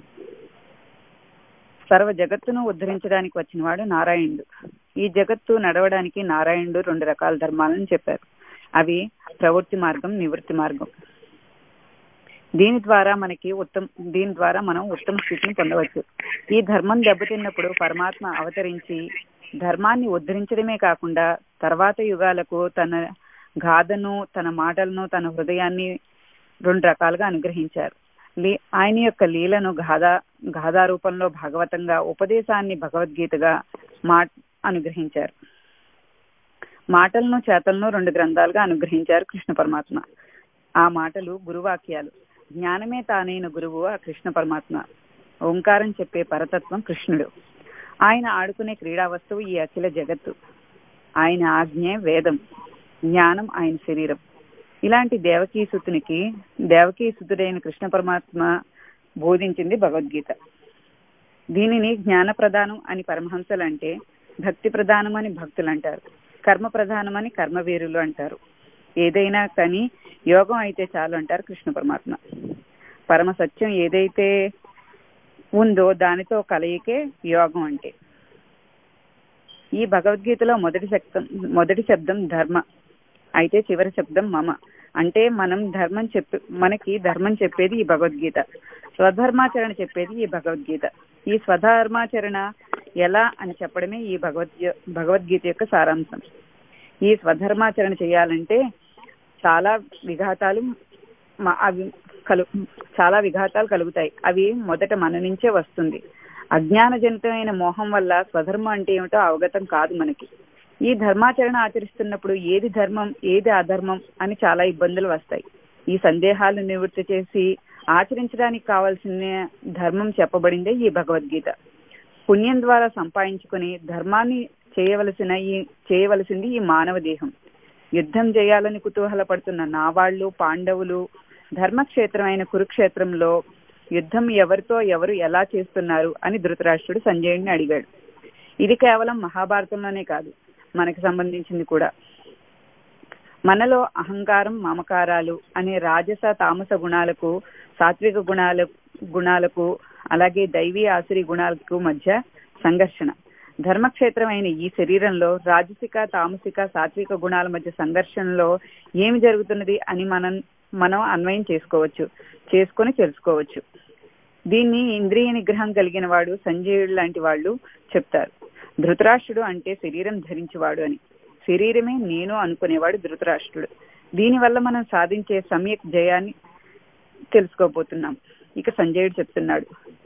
సర్వ జగత్తును ఉద్ధరించడానికి వచ్చినవాడు నారాయణుడు ఈ జగత్తు నడవడానికి నారాయణుడు రెండు రకాల ధర్మాలను చెప్పారు అవి ప్రవృత్తి మార్గం నివృత్తి మార్గం దీని ద్వారా మనకి ఉత్తమ దీని ద్వారా మనం ఉత్తమ స్థితిని పొందవచ్చు ఈ ధర్మం దెబ్బతిన్నప్పుడు పరమాత్మ అవతరించి ధర్మాన్ని ఉద్ధరించడమే కాకుండా తర్వాత యుగాలకు తన గాథను తన మాటలను తన హృదయాన్ని రెండు రకాలుగా అనుగ్రహించారు లీ- ఆయన యొక్క లీలను గాథా గాథా రూపంలో భాగవతంగా ఉపదేశాన్ని భగవద్గీతగా మా అనుగ్రహించారు మాటలను చేతలను రెండు గ్రంథాలుగా అనుగ్రహించారు కృష్ణ పరమాత్మ ఆ మాటలు గురువాక్యాలు జ్ఞానమే తానైన గురువు ఆ కృష్ణ పరమాత్మ ఓంకారం చెప్పే పరతత్వం కృష్ణుడు ఆయన ఆడుకునే క్రీడా వస్తువు ఈ అఖిల జగత్తు ఆయన ఆజ్ఞే వేదం జ్ఞానం ఆయన శరీరం ఇలాంటి దేవకీసుతునికి దేవకీసుతుడైన కృష్ణ పరమాత్మ బోధించింది భగవద్గీత దీనిని జ్ఞాన ప్రధానం అని పరమహంసలు అంటే భక్తి ప్రధానం అని భక్తులు అంటారు కర్మ ప్రధానం అని కర్మవీరులు అంటారు ఏదైనా కానీ యోగం అయితే చాలు అంటారు కృష్ణ పరమాత్మ పరమ సత్యం ఏదైతే ఉందో దానితో కలయికే యోగం అంటే ఈ భగవద్గీతలో మొదటి శబ్దం మొదటి శబ్దం ధర్మ అయితే చివరి శబ్దం మమ అంటే మనం ధర్మం చెప్పి మనకి ధర్మం చెప్పేది ఈ భగవద్గీత స్వధర్మాచరణ చెప్పేది ఈ భగవద్గీత ఈ స్వధర్మాచరణ ఎలా అని చెప్పడమే ఈ భగవద్గీ భగవద్గీత యొక్క సారాంశం ఈ స్వధర్మాచరణ చేయాలంటే చాలా విఘాతాలు మ- అవి కలు చాలా విఘాతాలు కలుగుతాయి అవి మొదట మన నుంచే వస్తుంది అజ్ఞానజనితమైన మోహం వల్ల స్వధర్మం అంటే ఏమిటో అవగతం కాదు మనకి ఈ ధర్మాచరణ ఆచరిస్తున్నప్పుడు ఏది ధర్మం ఏది అధర్మం అని చాలా ఇబ్బందులు వస్తాయి ఈ సందేహాలు నివృత్తి చేసి ఆచరించడానికి కావాల్సిన ధర్మం చెప్పబడిందే ఈ భగవద్గీత పుణ్యం ద్వారా సంపాదించుకుని ధర్మాన్ని చేయవలసిన ఈ చేయవలసింది ఈ మానవ దేహం యుద్ధం చేయాలని కుతూహలపడుతున్న నావాళ్లు పాండవులు ధర్మక్షేత్రమైన కురుక్షేత్రంలో యుద్ధం ఎవరితో ఎవరు ఎలా చేస్తున్నారు అని ధృతరాష్ట్రుడు సంజయుడిని అడిగాడు ఇది కేవలం మహాభారతంలోనే కాదు మనకి సంబంధించింది కూడా మనలో అహంకారం మమకారాలు అనే రాజస తామస గుణాలకు సాత్విక గుణాల గుణాలకు అలాగే దైవీ ఆసురి గుణాలకు మధ్య సంఘర్షణ ధర్మక్షేత్రమైన ఈ శరీరంలో రాజసిక తామసిక సాత్విక గుణాల మధ్య సంఘర్షణలో ఏమి జరుగుతున్నది అని మనం మనం అన్వయం చేసుకోవచ్చు చేసుకొని తెలుసుకోవచ్చు దీన్ని ఇంద్రియ నిగ్రహం కలిగిన వాడు సంజయుడు లాంటి వాళ్ళు చెప్తారు ధృతరాష్ట్రుడు అంటే శరీరం ధరించేవాడు అని శరీరమే నేను అనుకునేవాడు ధృతరాష్ట్రుడు దీనివల్ల మనం సాధించే సమ్యక్ జయాన్ని తెలుసుకోబోతున్నాం ఇక సంజయుడు చెప్తున్నాడు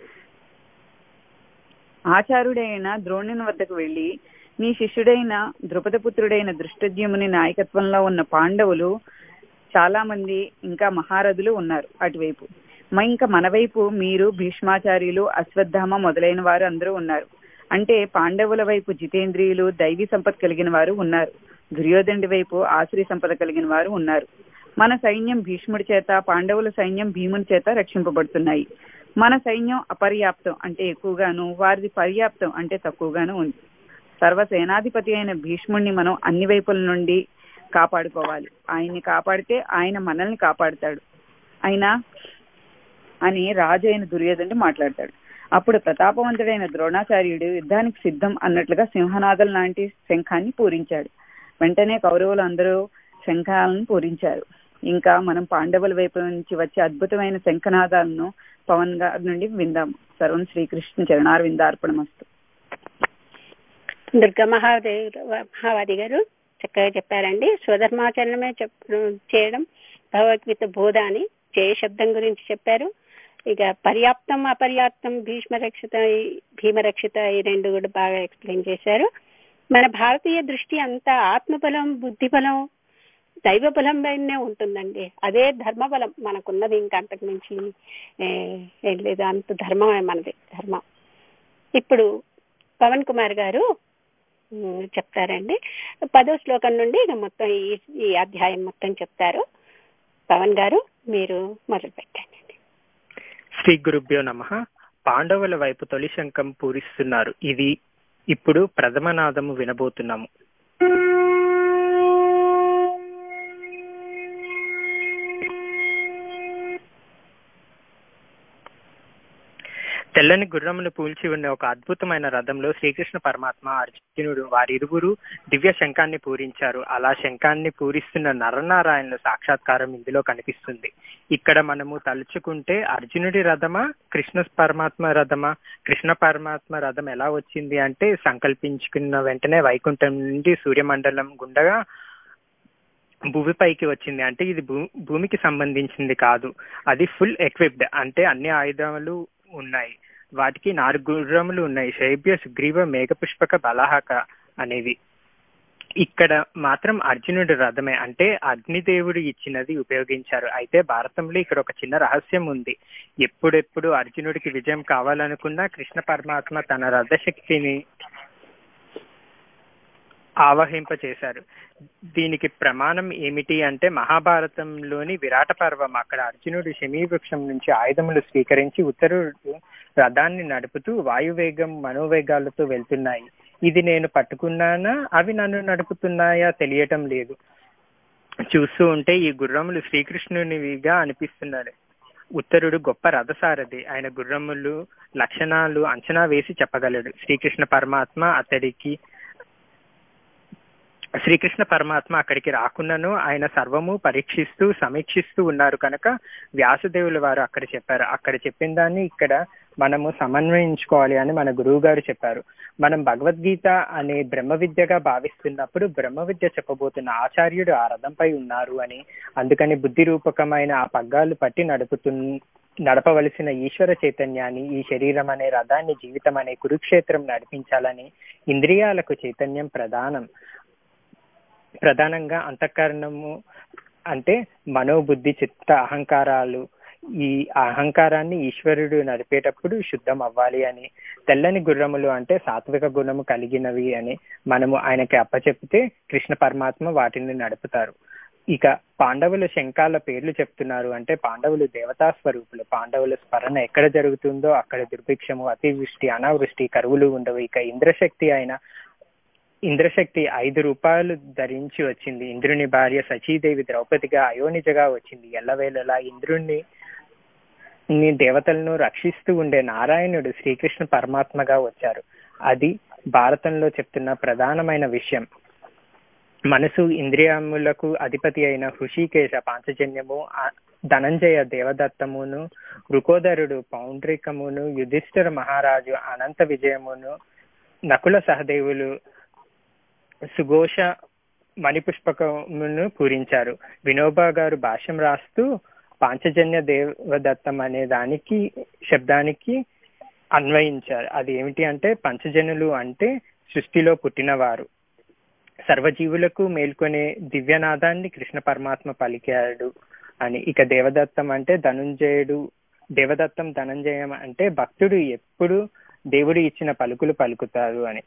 ఆచార్యుడైన ద్రోణుని వద్దకు వెళ్లి నీ శిష్యుడైన ద్రుపదపుత్రుడైన దృష్టజ్యముని నాయకత్వంలో ఉన్న పాండవులు చాలా మంది ఇంకా మహారథులు ఉన్నారు అటువైపు మ- ఇంకా మన వైపు మీరు భీష్మాచార్యులు అశ్వత్థామ మొదలైన వారు అందరూ ఉన్నారు అంటే పాండవుల వైపు జితేంద్రియులు దైవీ సంపద కలిగిన వారు ఉన్నారు దుర్యోధనుడి వైపు ఆశ్రీ సంపద కలిగిన వారు ఉన్నారు మన సైన్యం భీష్ముడి చేత పాండవుల సైన్యం భీముని చేత రక్షింపబడుతున్నాయి మన సైన్యం అపర్యాప్తం అంటే ఎక్కువగాను వారిది పర్యాప్తం అంటే తక్కువగాను ఉంది సర్వసేనాధిపతి అయిన భీష్ముడిని మనం అన్ని వైపుల నుండి కాపాడుకోవాలి ఆయన్ని కాపాడితే ఆయన మనల్ని కాపాడుతాడు అయినా అని రాజు అయిన దుర్యోధనుడు మాట్లాడతాడు అప్పుడు ప్రతాపవంతుడైన ద్రోణాచార్యుడు యుద్ధానికి సిద్ధం అన్నట్లుగా సింహనాదం లాంటి శంఖాన్ని పూరించాడు వెంటనే కౌరవులు అందరూ శంఖాలను పూరించారు ఇంకా మనం పాండవుల వైపు నుంచి వచ్చే అద్భుతమైన శంఖనాదాలను పవన్ గారి నుండి విందాం సర్వం శ్రీకృష్ణ చరణార్ విందార్పణమస్తు దుర్గా మహాదేవ్ మహావాది గారు చక్కగా చెప్పారండి స్వధర్మాచరణమే చెప్ చేయడం భగవద్గీత బోధ అని జయ శబ్దం గురించి చెప్పారు ఇక పర్యాప్తం అపర్యాప్తం భీష్మ రక్షిత భీమరక్షిత ఈ రెండు కూడా బాగా ఎక్స్ప్లెయిన్ చేశారు మన భారతీయ దృష్టి అంతా ఆత్మబలం బుద్ధి బలం దైవ బలం పైనే ఉంటుందండి అదే ధర్మబలం మనకున్నది ఇంకా అంతకు మించి ఏ, ఏం లేదు అంత ధర్మమే మనది ధర్మం ఇప్పుడు పవన్ కుమార్ గారు ఉమ్, చెప్తారండి పదో శ్లోకం నుండి ఇక మొత్తం ఈ ఈ అధ్యాయం మొత్తం చెప్తారు పవన్ గారు మీరు మొదలు పెట్టండి శ్రీ గురుభ్యో నమ పాండవుల వైపు తొలి శంఖం పూరిస్తున్నారు ఇది ఇప్పుడు ప్రథమనాదము వినబోతున్నాము తెల్లని గుర్రమును పూల్చి ఉన్న ఒక అద్భుతమైన రథంలో శ్రీకృష్ణ పరమాత్మ అర్జునుడు వారిరువురు దివ్య శంఖాన్ని పూరించారు అలా శంఖాన్ని పూరిస్తున్న నరనారాయణుల సాక్షాత్కారం ఇందులో కనిపిస్తుంది ఇక్కడ మనము తలుచుకుంటే అర్జునుడి రథమా కృష్ణ పరమాత్మ రథమా కృష్ణ పరమాత్మ రథం ఎలా వచ్చింది అంటే సంకల్పించుకున్న వెంటనే వైకుంఠం నుండి సూర్యమండలం గుండగా భూమిపైకి వచ్చింది అంటే ఇది భూ భూమికి సంబంధించింది కాదు అది ఫుల్ ఎక్విప్డ్ అంటే అన్ని ఆయుధాలు ఉన్నాయి వాటికి నాలుగు గుర్రములు ఉన్నాయి శైబ్య సుగ్రీవ మేఘపుష్పక బలాహక అనేవి ఇక్కడ మాత్రం అర్జునుడి రథమే అంటే అగ్నిదేవుడు ఇచ్చినది ఉపయోగించారు అయితే భారతంలో ఇక్కడ ఒక చిన్న రహస్యం ఉంది ఎప్పుడెప్పుడు అర్జునుడికి విజయం కావాలనుకున్నా కృష్ణ పరమాత్మ తన రథశక్తిని ఆవహింప చేశారు దీనికి ప్రమాణం ఏమిటి అంటే మహాభారతంలోని విరాట పర్వం అక్కడ అర్జునుడు శమీ వృక్షం నుంచి ఆయుధములు స్వీకరించి ఉత్తరుడు రథాన్ని నడుపుతూ వాయువేగం మనోవేగాలతో వెళ్తున్నాయి ఇది నేను పట్టుకున్నానా అవి నన్ను నడుపుతున్నాయా తెలియటం లేదు చూస్తూ ఉంటే ఈ గుర్రములు శ్రీకృష్ణునివిగా అనిపిస్తున్నాడు ఉత్తరుడు గొప్ప రథసారథి ఆయన గుర్రములు లక్షణాలు అంచనా వేసి చెప్పగలడు శ్రీకృష్ణ పరమాత్మ అతడికి శ్రీకృష్ణ పరమాత్మ అక్కడికి రాకున్నను ఆయన సర్వము పరీక్షిస్తూ సమీక్షిస్తూ ఉన్నారు కనుక వ్యాసదేవుల వారు అక్కడ చెప్పారు అక్కడ చెప్పిన దాన్ని ఇక్కడ మనము సమన్వయించుకోవాలి అని మన గురువు గారు చెప్పారు మనం భగవద్గీత అనే బ్రహ్మ విద్యగా భావిస్తున్నప్పుడు బ్రహ్మ విద్య చెప్పబోతున్న ఆచార్యుడు ఆ రథంపై ఉన్నారు అని అందుకని బుద్ధి రూపకమైన ఆ పగ్గాలు పట్టి నడుపుతు నడపవలసిన ఈశ్వర చైతన్యాన్ని ఈ శరీరం అనే రథాన్ని జీవితం అనే కురుక్షేత్రం నడిపించాలని ఇంద్రియాలకు చైతన్యం ప్రధానం ప్రధానంగా అంతఃకరణము అంటే మనోబుద్ధి చిత్త అహంకారాలు ఈ అహంకారాన్ని ఈశ్వరుడు నడిపేటప్పుడు శుద్ధం అవ్వాలి అని తెల్లని గుర్రములు అంటే సాత్విక గుణము కలిగినవి అని మనము ఆయనకి అప్పచెప్తే కృష్ణ పరమాత్మ వాటిని నడుపుతారు ఇక పాండవుల శంఖాల పేర్లు చెప్తున్నారు అంటే పాండవులు దేవతా స్వరూపులు పాండవుల స్మరణ ఎక్కడ జరుగుతుందో అక్కడ దుర్భిక్షము అతివృష్టి అనావృష్టి కరువులు ఉండవు ఇక ఇంద్రశక్తి అయిన ఇంద్రశక్తి ఐదు రూపాయలు ధరించి వచ్చింది ఇంద్రుని భార్య సచీదేవి ద్రౌపదిగా అయోనిజగా వచ్చింది ఎల్లవేళలా ఇంద్రుణ్ణి దేవతలను రక్షిస్తూ ఉండే నారాయణుడు శ్రీకృష్ణ పరమాత్మగా వచ్చారు అది భారతంలో చెప్తున్న ప్రధానమైన విషయం మనసు ఇంద్రియములకు అధిపతి అయిన హృషికేశ పాంచజన్యము ధనంజయ దేవదత్తమును రుకోదరుడు పౌండ్రికమును యుధిష్ఠిర మహారాజు అనంత విజయమును నకుల సహదేవులు సుఘోష మణిపుష్పకమును పూరించారు వినోబా గారు భాష్యం రాస్తూ పాంచజన్య దేవదత్తం అనే దానికి శబ్దానికి అన్వయించారు అది ఏమిటి అంటే పంచజనులు అంటే సృష్టిలో పుట్టినవారు సర్వజీవులకు మేల్కొనే దివ్యనాదాన్ని కృష్ణ పరమాత్మ పలికాడు అని ఇక దేవదత్తం అంటే ధనుంజయుడు దేవదత్తం ధనంజయం అంటే భక్తుడు ఎప్పుడు దేవుడు ఇచ్చిన పలుకులు పలుకుతారు అని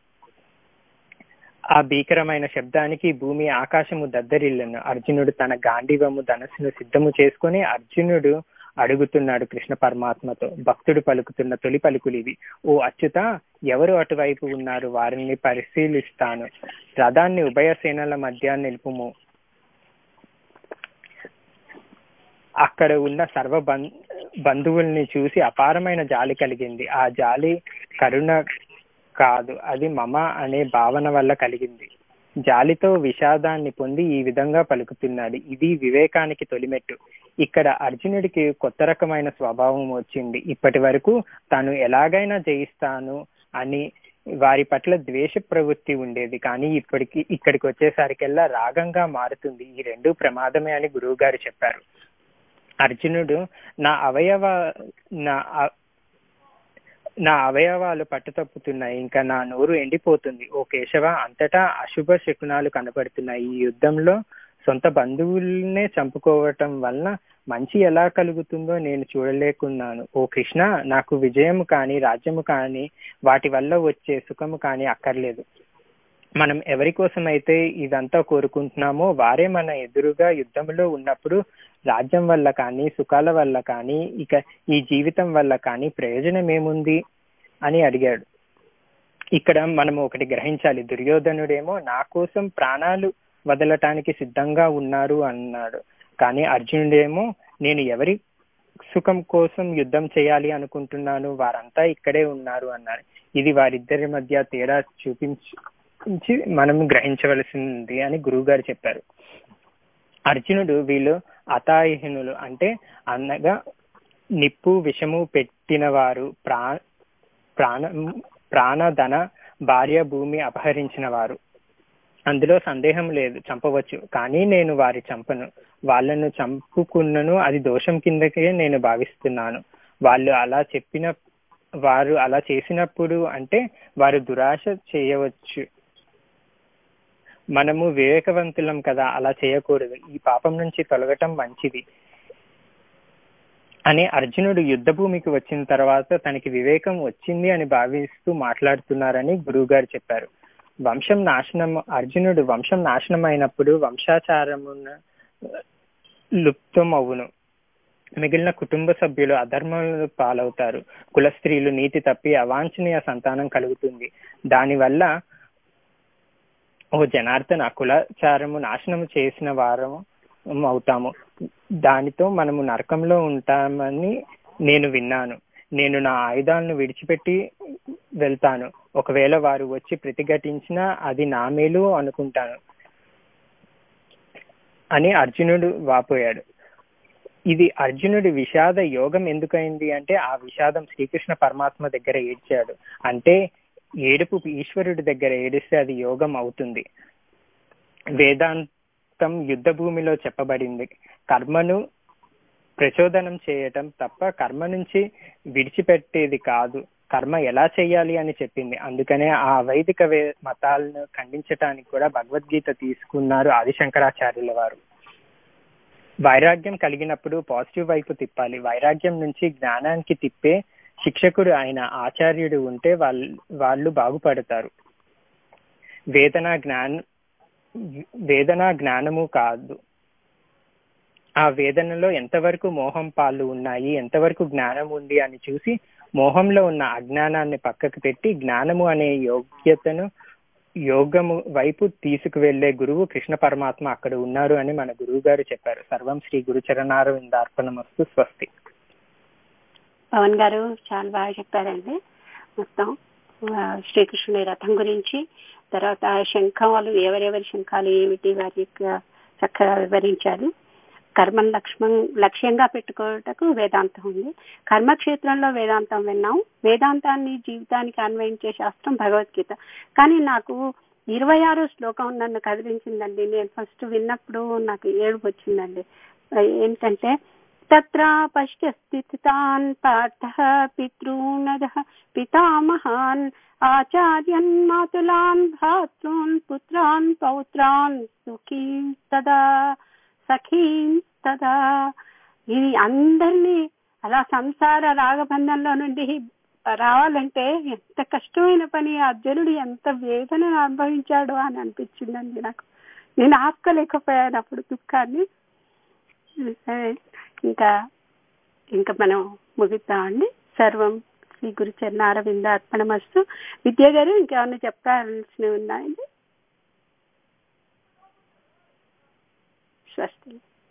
ఆ భీకరమైన శబ్దానికి భూమి ఆకాశము దద్దరిల్లను అర్జునుడు తన గాంధీవము ధనస్సును సిద్ధము చేసుకుని అర్జునుడు అడుగుతున్నాడు కృష్ణ పరమాత్మతో భక్తుడు పలుకుతున్న తొలి పలుకులు ఇవి ఓ అచ్యుత ఎవరు అటువైపు ఉన్నారు వారిని పరిశీలిస్తాను రథాన్ని ఉభయ సేనల మధ్య నిలుపుము అక్కడ ఉన్న సర్వ బంధువుల్ని చూసి అపారమైన జాలి కలిగింది ఆ జాలి కరుణ కాదు అది మమ అనే భావన వల్ల కలిగింది జాలితో విషాదాన్ని పొంది ఈ విధంగా పలుకుతున్నాడు ఇది వివేకానికి తొలిమెట్టు ఇక్కడ అర్జునుడికి కొత్త రకమైన స్వభావం వచ్చింది ఇప్పటి వరకు తాను ఎలాగైనా జయిస్తాను అని వారి పట్ల ద్వేష ప్రవృత్తి ఉండేది కానీ ఇప్పటికి ఇక్కడికి వచ్చేసరికెల్లా రాగంగా మారుతుంది ఈ రెండు ప్రమాదమే అని గురువు గారు చెప్పారు అర్జునుడు నా అవయవ నా నా అవయవాలు పట్టుతప్పుతున్నాయి ఇంకా నా నోరు ఎండిపోతుంది ఓ కేశవ అంతటా అశుభ శకునాలు కనపడుతున్నాయి ఈ యుద్ధంలో సొంత బంధువులనే చంపుకోవటం వలన మంచి ఎలా కలుగుతుందో నేను చూడలేకున్నాను ఓ కృష్ణ నాకు విజయము కానీ రాజ్యము కానీ వాటి వల్ల వచ్చే సుఖము కానీ అక్కర్లేదు మనం ఎవరి కోసం అయితే ఇదంతా కోరుకుంటున్నామో వారే మన ఎదురుగా యుద్ధంలో ఉన్నప్పుడు రాజ్యం వల్ల కానీ సుఖాల వల్ల కానీ ఇక ఈ జీవితం వల్ల కానీ ప్రయోజనం ఏముంది అని అడిగాడు ఇక్కడ మనం ఒకటి గ్రహించాలి దుర్యోధనుడేమో నా కోసం ప్రాణాలు వదలటానికి సిద్ధంగా ఉన్నారు అన్నాడు కానీ అర్జునుడేమో నేను ఎవరి సుఖం కోసం యుద్ధం చేయాలి అనుకుంటున్నాను వారంతా ఇక్కడే ఉన్నారు అన్నారు ఇది వారిద్దరి మధ్య తేడా చూపించి మనం గ్రహించవలసింది అని గురువు గారు చెప్పారు అర్జునుడు వీళ్ళు అతాయహీనులు అంటే అనగా నిప్పు విషము పెట్టిన వారు ప్రా ప్రాణ ప్రాణధన భార్య భూమి అపహరించిన వారు అందులో సందేహం లేదు చంపవచ్చు కానీ నేను వారి చంపను వాళ్ళను చంపుకున్నను అది దోషం కిందకే నేను భావిస్తున్నాను వాళ్ళు అలా చెప్పిన వారు అలా చేసినప్పుడు అంటే వారు దురాశ చేయవచ్చు మనము వివేకవంతులం కదా అలా చేయకూడదు ఈ పాపం నుంచి తొలగటం మంచిది అని అర్జునుడు యుద్ధ భూమికి వచ్చిన తర్వాత తనకి వివేకం వచ్చింది అని భావిస్తూ మాట్లాడుతున్నారని గురువు గారు చెప్పారు వంశం నాశనం అర్జునుడు వంశం నాశనం అయినప్పుడు వంశాచారమున లుప్తం అవును మిగిలిన కుటుంబ సభ్యులు అధర్మాలు పాలవుతారు కుల స్త్రీలు నీతి తప్పి అవాంఛనీయ సంతానం కలుగుతుంది దానివల్ల ఓ జనార్దన కులాచారము నాశనం చేసిన వారము అవుతాము దానితో మనము నరకంలో ఉంటామని నేను విన్నాను నేను నా ఆయుధాలను విడిచిపెట్టి వెళ్తాను ఒకవేళ వారు వచ్చి ప్రతిఘటించినా అది నా మేలు అనుకుంటాను అని అర్జునుడు వాపోయాడు ఇది అర్జునుడి విషాద యోగం ఎందుకైంది అంటే ఆ విషాదం శ్రీకృష్ణ పరమాత్మ దగ్గర ఏడ్చాడు అంటే ఏడుపు ఈశ్వరుడి దగ్గర ఏడిస్తే అది యోగం అవుతుంది వేదాంతం యుద్ధ భూమిలో చెప్పబడింది కర్మను ప్రచోదనం చేయటం తప్ప కర్మ నుంచి విడిచిపెట్టేది కాదు కర్మ ఎలా చేయాలి అని చెప్పింది అందుకనే ఆ వైదిక వే మతాలను ఖండించటానికి కూడా భగవద్గీత తీసుకున్నారు ఆదిశంకరాచార్యుల వారు వైరాగ్యం కలిగినప్పుడు పాజిటివ్ వైపు తిప్పాలి వైరాగ్యం నుంచి జ్ఞానానికి తిప్పే శిక్షకుడు ఆయన ఆచార్యుడు ఉంటే వాళ్ళు వాళ్ళు బాగుపడతారు వేదన జ్ఞాన వేదన జ్ఞానము కాదు ఆ వేదనలో ఎంతవరకు మోహం పాలు ఉన్నాయి ఎంతవరకు జ్ఞానం ఉంది అని చూసి మోహంలో ఉన్న అజ్ఞానాన్ని పక్కకు పెట్టి జ్ఞానము అనే యోగ్యతను యోగము వైపు తీసుకువెళ్లే గురువు కృష్ణ పరమాత్మ అక్కడ ఉన్నారు అని మన గురువు గారు చెప్పారు సర్వం శ్రీ గురుచరణారు ఇందార్పణమస్తు స్వస్తి పవన్ గారు చాలా బాగా చెప్పారండి మొత్తం ఆ, శ్రీకృష్ణుని రథం గురించి తర్వాత శంఖాలు ఎవరెవరి శంఖాలు ఏమిటి వారి యొక్క చక్కగా వివరించారు కర్మను లక్ష్మం లక్ష్యంగా పెట్టుకోవటకు వేదాంతం ఉంది కర్మక్షేత్రంలో వేదాంతం విన్నాం వేదాంతాన్ని జీవితానికి అన్వయించే శాస్త్రం భగవద్గీత కానీ నాకు ఇరవై ఆరో శ్లోకం నన్ను కదిలించిందండి నేను ఫస్ట్ విన్నప్పుడు నాకు ఏడుపు వచ్చిందండి ఏంటంటే తత్ర పశ్య స్థితాన్ పార్థ పితॄనద పితామహాన్ ఆచార్యన్ మాతులాన్ భ్రాతృన్ పుత్రాన్ పౌత్రాన్ సుఖీం తదా సఖీం తదా ఇది అందరినీ అలా సంసార రాగబంధంలో నుండి రావాలంటే ఎంత కష్టమైన పని అర్జునుడు ఎంత వేదనను అనుభవించాడో అని అనిపించిందండి నాకు నేను ఆపుకోలేకపోయాను అప్పుడు దుఃఖాన్ని సరే ఇంకా ఇంకా మనం ముగిద్దామండి సర్వం శ్రీ గురు చరణారవింద అర్పణమస్తు విద్య గారు ఇంకేమన్నా చెప్పాల్సినవి ఉన్నాయండి స్వస్తి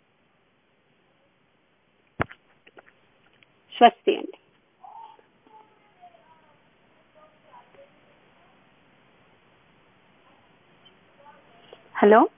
స్వస్తి అండి హలో